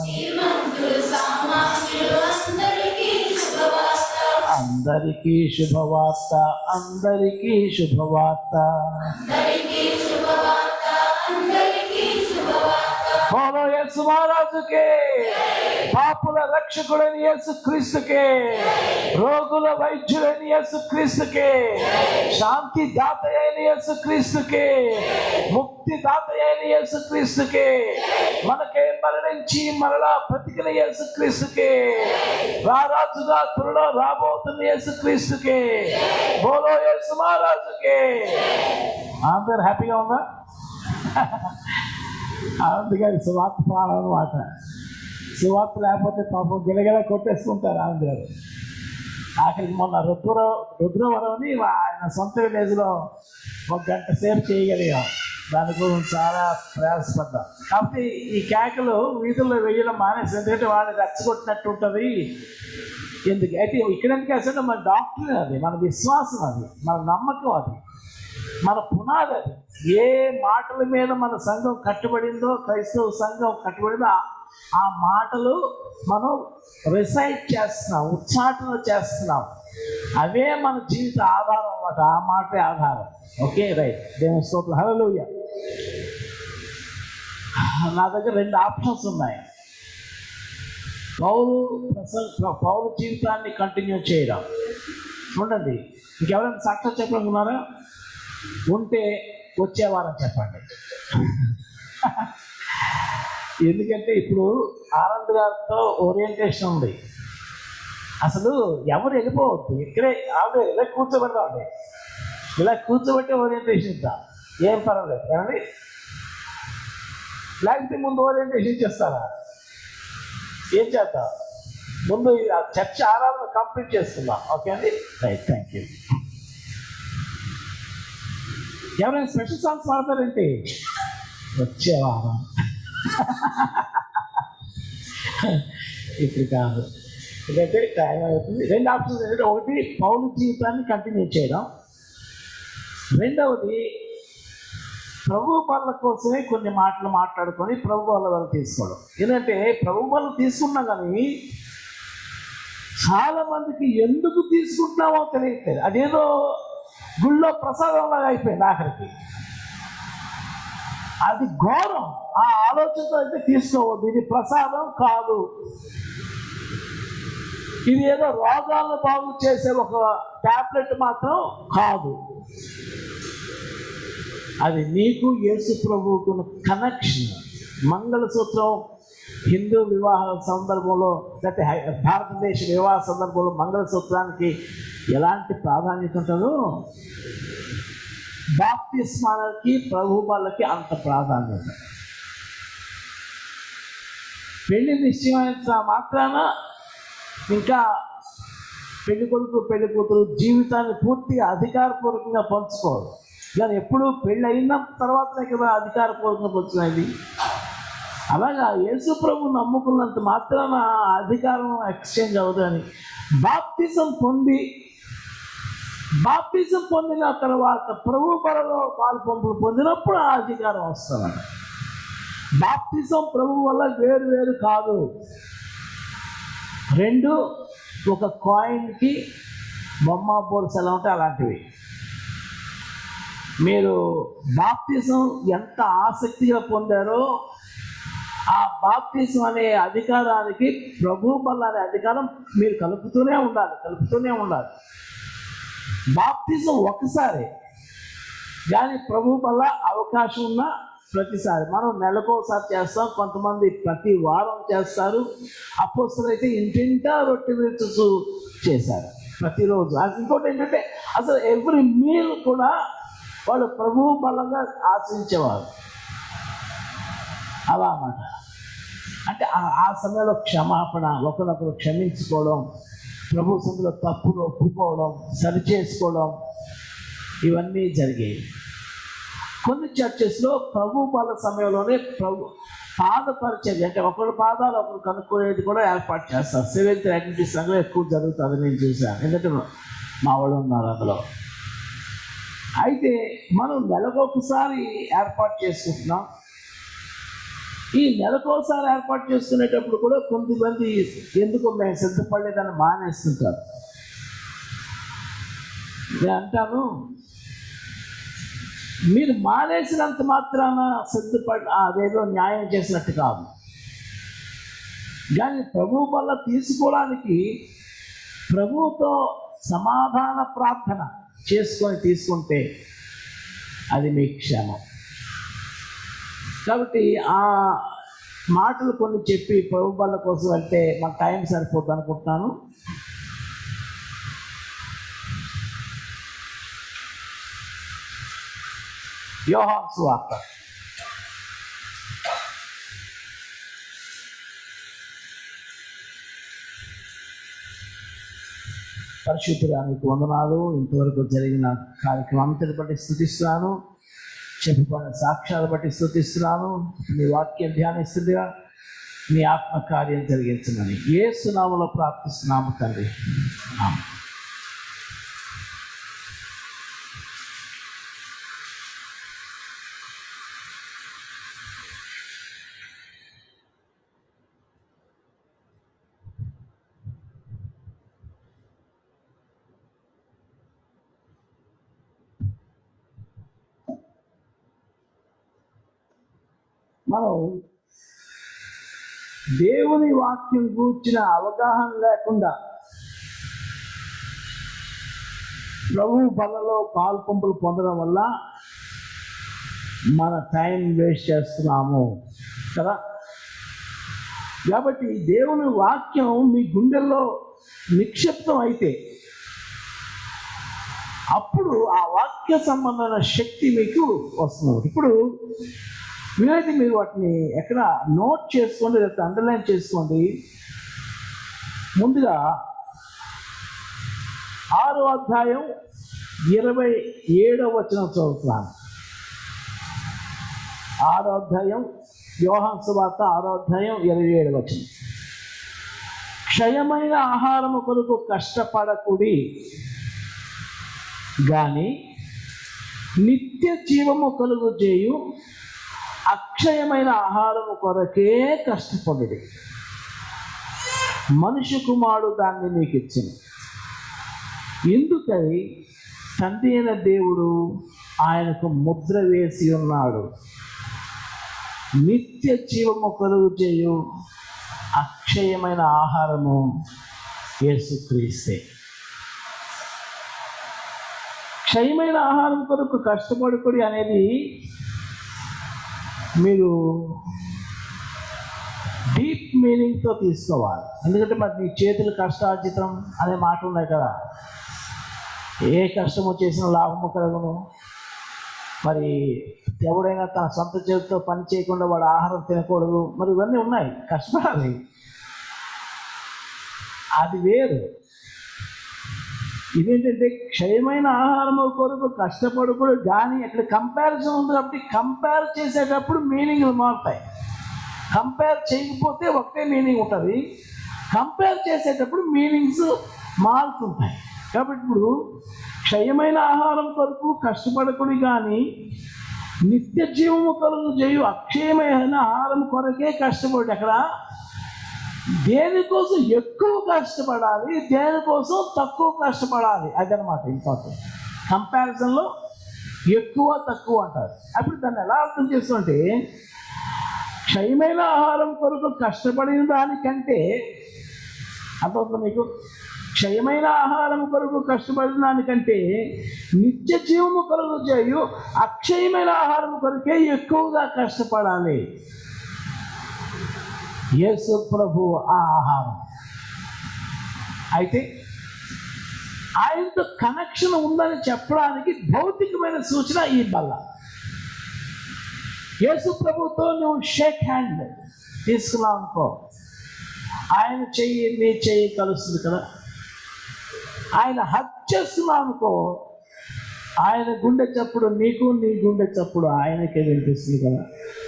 అందరికీ శుభవార్త అందరికీ శుభవార్త బోలో యేసు మహారాజుకే పాపుల రక్షకుడైన యేసు క్రీస్తుకే రోగుల వైద్యుడైన యేసు క్రీస్తుకే శాంతి దాత అయిన యేసు క్రీస్తుకే ముక్తి దాత అయిన యేసు క్రీస్తుకే మనకే మరణించి మరలా బ్రతికిన యేసు క్రీస్తుకే రారాజుగా త్వరలో రాబోతున్న యేసు క్రీస్తుకే బోలో యేసు మహారాజుకే అందరు హ్యాపీగా ఉందా అందుకని సువార్త ప్రాణం అనమాట సువార్త లేకపోతే పాపం గిలగిల కొట్టేసుకుంటారు ఆనంద్ గారు ఆఖరికి మొన్న రుద్ర రుద్రవరంని ఆయన సొంత విలేజ్లో ఒక గంట సేపు చేయగలిగాం దాని గురించి చాలా ప్రయాసపడ్డాం కాబట్టి ఈ కేకలు వీధుల్లో వేయడం మానేసి ఎందుకంటే వాళ్ళని రెచ్చగొట్టినట్టు ఉంటుంది ఎందుకు అయితే ఇక్కడ ఎందుకు అసలు మన డాక్టర్ అది మన విశ్వాసం అది మన నమ్మకం అది మన పునాది అది ఏ మాటల మీద మన సంఘం కట్టుబడిందో క్రైస్తవ సంఘం కట్టుబడిందో ఆ- ఆ మాటలు మనం రిసైట్ చేస్తున్నాం ఉచ్చాటన చేస్తున్నాం అవే మన జీవిత ఆధారం అన్నమాట ఆ మాటే ఆధారం ఓకే రైట్ దేవుని స్తోత్రం హల్లెలూయా నా దగ్గర రెండు ఆప్షన్స్ ఉన్నాయి పౌరు ప్రసంగ పౌరు జీవితాన్ని కంటిన్యూ చేయడం చూడండి ఇంకెవరైనా సాక్షాత్ చెప్పనుకున్నారా ఉంటే వచ్చే వారం చెప్పండి ఎందుకంటే ఇప్పుడు ఆనంద్ గారితో ఓరియంటేషన్ ఉంది అసలు ఎవరు వెళ్ళిపోవద్దు ఇక్కడే ఆవిడ ఇలా కూర్చోబెడతాండి ఇలా కూర్చోబెట్టి ఓరియంటేషన్ ఇద్దాం ఏం పర్వాలేదు కానీ లేకపోతే ముందు ఓరియంటేషన్ చేస్తారా ఏం చేద్దాం ముందు ఈ ఆ చర్చ ఆరాధన కంప్లీట్ చేసుకుందాం ఓకే అండి రైట్ థ్యాంక్ యూ ఎవరైనా స్పెషల్ సాంగ్స్ పాడతారేంటి వచ్చే వారం ఇప్పుడు కాదు ఎందుకంటే టైం అవుతుంది రెండు ఆప్షన్స్ ఏంటంటే ఒకటి పౌరు జీవితాన్ని కంటిన్యూ చేయడం రెండవది ప్రభు పనుల కోసమే కొన్ని మాటలు మాట్లాడుకొని ప్రభు వాళ్ళ వాళ్ళు తీసుకోవడం ఎందుకంటే ప్రభు వాళ్ళు తీసుకున్నా కానీ చాలా మందికి ఎందుకు తీసుకుంటున్నామో తెలియట్లేదు అదేదో గుళ్ళో ప్రసాదంలాగా అయిపోయింది ఆఖరికి అది ఘోరం ఆ ఆలోచనతో అయితే తీసుకోవద్దు ఇది ప్రసాదం కాదు ఇది ఏదో రోగాలను బాగు చేసే ఒక టాబ్లెట్ మాత్రం కాదు అది నీకు యేసు ప్రభువుకు కనెక్షన్ మంగళసూత్రం హిందూ వివాహ సందర్భంలో లేకపోతే హై- భారతదేశ వివాహ సందర్భంలో మంగళసూత్రానికి ఎలాంటి ప్రాధాన్యత ఉంటుందో బాప్తిస్మాలకి ప్రభు వాళ్ళకి అంత ప్రాధాన్యత పెళ్లి నిశ్చయమైన మాత్రాన ఇంకా పెళ్లి కొడుకు పెళ్లి కూతురు జీవితాన్ని పూర్తిగా అధికారపూర్వకంగా పంచుకోరు కానీ ఎప్పుడు పెళ్ళి అయిన తర్వాతనే కదా అధికారపూర్వకంగా పంచుకునేది అలాగా యేసు ప్రభు నమ్ముకున్నంత మాత్రాన ఆ అధికారం ఎక్స్చేంజ్ అవుదని బాప్తిజం పొంది బాప్తిజం పొందిన తర్వాత ప్రభు బలలో పాలు పంపులు పొందినప్పుడు ఆ అధికారం వస్తుంది బాప్తిజం ప్రభు వల్ల వేరు వేరు కాదు రెండు ఒక కాయిన్కి బొమ్మ బోర్స్ ఎలా ఉంటాయి అలాంటివి మీరు బాప్తిజం ఎంత ఆసక్తిగా పొందారో ఆ బాప్తిజం అనే అధికారానికి ప్రభు బల్ల అనే అధికారం మీరు కలుపుతూనే ఉండాలి కలుపుతూనే ఉండాలి బాప్తిజం ఒకసారి కానీ ప్రభు వల్ల అవకాశం ఉన్న ప్రతిసారి మనం నెలకోసారి చేస్తాం కొంతమంది ప్రతి వారం చేస్తారు అపోస్తులు అయితే ఇంటింటా రొట్టె విరుచుతూ చేశారు ప్రతిరోజు అది ఇంకోటి ఏంటంటే అసలు ఎవ్రీ మీల్ కూడా వాళ్ళు ప్రభువు బలంగా ఆశించేవారు అలా అన్నమాట అంటే ఆ- ఆ సమయంలో క్షమాపణ ఒకరినొకరు క్షమించుకోవడం ప్రభు సందులో తప్పులు ఒప్పుకోవడం సరి చేసుకోవడం ఇవన్నీ జరిగాయి కొన్ని చర్చెస్లో ప్రభు బల సమయంలోనే ప్రభు పాద పరిచయం అంటే ఒకరి పాదాలు ఒకరు కనుక్కునేది కూడా ఏర్పాటు చేస్తారు సెవెంత్ యాక్టివిటీస్ అందులో ఎక్కువ జరుగుతుంది నేను చూశాను ఎందుకంటే మా వాళ్ళు ఉన్నారు అందులో అయితే మనం నెలకొకసారి ఏర్పాటు చేసుకుంటున్నాం ఈ నెలకోసారి ఏర్పాటు చేసుకునేటప్పుడు కూడా కొంతమంది ఎందుకు మేము సిద్ధపడలేదని మానేస్తుంటారు నేను అంటాను మీరు మానేసినంత మాత్రాన సిద్ధపడి అదేదో న్యాయం చేసినట్టు కాదు కానీ ప్రభు వల్ల తీసుకోవడానికి ప్రభువుతో సమాధాన ప్రార్థన చేసుకొని తీసుకుంటే అది మీ క్షేమం కాబట్టి ఆ మాటలు కొన్ని చెప్పి ప్రభు బల్ల కోసం వెళ్తే మాకు టైం సరిపోద్ది అనుకుంటున్నాను యోహాన్ సువార్త పరిశుద్ధుగా నీకు వందనాలు ఇంతవరకు జరిగిన కార్యక్రమం అంతటి బట్టి స్థుతిస్తున్నాను చెప్పబడిన సాక్ష్యాలు బట్టి స్థుతిస్తున్నాను నీ వాక్యం ధ్యానిస్తుందిగా నీ ఆత్మ కార్యం జరిగించమని ఏ సునామలో ప్రార్థిస్తున్నాము తండ్రి ఆమేన్. మనం దేవుని వాక్యం కూర్చిన అవగాహన లేకుండా ప్రభు బలలో పాల్పంపులు పొందడం వల్ల మన టైం వేస్ట్ చేస్తున్నాము కదా కాబట్టి దేవుని వాక్యం మీ గుండెల్లో నిక్షిప్తం అయితే అప్పుడు ఆ వాక్య సంబంధమైన శక్తి మీకు వస్తుంది ఇప్పుడు వీలైతే మీరు వాటిని ఎక్కడ నోట్ చేసుకోండి లేకపోతే అండర్లైన్ చేసుకోండి ముందుగా ఆరో అధ్యాయం ఇరవై ఏడవ వచనం చదువుతున్నాను ఆరో అధ్యాయం యోహాన్ సువార్త ఆరో అధ్యాయం ఇరవై ఏడవ వచనం క్షయమైన ఆహారము కొరకు కష్టపడకుడి గాని నిత్య జీవము కలుగు చేయు అక్షయమైన ఆహారము కొరకే కష్టపడుడి మనిషి కుమారుడు దాన్ని మీకు ఇచ్చింది ఎందుకై తండ్రి అయిన దేవుడు ఆయనకు ముద్ర వేసి ఉన్నాడు నిత్య జీవము కలుగు చేయు అక్షయమైన ఆహారము యేసుక్రీస్తే క్షయమైన ఆహారం కొరకు కష్టపడుకుడి అనేది మీరు డీప్ మీనింగ్తో తీసుకోవాలి ఎందుకంటే మరి నీ చేతులు కష్టార్జితం అనే మాట ఉన్నాయి కదా ఏ కష్టము చేసిన లాభము కలుగును మరి ఎవడైనా తన సొంత చేతితో పని చేయకుండా వాడు ఆహారం తినకూడదు మరి ఇవన్నీ ఉన్నాయి కష్టపడాలి అది వేరు ఇదేంటంటే క్షయమైన ఆహారము కొరకు కష్టపడుకుడు కానీ అక్కడ కంపారిజన్ ఉంది కాబట్టి కంపేర్ చేసేటప్పుడు మీనింగ్లు మారుతాయి కంపేర్ చేయకపోతే ఒకటే మీనింగ్ ఉంటుంది కంపేర్ చేసేటప్పుడు మీనింగ్స్ మారుతుంటాయి కాబట్టి ఇప్పుడు క్షయమైన ఆహారం కొరకు కష్టపడకుడి కానీ నిత్య జీవము కొరకు చేయు అక్షయమైన ఆహారం కొరకే కష్టపడి అక్కడ దేనికోసం ఎక్కువ కష్టపడాలి దేనికోసం తక్కువ కష్టపడాలి అదనమాట ఇంపార్టెంట్ కంపారిజన్లో ఎక్కువ తక్కువ అంటారు అప్పుడు దాన్ని ఎలా అర్థం చేసుకుంటే క్షయమైన ఆహారం కొరకు కష్టపడిన దానికంటే అర్థమవుతుంది మీకు క్షయమైన ఆహారం కొరకు కష్టపడిన దానికంటే నిత్య జీవము కొరకు చేయు అక్షయమైన ఆహారం కొరకే ఎక్కువగా కష్టపడాలి యేసు ప్రభు ఆ ఆహారం అయితే ఆయనతో కనెక్షన్ ఉందని చెప్పడానికి భౌతికమైన సూచన ఈ బల్ల యేసు ప్రభుతో నువ్వు షేక్ హ్యాండ్ తీసుకున్నావు అనుకో ఆయన చెయ్యి నీ చెయ్యి కలుస్తుంది కదా ఆయన హక్ చేస్తున్నావు అనుకో ఆయన గుండె చప్పుడు నీకు నీ గుండె చప్పుడు ఆయనకే వినిపిస్తుంది కదా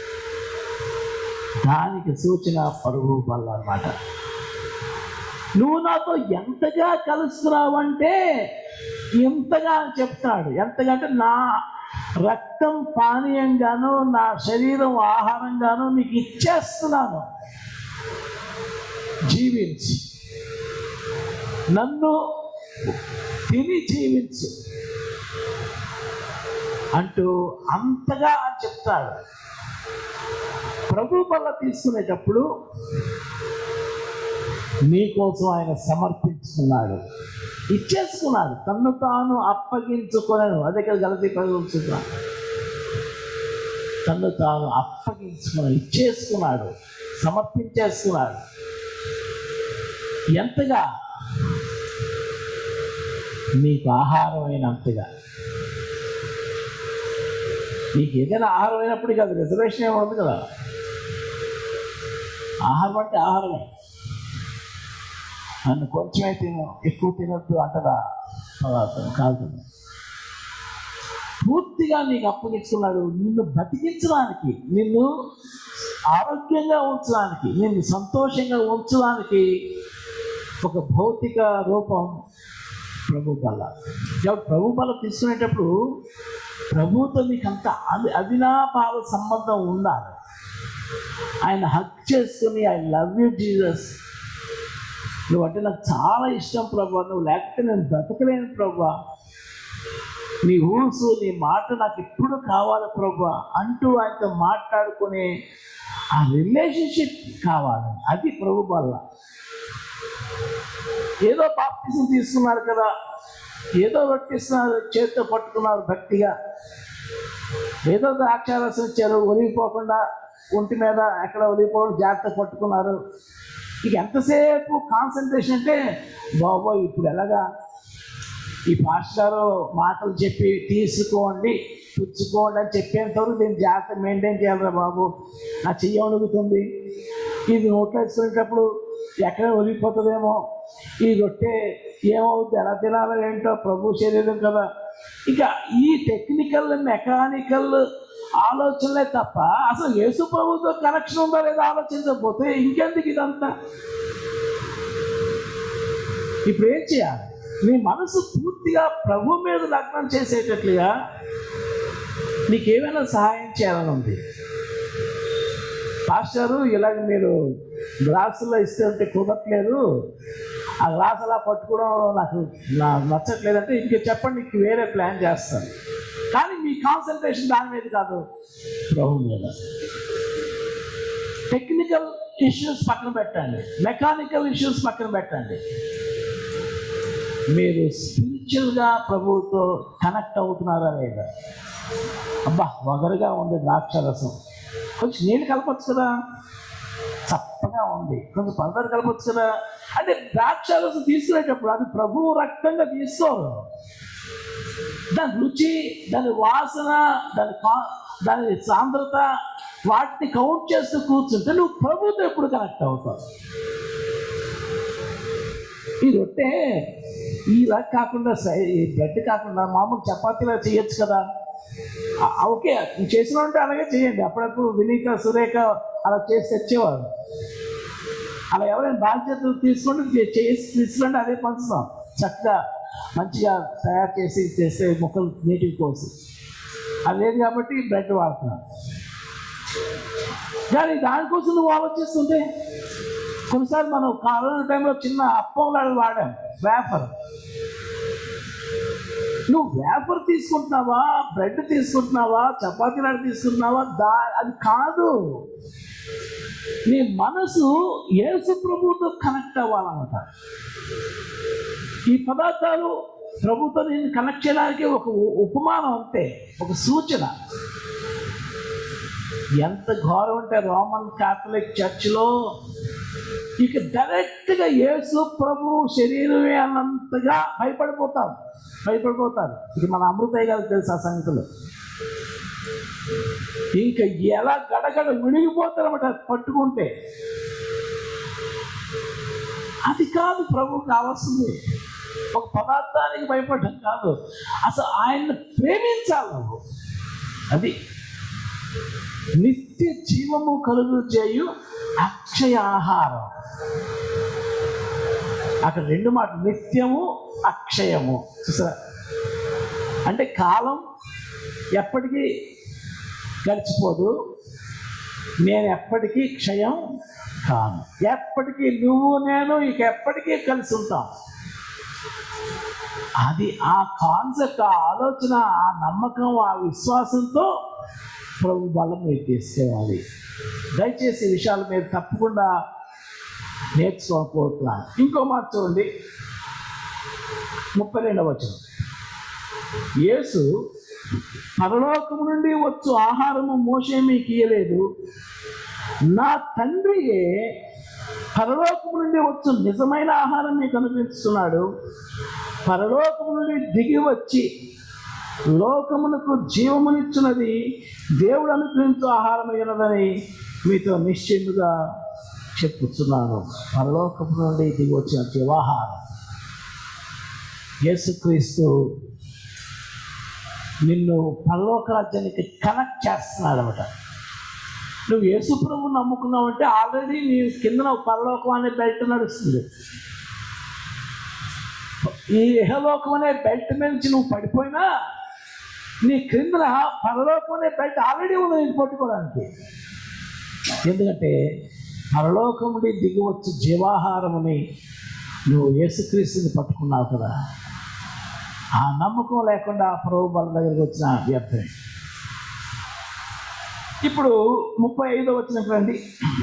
దానికి సూచన పరుగు బల్ల అన్నమాట నువ్వు నాతో ఎంతగా కలుస్తున్నావంటే ఎంతగా అని చెప్తాడు ఎంతగా అంటే నా రక్తం పానీయంగాను నా శరీరం ఆహారంగాను నీకు ఇచ్చేస్తున్నాను జీవించి నన్ను తిని జీవించు అంటూ అంతగా అని చెప్తాడు ప్రభు వల్ల తీసుకునేటప్పుడు నీకోసం ఆయన సమర్పించుకున్నాడు ఇచ్చేసుకున్నాడు తన్ను తాను అప్పగించుకున్నాడు అదే కదా గలతీ పడుతున్నా తన్ను తాను అప్పగించుకున్నాడు ఇచ్చేసుకున్నాడు సమర్పించేసుకున్నాడు ఎంతగా నీకు ఆహారం అయినంతగా నీకు ఏదైనా ఆహారం అయినప్పుడు కాదు రిజర్వేషన్ ఏమి ఉండదు కదా ఆహారం అంటే ఆహారమే నన్ను కొంచెమే తిను ఎక్కువ తినొద్దు అంటదా పదార్థం కాదు పూర్తిగా నీకు అప్పగించుకున్నాడు నిన్ను బతికించడానికి నిన్ను ఆరోగ్యంగా ఉంచడానికి నిన్ను సంతోషంగా ఉంచడానికి ఒక భౌతిక రూపం ప్రభు బల కాబట్టి ప్రభు బల తీసుకునేటప్పుడు ప్రభుతో నీకు అంత అది అవినాభావ సంబంధం ఉండాలి ఆయన హక్ చేసుకుని ఐ లవ్ యూ జీసస్ నువ్వు అంటే నాకు చాలా ఇష్టం ప్రభా నువ్వు లేకపోతే నేను బ్రతకలేను ప్రభా నీ ఊసు నీ మాట నాకు ఇప్పుడు కావాలి ప్రభా అంటూ ఆయనతో మాట్లాడుకునే ఆ రిలేషన్షిప్ కావాలి అది ప్రభు వల్ల ఏదో బాప్తిజం తీసుకున్నారు కదా ఏదో రొట్టిస్తున్నారు చేతితో పట్టుకున్నారు భక్తిగా ఏదో ద్రాక్షారసం ఇచ్చారు ఒలిగిపోకుండా ఒంటి మీద ఎక్కడ ఒలిగిపోవడం జాగ్రత్త పట్టుకున్నారు ఇక ఎంతసేపు కాన్సన్ట్రేషన్ అంటే బాబోయ్ ఇప్పుడు ఎలాగా ఈ పాస్టర్ మాటలు చెప్పి తీసుకోండి పుచ్చుకోండి అని చెప్పేంతవరకు దీన్ని జాగ్రత్త మెయింటైన్ చేయాలిరా బాబు నా చెయ్యి అణుగుతుంది ఇది నోట్లో వేసుకునేటప్పుడు ఎక్కడ ఒలిగిపోతుందేమో ఈ రొట్టె ఏమవుతుంది ఎలా తినాలో ఏంటో ప్రభు శరీరం కదా ఇక ఈ టెక్నికల్ మెకానికల్ ఆలోచనలే తప్ప అసలు యేసు ప్రభుతో కనెక్షన్ ఉందా లేదా ఆలోచించకపోతే ఇంకెందుకు ఇదంతా ఇప్పుడు ఏం చేయాలి నీ మనసు పూర్తిగా ప్రభు మీద లగ్నం చేసేటట్లుగా నీకేమైనా సహాయం చేయాలని ఉంది పాస్టరు ఇలాగ మీరు గ్లాసులో ఇస్తే ఉంటే కుదరట్లేదు ఆ గ్లాస్ అలా పట్టుకోవడం నాకు నా నచ్చట్లేదంటే ఇంక చెప్పండి ఇంక వేరే ప్లాన్ చేస్తాను కానీ మీ కాన్సన్ట్రేషన్ దాని మీద కాదు ప్రభు మీద టెక్నికల్ ఇష్యూస్ పక్కన పెట్టండి మెకానికల్ ఇష్యూస్ పక్కన పెట్టండి మీరు స్పిరిచువల్గా ప్రభువుతో కనెక్ట్ అవుతున్నారా లేదా అబ్బా వగరుగా ఉంది ద్రాక్ష రసం కొంచెం నీళ్ళు కలపచ్చు కదా చప్పగా ఉంది కొంచెం పంచదార కలపచ్చు కదా అంటే ద్రాక్ష రసం తీసుకునేటప్పుడు అది ప్రభువు రక్తంగా తీసుకోరు దాని రుచి దాని వాసన దాని కా దాని సాంద్రత వాటిని కౌంట్ చేస్తూ కూర్చుంటే నువ్వు ప్రభుతో ఎప్పుడు కనెక్ట్ అవుతావు ఈ రొట్టె ఇలా కాకుండా సై- ఈ బ్రెడ్ కాకుండా మామూలు చపాతీలా చేయొచ్చు కదా ఆ- ఆ ఓకే నువ్వు చేసిన ఉంటే అలాగే చేయండి అప్పుడప్పుడు వినీత సురేఖ అలా చేసి తెచ్చేవారు అలా ఎవరైనా బాధ్యతలు తీసుకుంటే చే- చేసి తీసుకుంటే అదే పంచుతాం చక్కగా మంచిగా తయారు చేసి చేస్తే ముక్కలు నీటికి కోసి అది లేదు కాబట్టి బ్రెడ్ వాడుతున్నాను కానీ దానికోసం నువ్వు ఆలోచిస్తుంటే కొన్నిసార్లు మనం కరోనా టైంలో చిన్న అప్పం లాంటి వాడాం వేఫర్ నువ్వు వేఫర్ తీసుకుంటున్నావా బ్రెడ్ తీసుకుంటున్నావా చపాతీ లాంటి తీసుకుంటున్నావా దా అది కాదు నీ మనసు యేసు ప్రభుతో కనెక్ట్ అవ్వాలన్నమాట ఈ పదార్థాలు ప్రభుతో నేను కనెక్ట్ చేయడానికి ఒక ఉ- ఉపమానం అంతే ఒక సూచన ఎంత ఘోరం అంటే రోమన్ కాథలిక్ చర్చ్లో ఇక డైరెక్ట్గా యేసు ప్రభు శరీరమే అన్నంతగా భయపడిపోతారు భయపడిపోతారు ఇది మన అమృతయ్య గారికి తెలుసు ఆ సంగతులు ఇంకా ఎలా గడగడ విడిగిపోతారన్నమాట పట్టుకుంటే అది కాదు ప్రభు కావాల్సింది ఒక పదార్థానికి భయపడడం కాదు అసలు ఆయన్ని ప్రేమించాలి నువ్వు అది నిత్య జీవము కలుగు చేయు అక్షయ ఆహారం అక్కడ రెండు మాటలు నిత్యము అక్షయము చూసారా అంటే కాలం ఎప్పటికీ గడిచిపోదు నేను ఎప్పటికీ క్షయం కాను ఎప్పటికీ నువ్వు నేను ఇక ఎప్పటికీ కలిసి ఉంటాం అది ఆ కాన్సెప్ట్ ఆ ఆలోచన ఆ నమ్మకం ఆ విశ్వాసంతో ప్రభు బలం మీరు తీసుకోవాలి దయచేసి ఈ విషయాలు మీరు తప్పకుండా నేర్చుకోకపోతున్నాను ఇంకో మాట చూడండి ముప్పై రెండవ వచనం యేసు పరలోకము నుండి వచ్చు ఆహారము మోసే మీకు ఇయ్యలేదు నా తండ్రియే పరలోకము నుండి వచ్చు నిజమైన ఆహారం మీకు అనిపిస్తున్నాడు పరలోకము నుండి దిగి వచ్చి లోకమునకు జీవమునిచ్చున్నది దేవుడు అనుగ్రహించు ఆహారమైనదని మీతో నిశ్చయముగా చెప్పుతున్నాను పరలోకము నుండి దిగి వచ్చిన జీవాహారం యేసుక్రీస్తు నిన్ను పరలోక రాజ్యానికి కనెక్ట్ చేస్తున్నాడు అనమాట నువ్వు యేసుప్రభు నమ్ముకున్నావు అంటే ఆల్రెడీ నీ కిందన పరలోకం అనే బెల్ట్ నడుస్తుంది ఈ ఇహలోకం అనే బెల్ట్ మీద నుంచి నువ్వు పడిపోయినా నీ క్రిందన పరలోకం అనే బెల్ట్ ఆల్రెడీ ఉంది నేను పట్టుకోవడానికి ఎందుకంటే పరలోకం నుండి దిగివచ్చు జీవాహారముని నువ్వు యేసుక్రీస్తుని పట్టుకున్నావు కదా ఆ నమ్మకం లేకుండా ప్రభు బల దగ్గరికి వచ్చిన వ్యర్థం ఇప్పుడు ముప్పై ఐదో వచ్చినటువంటి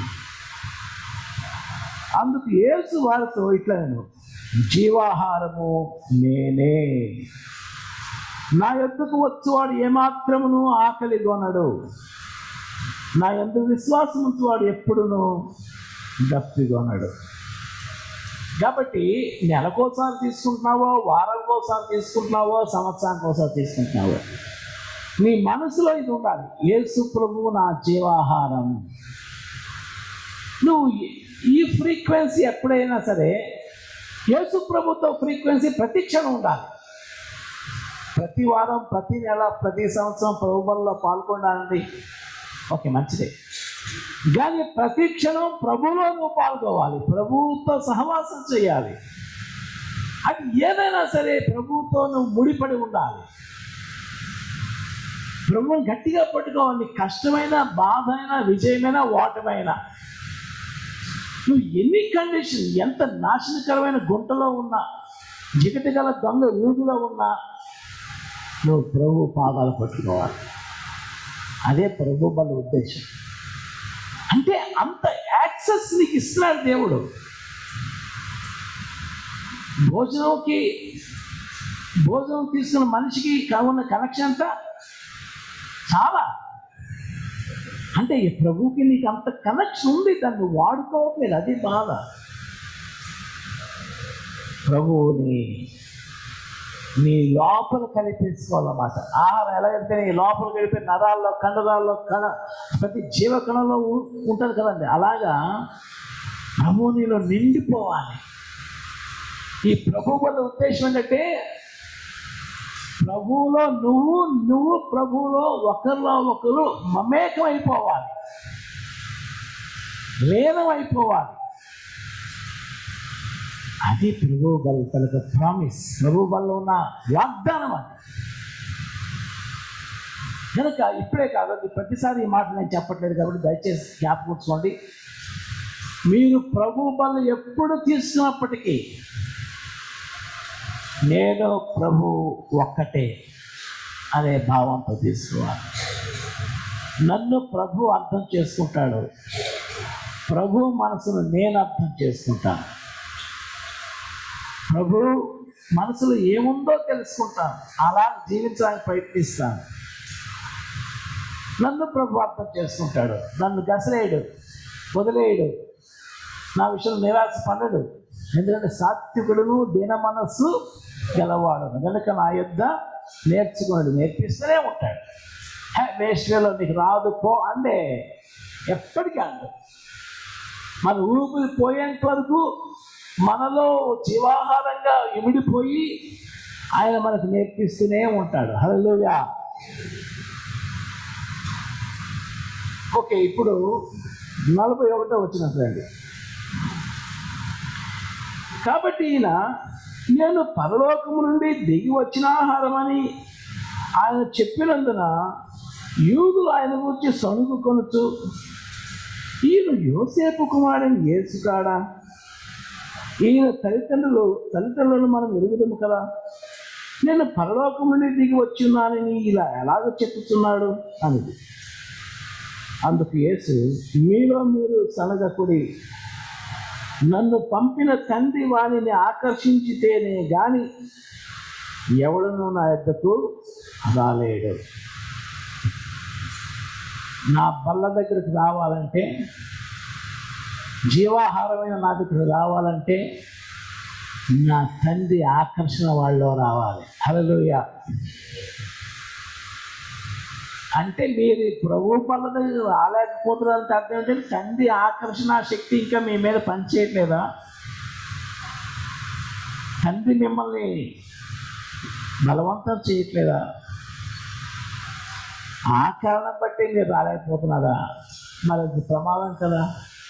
అందుకు యేసు వారితో ఇట్లా నేను జీవాహారము నేనే నా యొద్దకు వచ్చేవాడు ఏమాత్రమును ఆకలి కొనడు నా యొద్ద విశ్వాసం ఉంచేవాడు ఎప్పుడును దప్పికొనడు కాబట్టి నెలకోసారి తీసుకుంటున్నావో వారానికోసారి తీసుకుంటున్నావో సంవత్సరానికి ఒకసారి తీసుకుంటున్నావో నీ మనసులో ఇది ఉండాలి యేసు ప్రభువు నా జీవాహారం నువ్వు ఈ- ఈ ఫ్రీక్వెన్సీ ఎప్పుడైనా సరే యేసు ప్రభుతో ఫ్రీక్వెన్సీ ప్రతి క్షణం ఉండాలి ప్రతి వారం ప్రతి నెల ప్రతి సంవత్సరం ప్రభుబల్లో పాల్గొనాలండి ఓకే మంచిదే కానీ ప్రతి క్షణం ప్రభువులో నువ్వు పాల్గొవాలి ప్రభువుతో సహవాసం చేయాలి అది ఏదైనా సరే ప్రభువుతో నువ్వు ముడిపడి ఉండాలి ప్రభువుని గట్టిగా పట్టుకోవాలి నీకు కష్టమైన బాధ అయినా విజయమైన ఓటమైనా నువ్వు ఎన్ని కండిషన్ ఎంత నాశనకరమైన గుంటలో ఉన్నా జిగటి గల దొంగ వీధిలో ఉన్నా నువ్వు ప్రభు పాదాలు పట్టుకోవాలి అదే ప్రభు బల ఉద్దేశం అంటే అంత యాక్సెస్ నీకు ఇస్తున్నాడు దేవుడు భోజనంకి భోజనం తీసుకున్న మనిషికి ఉన్న కనెక్షన్ అంతా చాలా అంటే ఈ ప్రభువుకి నీకు అంత కనెక్షన్ ఉంది దాన్ని వాడుకోవట్లేదు అది బాధ ప్రభువుని నీ లోపల కనిపించుకోవాలన్నమాట ఆహారం ఎలాగైతే నీ లోపల గడిపే నరాల్లో కండరాల్లో కణ ప్రతి జీవ కణంలో ఉ- ఉంటుంది కదండి అలాగా ప్రభు నీలో నిండిపోవాలి ఈ ప్రభు వల్ల ఉద్దేశం ఏంటంటే ప్రభువులో నువ్వు నువ్వు ప్రభువులో ఒకరిలో ఒకరు మమేకం అయిపోవాలి లీనం అయిపోవాలి అది ప్రభు బల తనకు ప్రామిస్ ప్రభు వల్ల ఉన్న వాగ్దానం అది కనుక ఇప్పుడే కాదు అది ప్రతిసారి ఈ మాట నేను చెప్పట్లేదు కాబట్టి దయచేసి జ్ఞాపకుంచుకోండి మీరు ప్రభు బల్ల ఎప్పుడు తీసుకున్నప్పటికీ నేను ప్రభు ఒక్కటే అనే భావంతో తీసుకోవాలి నన్ను ప్రభు అర్థం చేసుకుంటాడు ప్రభు మనసును నేను అర్థం చేసుకుంటాను ప్రభు మనసులో ఏముందో తెలుసుకుంటాను అలా జీవించడానికి ప్రయత్నిస్తాను నన్ను ప్రభు అర్థం చేసుకుంటాడు నన్ను గసలేయడు వదిలేయడు నా విషయంలో నిరాశ పడడు ఎందుకంటే సాత్వికుడును దీన మనస్సు గెలవాడు కనుక నా యుద్ధ నేర్చుకున్నాడు నేర్పిస్తూనే ఉంటాడు వేస్ట్ వేలో నీకు రాదు పో అంటే ఎప్పటికీ అండు మన ఊపిరి పోయేంత వరకు మనలో జీవాహారంగా ఇమిడిపోయి ఆయన మనకు నేర్పిస్తూనే ఉంటాడు హలోగా ఓకే ఇప్పుడు నలభై ఒకటో వచ్చినట్లండి కాబట్టి ఈయన నేను పరలోకము నుండి దిగి వచ్చిన ఆహారమని ఆయన చెప్పినందున యూదులు ఆయన గురించి సణుగు కొనుచు ఈయన యోసేపు కుమారుని యేసుకాడా ఈయన తల్లిదండ్రులు తల్లిదండ్రులను మనం ఎరుగుదము కదా నేను పరలోకం నుండి దిగి వచ్చున్నానని ఇలా ఎలాగ చెప్పుతున్నాడు అనేది అందుకు యేసు మీలో మీరు సనగకుడి నన్ను పంపిన తండ్రి వారిని ఆకర్షించితేనే గాని ఎవడను నా యొద్దకు రాలేడు నా బల్ల దగ్గరికి రావాలంటే జీవాహారమైన నా దగ్గరికి రావాలంటే నా తండ్రి ఆకర్షణ వాళ్ళలో రావాలి హలోయ అంటే మీరు ఈ ప్రభు పనుల దగ్గర రాలేకపోతున్నారంటే అర్థం ఏంటంటే తండ్రి ఆకర్షణ శక్తి ఇంకా మీ మీద పనిచేయట్లేదా తండ్రి మిమ్మల్ని బలవంతం చేయట్లేదా ఆ కారణం బట్టి మీరు రాలేకపోతున్నారా మరి అది ప్రమాదం కదా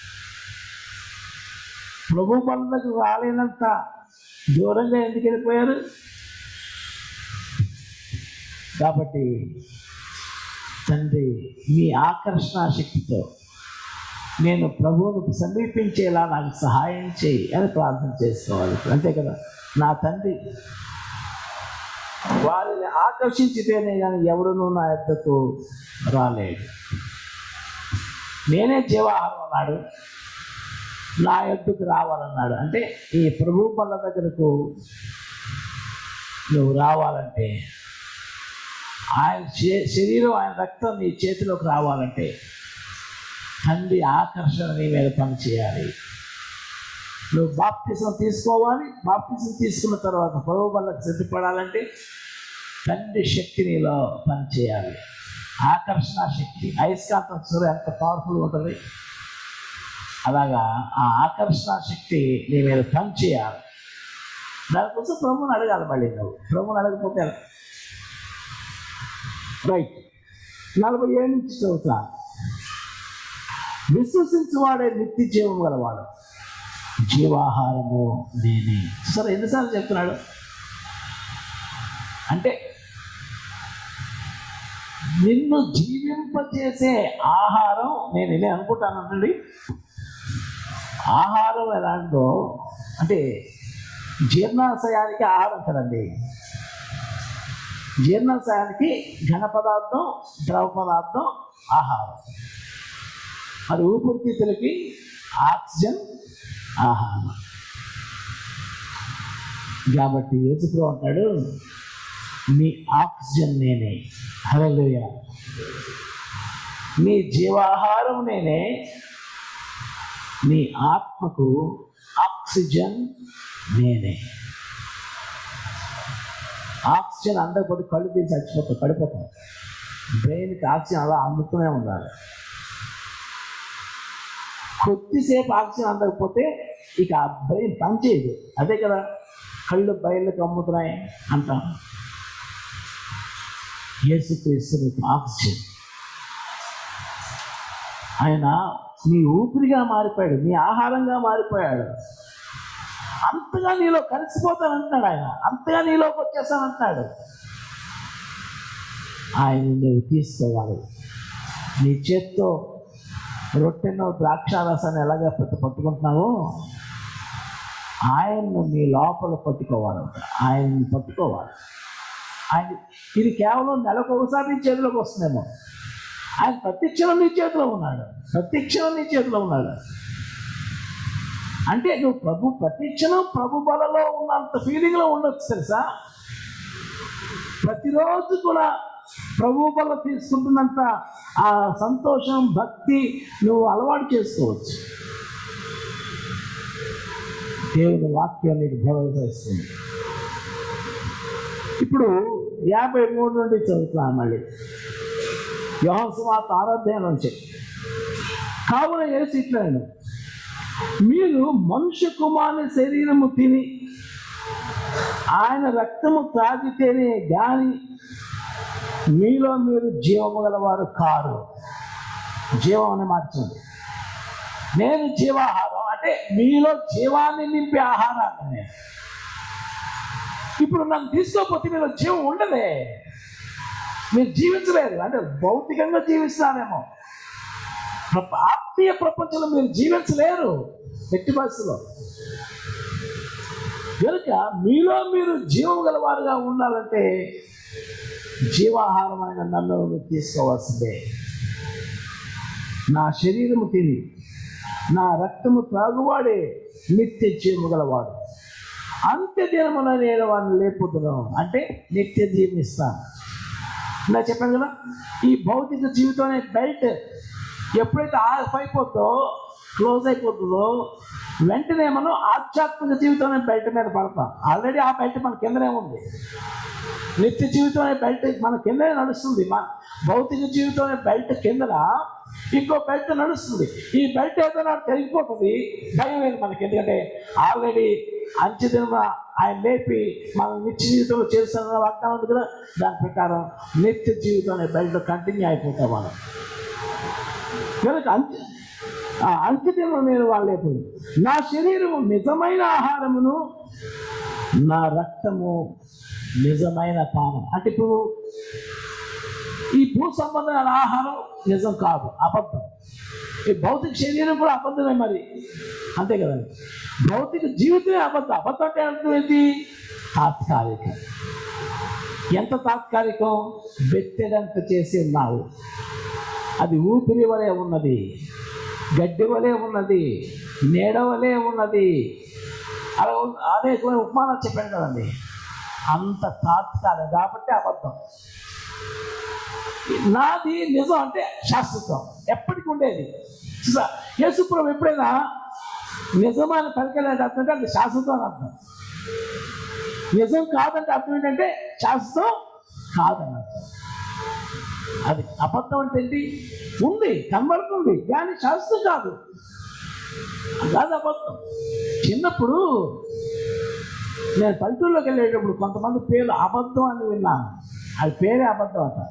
ప్రభు పనులకు రాలేనంత దూరంగా ఎందుకు వెళ్ళిపోయారు కాబట్టి తండ్రి మీ ఆకర్షణ శక్తితో నేను ప్రభువును సమీపించేలా నాకు సహాయం చేయి అని ప్రార్థన చేసుకోవాలి అంతే కదా నా తండ్రి వారిని ఆకర్షించితేనే కానీ ఎవడును నా యొద్దకు రాలేడు నేనే జీవాహారం అన్నాడు నా యొద్దకు రావాలన్నాడు అంటే ఈ ప్రభు పళ్ళ దగ్గరకు నువ్వు రావాలంటే ఆయన శే- శరీరం ఆయన రక్తం నీ చేతిలోకి రావాలంటే తండ్రి ఆకర్షణ నీ మీద పనిచేయాలి నువ్వు బాప్తిజం తీసుకోవాలి బాప్తిజం తీసుకున్న తర్వాత ప్రభు వల్లకు సిద్ధపడాలంటే తండ్రి శక్తి నీలో పనిచేయాలి ఆకర్షణ శక్తి అయస్కాంతం సూర్య ఎంత పవర్ఫుల్ ఉంటుంది అలాగా ఆ ఆకర్షణ శక్తి నీ మీద పనిచేయాలి దానికోసం ప్రభుని అడగాలి మళ్ళీ నువ్వు ప్రభుని అడగకపోతే ఎలా? రైట్ నలభై ఏడు నుంచి చదువుతా విశ్వసించువాడే నిత్య జీవం గలవాడు జీవాహారము నేనే సరే ఎన్నిసార్లు చెప్తున్నాడు అంటే నిన్ను జీవింపజేసే ఆహారం నేను ఇదే అనుకుంటానండి ఆహారం ఎలాంటిదో అంటే జీర్ణాశయానికి ఆహారం కదండి జీర్ణాశయానికి ఘన పదార్థం ద్రవ పదార్థం ఆహారం మరి ఊపిరితిత్తులకి ఆక్సిజన్ ఆహారం కాబట్టి యేసుప్రభు అంటాడు నీ ఆక్సిజన్ నేనే హలోయ నీ జీవాహారం నేనే నీ ఆత్మకు ఆక్సిజన్ నేనే ఆక్సిజన్ అందకపోతే కళ్ళు తీసి చచ్చిపోతాం పడిపోతాం బ్రెయిన్కి ఆక్సిజన్ అలా అందుతూనే ఉండాలి కొద్దిసేపు ఆక్సిజన్ అందకపోతే ఇక ఆ బ్రెయిన్ పనిచేయదు అదే కదా కళ్ళు బయళ్ళకి అమ్ముతున్నాయి అంటాం యేసుక్రీస్తు నీకు ఆక్సిజన్ ఆయన నీ ఊపిరిగా మారిపోయాడు నీ ఆహారంగా మారిపోయాడు అంతగా నీలో కలిసిపోతానంటున్నాడు ఆయన అంతగా నీలోకి వచ్చేస్తానంటున్నాడు ఆయన నువ్వు తీసుకోవాలి నీ చేత్తో రొట్టెను ద్రాక్ష రసాన్ని ఎలాగ పట్టు పట్టుకుంటున్నావో ఆయన్ను నీ లోపల పట్టుకోవాలంట ఆయన్ని పట్టుకోవాలి ఆయన ఇది కేవలం నెలకు ఒకసారి నీ చేతిలోకి వస్తుందేమో ఆయన ప్రత్యక్షణం నీ చేతిలో ఉన్నాడు ప్రత్యక్షణం నీ చేతిలో ఉన్నాడు అంటే నువ్వు ప్రభు ప్రత్యక్షణం ప్రభు బలలో ఉన్నంత ఫీలింగ్లో ఉండొచ్చు తెలుసా ప్రతిరోజు కూడా ప్రభు బల తీసుకుంటున్నంత ఆ సంతోషం భక్తి నువ్వు అలవాటు చేసుకోవచ్చు దేవుని వాక్యం నీకు భరోసా ఇస్తుంది ఇప్పుడు యాభై మూడు నుండి చదువుతున్నాను మళ్ళీ యోహసువాత ఆరాధ్యాయం నుంచి కావున ఏసి ఇట్లను మీరు మనుష్య కుమారుని శరీరము తిని ఆయన రక్తము త్రాగితేనే గాని మీలో మీరు జీవము గలవారు కారు జీవం అని మార్చండి నేను జీవాహారం అంటే మీలో జీవాన్ని నింపే ఆహారాన్ని నేను ఇప్పుడు నన్ను తీసుకోకపోతే మీలో జీవం ఉండదే మీరు జీవించలేరు అంటే భౌతికంగా జీవిస్తున్నారేమో ప్ర- ఆత్మీయ ప్రపంచంలో మీరు జీవించలేరు ఎట్టి పరిస్థితిలో కనుక మీలో మీరు జీవం గలవారుగా ఉండాలంటే జీవాహారమైన నన్ను మీరు తీసుకోవాల్సిందే నా శరీరము తిని నా రక్తము త్రాగువాడే నిత్య జీవము గలవాడు అంత్య దినమున నేను వాడిని లేపుతున్నాను అంటే నిత్య జీవం ఇస్తాను ఇలా చెప్పాను కదా ఈ భౌతిక జీవితం అనే బెల్ట్ ఎప్పుడైతే ఆఫ్ అయిపోతుందో క్లోజ్ అయిపోతుందో వెంటనే మనం ఆధ్యాత్మిక జీవితం అనే బెల్ట్ మీద పడతాం ఆల్రెడీ ఆ బెల్ట్ మన కిందనే ఉంది నిత్య జీవితం అనే బెల్ట్ మన కిందనే నడుస్తుంది మన భౌతిక జీవితం అనే బెల్ట్ కిందన ఇంకో బెల్ట్ నడుస్తుంది ఈ బెల్ట్ ఏదైనా తెగిపోతుంది భయం లేదు మనకి ఎందుకంటే ఆల్రెడీ అంచెదిన ఆయన లేపి మన నిత్య జీవితంలో చేస్తున్న వాగ్దానం ఉంది కదా దాని ప్రకారం నిత్య జీవితం అనే బెల్ట్ కంటిన్యూ అయిపోతాం మనం కనుక అంత్య ఆ అంత్యదినం నేను వాళ్ళేపు నా శరీరము నిజమైన ఆహారమును నా రక్తము నిజమైన పానం అంటే ఇప్పుడు ఈ భూ సంబంధమైన ఆహారం నిజం కాదు అబద్ధం ఈ భౌతిక శరీరం కూడా అబద్ధమే మరి అంతే కదండి భౌతిక జీవితమే అబద్ధం అబద్ధం అంటే అర్థం ఏంటి తాత్కాలికం ఎంత తాత్కాలికం బెత్తెడంత చేసి ఉన్నావు అది ఊపిరి వలె ఉన్నది గడ్డి వలె ఉన్నది నీడ వలె ఉన్నది అలా ఉన్- అనేకమైన ఉపమానాలు చెప్పాను కదండి అంత తాత్కాలికం కాబట్టి అబద్ధం నాది నిజం అంటే శాశ్వతం ఎప్పటికి ఉండేది చూసా యేసుప్రభు ఎప్పుడైనా నిజమైన పలికలేంటే అర్థం అంటే అది శాశ్వతం అని అర్థం నిజం కాదంటే అర్థం ఏంటంటే శాశ్వతం కాదని అర్థం అది అబద్ధం అంటే ఏంటి ఉంది కనబడుతుంది కానీ శాశ్వతం కాదు అది అబద్ధం చిన్నప్పుడు నేను పల్లెటూరులోకి వెళ్ళేటప్పుడు కొంతమంది పేర్లు అబద్ధం అని విన్నాను అది పేరే అబద్ధం అంట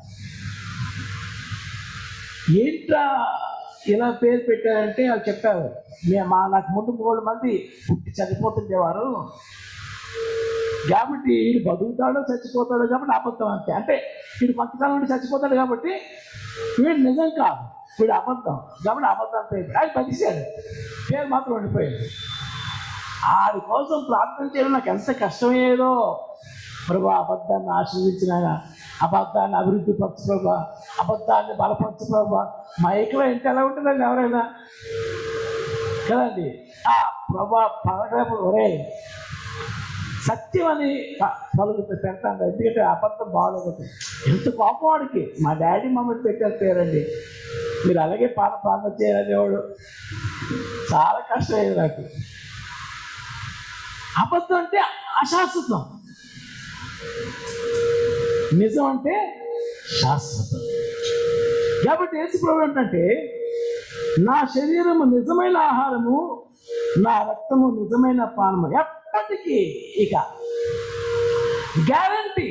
ఏంట్రా ఇలా పేరు పెట్టారంటే వాళ్ళు చెప్పారు మే- మా నాకు ముందు మూడు మంది పుట్టి చనిపోతుండేవారు కాబట్టి వీడు బతుకుతాడో చచ్చిపోతాడో కాబట్టి అబద్ధం అంతే అంటే వీడు కొంతకాలం నుండి చచ్చిపోతాడు కాబట్టి వీడు నిజం కాదు వీడు అబద్ధం కాబట్టి అబద్ధం పేరు అది బతికాడు పేరు మాత్రం ఉండిపోయింది ఆడి కోసం ప్రార్థన చేయడం నాకు ఎంత కష్టమయ్యేదో ప్రభా అబద్ధాన్ని ఆశీర్వించిన ఆయన అబద్ధాన్ని అభివృద్ధి పరచు ప్రభా అబద్ధాన్ని బలపరచు ప్రభా మా ఏకలో ఇంటి ఎలా ఉంటుందండి ఎవరైనా కదండి ఆ ప్రభా పలకడం ఒరే సత్యం అని ప- పలుకుతూ పెడతాను ఎందుకంటే అబద్ధం బాగోదు ఎంత కోపం వాడికి మా డాడీ మమ్మల్ని పెట్టారు పేరండి మీరు అలాగే పాన ప్రార్థన చేయరనేవాడు చాలా కష్టమైంది నాకు అబద్ధం అంటే అశాశ్వతం నిజం అంటే శాశ్వతం కాబట్టి యేసు ప్రభు ఏంటంటే నా శరీరము నిజమైన ఆహారము నా రక్తము నిజమైన పానము ఎప్పటికీ ఇక గ్యారంటీ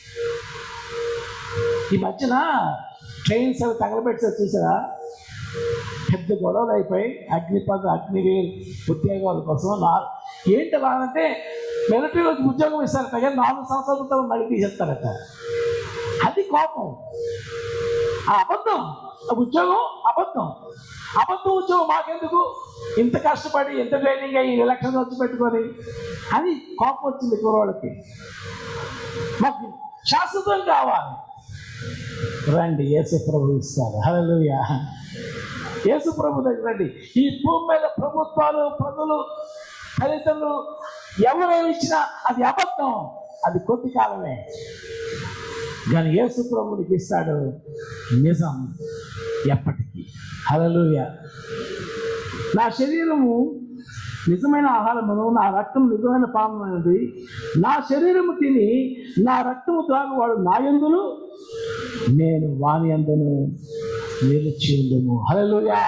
ఈ మధ్యన ట్రైన్స్ అవి తగలబెట్టారు చూసారా పెద్ద గొడవలు అయిపోయి అగ్నిపథ అగ్నివీర్ ఉద్యోగాల కోసం నా ఏంటి అంటే మిలిటరీలోకి ఉద్యోగం ఇస్తారట కానీ నాలుగు సంవత్సరాల క్రితం మళ్ళీ తీసేస్తారట అది కోపం ఆ అబద్ధం ఆ ఉద్యోగం అబద్ధం అబద్ధం ఉద్యోగం మాకెందుకు ఇంత కష్టపడి ఎంత ట్రైనింగ్ అయ్యి ఇన్ని లక్షలు ఖర్చు పెట్టుకొని అని కోపం వచ్చింది కుర్రోళ్ళకి మాకు శాశ్వతం కావాలి రండి యేసు ప్రభు ఇస్తారు హల్లెలూయా యేసు ప్రభు దగ్గర రండి ఈ భూమి మీద ప్రభుత్వాలు ప్రజలు తల్లిదండ్రులు ఎవరేమి ఇచ్చినా అది అబద్ధం అది కొద్ది కాలమే కానీ యేసు ప్రభునికి ఇస్తాడు నిజం ఎప్పటికీ హల్లెలూయా నా శరీరము నిజమైన ఆహారమును నా రక్తం నిజమైన పానమైనది నా శరీరము తిని నా రక్తము త్రాగువాడు నా యందును నేను వాని అందును నిలిచి ఉండును హల్లెలూయా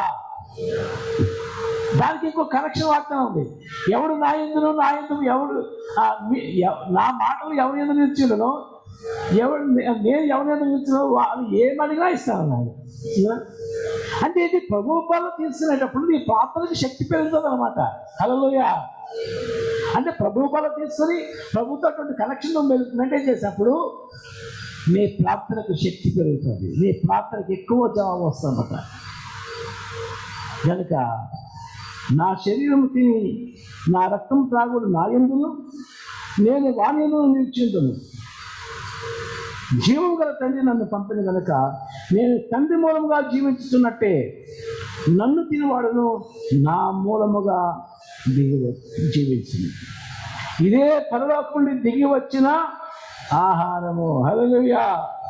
దానికి ఇంకో కనెక్షన్ వార్త ఉంది ఎవడు నా ఎందును నా ఎందుకు ఎవడు ఆ, మీ- ఎవ- నా మాటలు ఎవరి ఎందుకు నిలిచిండను ఎవడు నే- నేను ఎవరి ఎందుకు నిలిచినో వాళ్ళు ఏమడిగా ఇస్తానన్నాడు చూడా? అంటే ఇది ప్రభు పాలన తీసుకునేటప్పుడు నీ ప్రార్థనకి శక్తి పెరుగుతుంది అనమాట హలోయ అంటే ప్రభు పాలన తీసుకొని ప్రభుతో అటువంటి కనెక్షన్ మెయింటైన్ చేసినప్పుడు నీ ప్రార్థనకు శక్తి పెరుగుతుంది నీ ప్రార్థనకు ఎక్కువ జవాబు వస్తుందన్నమాట కనుక నా శరీరం తిని నా రక్తం త్రాగుడు నా ఎందును నేను వాని ఎందును నిలిచిందును జీవం గల తండ్రి నన్ను పంపిన కనుక నేను తండ్రి మూలముగా జీవించుతున్నట్టే నన్ను తినవాడును నా మూలముగా దిగి జీవించింది ఇదే పరలోకం నుండి దిగి వచ్చిన ఆహారము హల్లెలూయా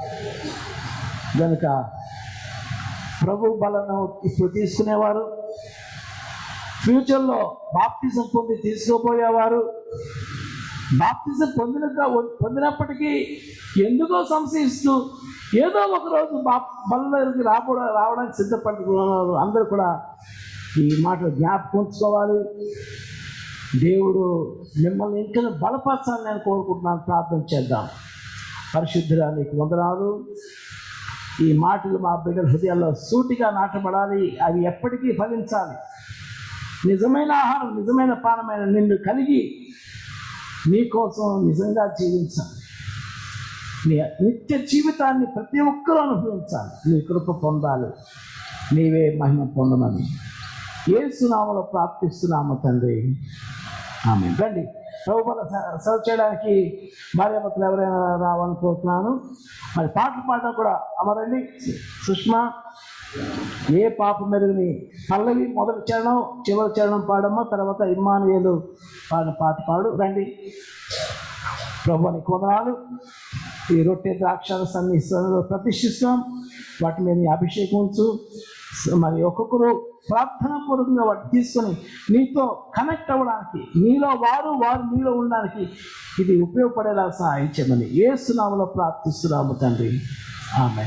కనుక ప్రభు బలను ఇప్పుడు తీసుకునేవారు ఫ్యూచర్లో బాప్తిజం పొంది తీసుకోపోయేవారు బాప్తిజం పొందిన పొందినప్పటికీ ఎందుకో సంశయిస్తూ ఏదో ఒక రోజు బాప్ బల దగ్గరికి రాబో రావడానికి సిద్ధపడుతున్నారు అందరూ కూడా ఈ మాట జ్ఞాపకం ఉంచుకోవాలి దేవుడు మిమ్మల్ని ఇంకా బలపరచాలని నేను కోరుకుంటున్నాను ప్రార్థన చేద్దాం పరిశుద్ధురా నీకు వందనాలు ఈ మాటలు మా బిడ్డల హృదయాల్లో సూటిగా నాటబడాలి అవి ఎప్పటికీ ఫలించాలి నిజమైన ఆహారం నిజమైన పానమైన నిన్ను కలిగి నీ కోసం నిజంగా జీవించాలి నీ నిత్య జీవితాన్ని ప్రతి ఒక్కరూ అనుభవించాలి నీ కృప పొందాలి నీవే మహిమ పొందమని ఏ సునామలో ప్రాప్తిస్తున్నాము తండ్రి ఆమె రండి ప్రభుత్వ సర్వ్ చేయడానికి భార్యాభర్తలు ఎవరైనా రావాలని కోరుతున్నాను మరి పాటలు పాడడం కూడా అమరండి సుష్మా ఏ పాప మెరుగుని పల్లవి మొదటి చరణం చివరి చరణం పాడమ్మా తర్వాత ఇమ్మానుయేలు పాడిన పాట పాడు రండి ప్రభు అని కొందనాలు ఈ రొట్టె ద్రాక్షారసాన్ని సన్నిధిలో ప్రతిష్ఠిస్తాం వాటి మీద నీ అభిషేకం ఉంచు స- మరి ఒక్కొక్కరు ప్రార్థన పూర్వకంగా వాటిని తీసుకొని నీతో కనెక్ట్ అవ్వడానికి నీలో వారు వారు నీలో ఉండడానికి ఇది ఉపయోగపడేలా సహాయం చేయమని ఏ సునామలో ప్రార్థిస్తున్నాము తండ్రి ఆమె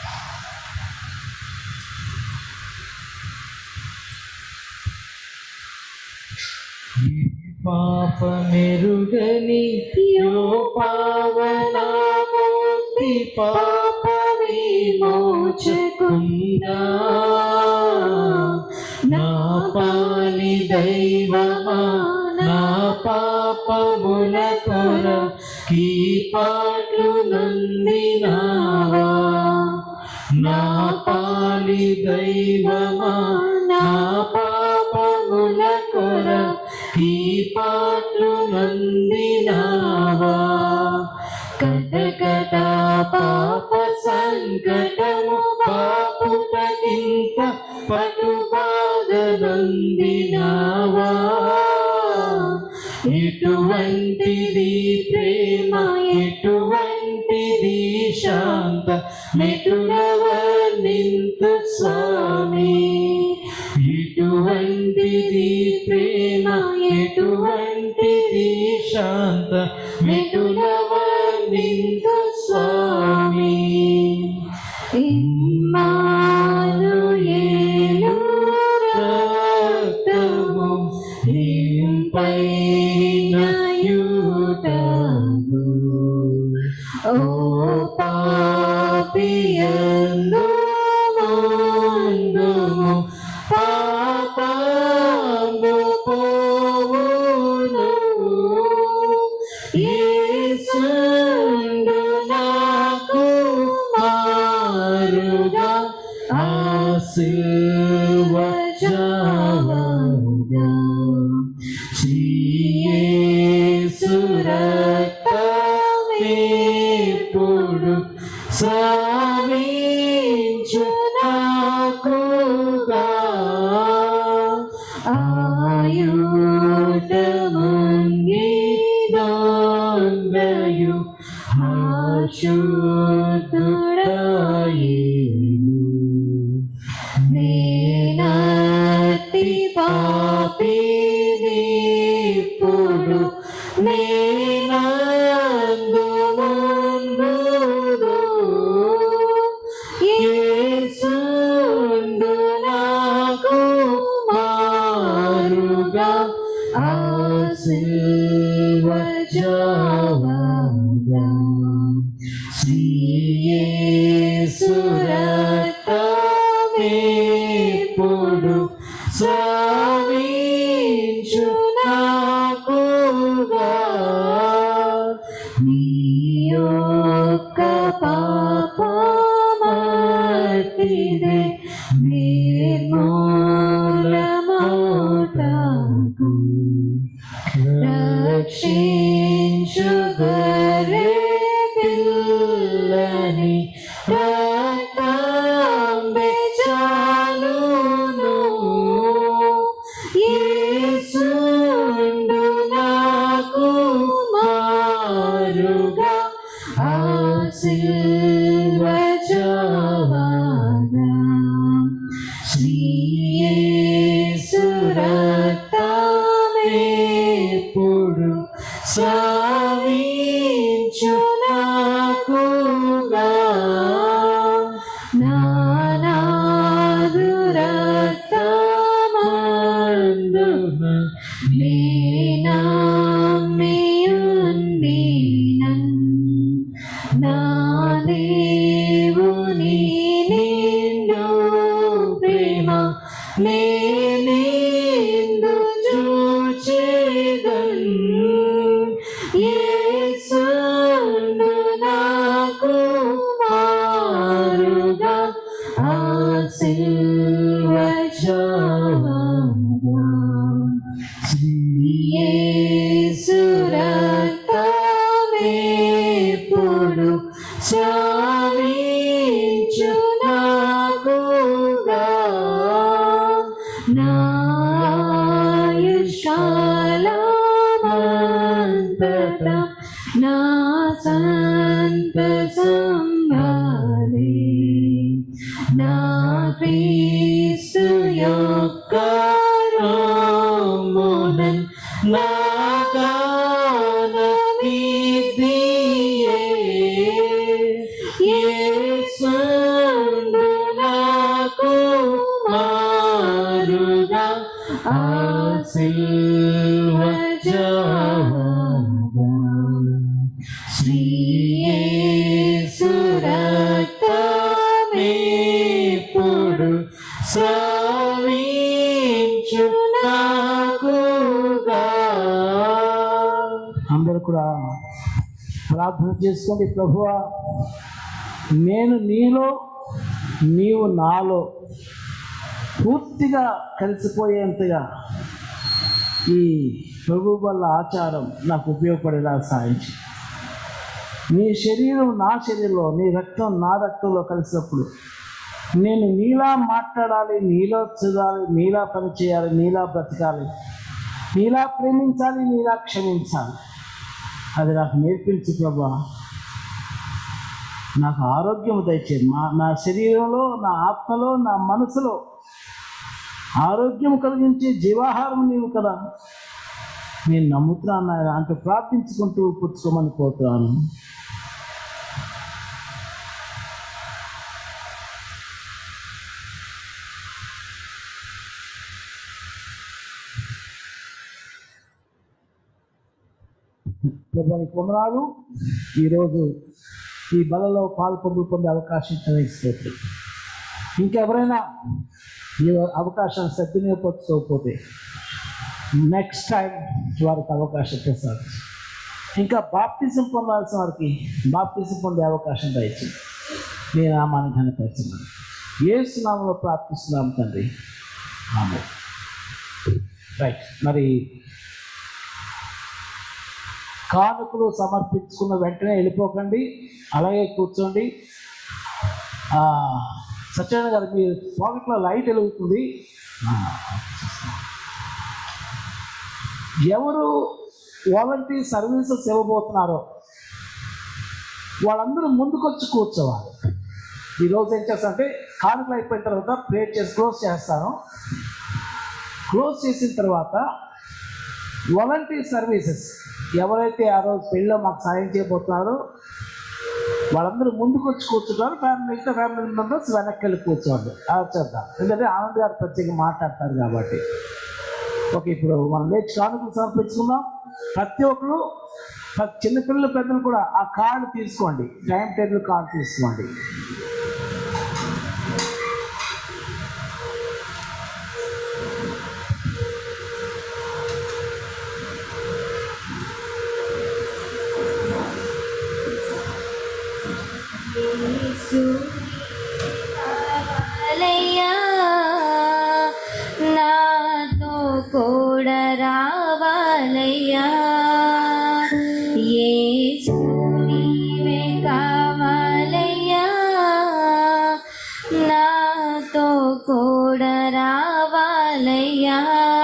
పాప మెరుగని యో పావనామూర్తి పాప విమోచకుందా నా పాలి దైవమా నా పాపముల కొర కీ పాటలు నందినావా నా పాలి దైవమా నా పాపముల కొర ఈ పాటలు నందినావా కటకట పాప సంకటము పాపుటకింత పటు బాధ నందినావా ఎటువంటిది ప్రేమ ఎటువంటిది శాంత మెటులవ నింతు స్వామి ఎటువంటిది ప్రేమ ఎటువంటిది శాంత మెటులవ నింతు స్వామి ఇమ్మానుయేలు రక్తము పైన యూటము ఓ పాపియందు ముందుము పాపము పోవును యేసుండు నాకు మారుగా ఆశీర్వ జావగా సురక్తమేపుడు సావించు నాకుగా ఆయుధముంగిదొంగయు ఆశుద్ధుడాయేను నేనతి పాపిని మొదటిదే నిర్మూలమోటకు రక్షించుగరే పిల్లని రక్తంబె చాలును యేసుండు నాకు మారుగా ఆ సిల్వ జవానా శ్రీయేసు రక్తమేప్పుడు సావించు నాకుగా నానాదు రక్తమందున నేనమ్మియుండినన్ నా దేవుని నిండు ప్రేమ నేనిందు చూచేదన్ యేసుండు నాకు మారుగా ఆ సిల్వ జవానా యేసు రక్తమేప్పుడు సావించు నాకుగా నాయుష్కాలమంతట నా సంత సంభాలి నా క్రీస్తు యొక్క రోమునన్ నా గాన నిధియే యేసుండు నాకు మారుగా ఆ సిల్వ జవానా శ్రీయేసు రక్తమేప్పుడు సావించు నాకుగా అందరూ కూడా ప్రార్థన చేసుకోండి ప్రభువా నేను నీలో నీవు నాలో పూర్తిగా కలిసిపోయేంతగా ఈ ప్రభు వల్ల ఆచారం నాకు ఉపయోగపడేలా సాయించి నీ శరీరం నా శరీరంలో నీ రక్తం నా రక్తంలో కలిసినప్పుడు నేను నీలా మాట్లాడాలి నీలో చూడాలి నీలా పని చేయాలి నీలా బ్రతకాలి నీలా ప్రేమించాలి నీలా క్షమించాలి అది నాకు నేర్పించు ప్రభా నాకు ఆరోగ్యం దయచేది మా నా శరీరంలో నా ఆత్మలో నా మనసులో ఆరోగ్యం కలిగించే జీవాహారం నీవు కదా నేను నమ్ముతున్నాను నాయన అంటూ ప్రార్థించుకుంటూ పుచ్చుకోమని కోరుతున్నాను ప్రభునికి వందనాలు ఈరోజు ఈ బలలో పాల్పొందు పొందే అవకాశం ఇచ్చినట్టు ఇంకెవరైనా ఈ అవకాశాన్ని సద్వినియోగపరచుకోకపోతే నెక్స్ట్ టైం వారికి అవకాశం తెస్తారు ఇంకా బాప్తిజం పొందాల్సిన వారికి బాప్తిజం పొందే అవకాశం దయచేసి నేను నామాన్ని ఘనపరుస్తున్నాను ఏసునామంలో ప్రార్థిస్తున్నాం తండ్రి ఆమె రైట్ మరి కానుకలు సమర్పించుకున్న వెంటనే వెళ్ళిపోకండి అలాగే కూర్చోండి ఆ, సత్యనారాయణ గారు మీ పాకెట్లో లైట్ వెలుగుతుంది ఆ, ఎవరు వాలంటీర్ సర్వీసెస్ ఇవ్వబోతున్నారో వాళ్ళందరూ ముందుకొచ్చి కూర్చోవాలి ఈరోజు ఏం చేస్తానంటే కానుకలు అయిపోయిన తర్వాత ప్రేట్ చేసి క్లోజ్ చేస్తాను క్లోజ్ చేసిన తర్వాత వాలంటీర్ సర్వీసెస్ ఎవరైతే ఆ రోజు పెళ్ళిలో మాకు సాయం చేయబోతున్నారో వాళ్ళందరూ ముందుకు వచ్చి కూర్చుంటారు ఫ్యామిలీ మిగతా ఫ్యామిలీ మెంబర్స్ వెనక్కి వెళ్ళి కూర్చోండి అలా చేద్దాం ఎందుకంటే ఆనంద్ గారు ప్రత్యేకంగా మాట్లాడతారు కాబట్టి ఓకే ఇప్పుడు మనం లేచి కానుకలు సమర్పించుకుందాం ప్రతి ఒక్కరు ప్రతి చిన్నపిల్లలు పెద్దలు కూడా ఆ కార్డు తీసుకోండి టైం టేబుల్ కార్డు తీసుకోండి యేసు కావాలయ్యా నాతో కూడా రావాలయ్యా యేసు నీవే కావాలయ్యా నాతో కూడా రావాలయ్యా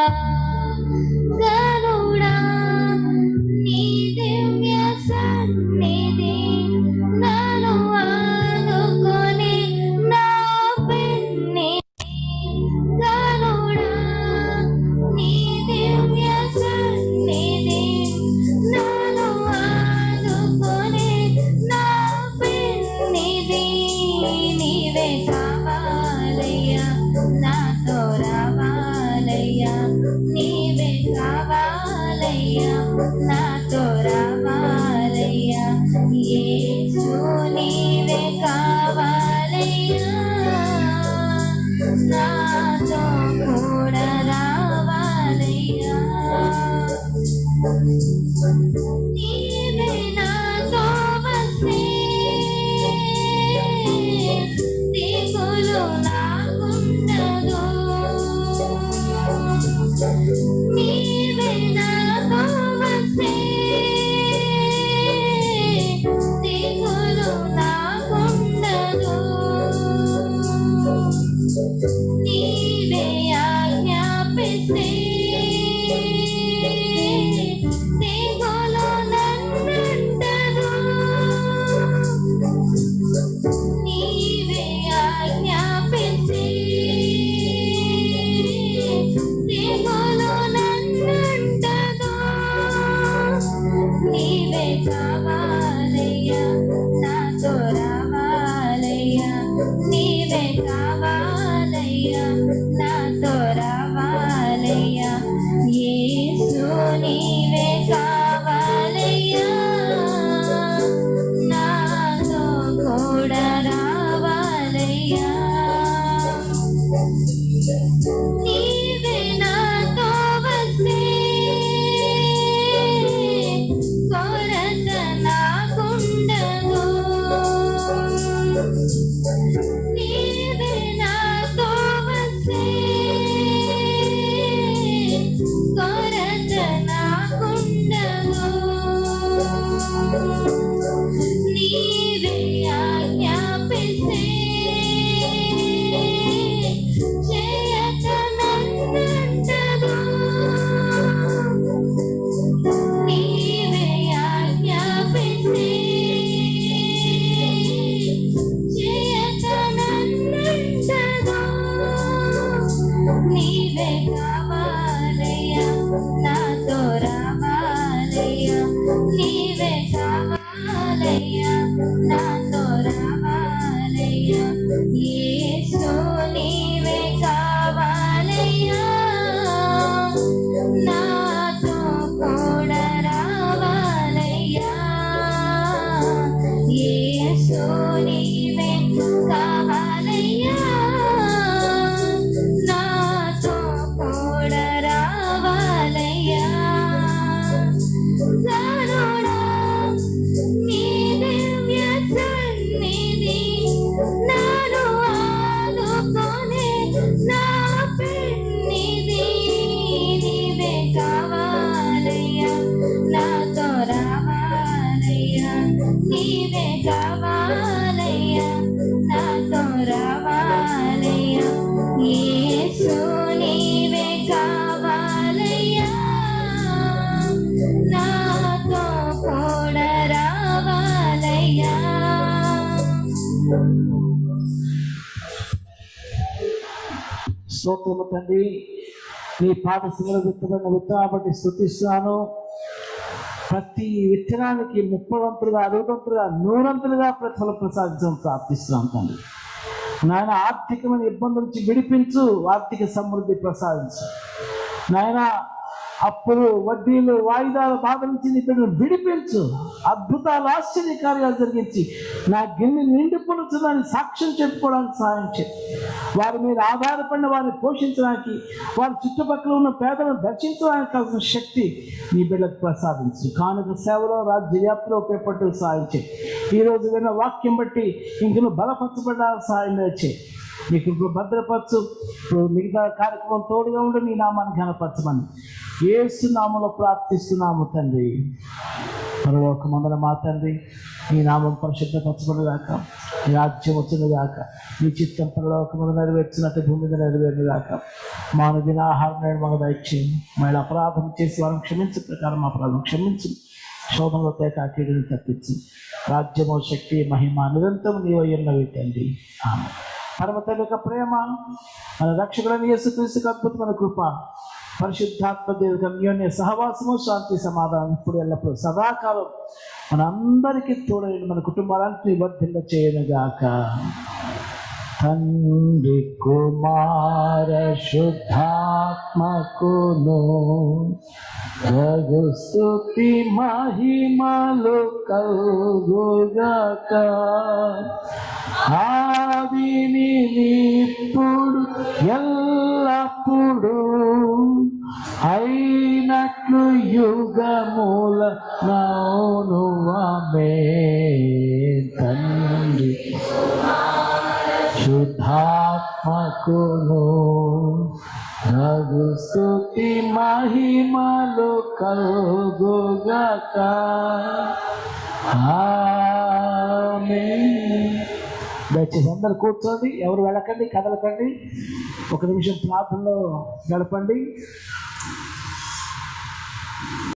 గరుడా నీ దివ్య సన్నిధి నన్ను ఆదుకొని నా పెన్ని గరుడా నీ దివ్య సన్నిధి నన్ను ఆదుకొని నా పెన్నిధి నీవే కావాలయ్యా నాతో రావాలయ్యా నీవే కావాలయ్యా నాతో రావాలయ్యా యేసు నీవే కావాలయ్యా నాతో కూడా రావాలయ్యా నీవే నాతో వస్తే దిగులు నాకుండదు నీవే నాతో వస్తే దిగులు నాకుండదు నీవే ఆజ్ఞాపిస్తే దిగులు నన్నంటదు నీవే ఆజ్ఞాపిస్తే దిగులు నన్నంటదు నీవే కావాలయ్యా నాతో రావాలయ్యా నీవే కావాలయ్యా నాతో రావాలయ్యా యేసు నీవే కావాలయ్యా నాతో కూడా రావాలయ్యా నీవే నాతో వస్తే కొరత నాకుండదు నీవే నాతో వస్తే కొరత నాకుండదు నీవే ఆజ్ఞాపిస్తే చేయక నన్నంటదు నీవే ఆజ్ఞాపిస్తే చేయక నన్నంటదు నీవే కావాలయ్యా నాతో రావాలయ్యా నీవే కావాలయ్యా నాతో రావాలయ్యా యేసు నీవే కావాలయ్యా నాతో కూడా రావాలయ్యా యేసు నీవే కావాలయ్యా నాతో కూడా రావాలయ్యా గరుడా నీ దివ్య సన్నిధి నన్ను ఆదుకొని నా పెన్నిధి నీవే కావాలయ్యా నాతో రావాలయ్యా నీవే కావాలయ్యా నాతో రావాలయ్యా యేసు నీవే కావాలయ్యా నాతో కూడా రావాలయ్యా స్తోత్రము తండ్రి నీ పాట శివల విత్తబడిన విత్తనాన్ని బట్టి స్థుతిస్తున్నాను ప్రతి విత్తనానికి ముప్పదంతులుగా అరవదంతులుగా నూరంతులుగా ప్రతిఫలం ప్రసాదించడం ప్రార్థిస్తున్నాం తండ్రి నాయన ఆర్థికమైన ఇబ్బందుల నుంచి విడిపించు ఆర్థిక సమృద్ధి ప్రసాదించు నాయన అప్పులు వడ్డీలు వాయిదాల బాధ నుంచి నీ బిడ్డను విడిపించు అద్భుతాలు ఆశ్చర్య కార్యాలు జరిగించి నా గిన్నె నిండి పొలుచుదని సాక్ష్యం చెప్పుకోవడానికి సహాయం చేయి వారి మీద ఆధారపడిన వారిని పోషించడానికి వారి చుట్టుపక్కల ఉన్న పేదలను దర్శించడానికి కావాల్సిన శక్తి నీ బిడ్డకు ప్రసాదించు కానుక సేవలో రాజ్య వ్యాప్తిలో ఉపయోగపట్టు సహాయం చేయి ఈ రోజు విన్న వాక్యం బట్టి ఇంకను బలపరచబడ్డానికి సహాయం చేయి నీకు ఇప్పుడు భద్రపరచు ఇప్పుడు మిగతా కార్యక్రమం తోడుగా ఉండి నీ నామాన్ని కనపరచమని ఏసు నామంలో ప్రార్థిస్తున్నాము తండ్రి పరలోక మందల మా తండ్రి నీ నామం పరిశుద్ధపరచబడుగాక నీ రాజ్యం వచ్చునుగాక నీ చిత్తం పరలోక మంద నెరవేర్చినట్టు భూమి మీద నెరవేరుగాక మాను దిన ఆహారం నేడు మాకు దయచేయండి మళ్ళీ అపరాధం చేసి వారిని క్షమించే ప్రకారం మా అపరాధం క్షమించు శోభంలో తేకాకీడుని తప్పించు రాజ్యము శక్తి మహిమ నిరంతరం నీ వయ్యున్నవి తండ్రి ఆమె పరమ తల్లి యొక్క ప్రేమ మన రక్షకుడని యేసుక్రీస్తుకు అద్భుతమైన కృప పరిశుద్ధాత్మ దేవుడికి అన్యోన్య సహవాసము శాంతి సమాధానం ఇప్పుడు ఎల్లప్పుడు సదాకాలం మనందరికీ తోడైన మన కుటుంబాలన్నింటినీ వర్ధిల్ల చేయనుగాక తండ్రి కుమార శుద్ధాత్మకును రఘు స్తుతి మహిమలు కలుగుగాక ఆవిని ఇప్పుడు ఎల్లప్పుడు అయినట్లు యుగముల నౌను ఆమె తండ్రి శుద్ధాత్మకును రఘు స్తుతి మహిమలు కలుగుగాక ఆమేన్. దయచేసి అందరు కూర్చోండి ఎవరు వెళ్ళకండి కదలకండి ఒక నిమిషం ప్రార్థనలో గడపండి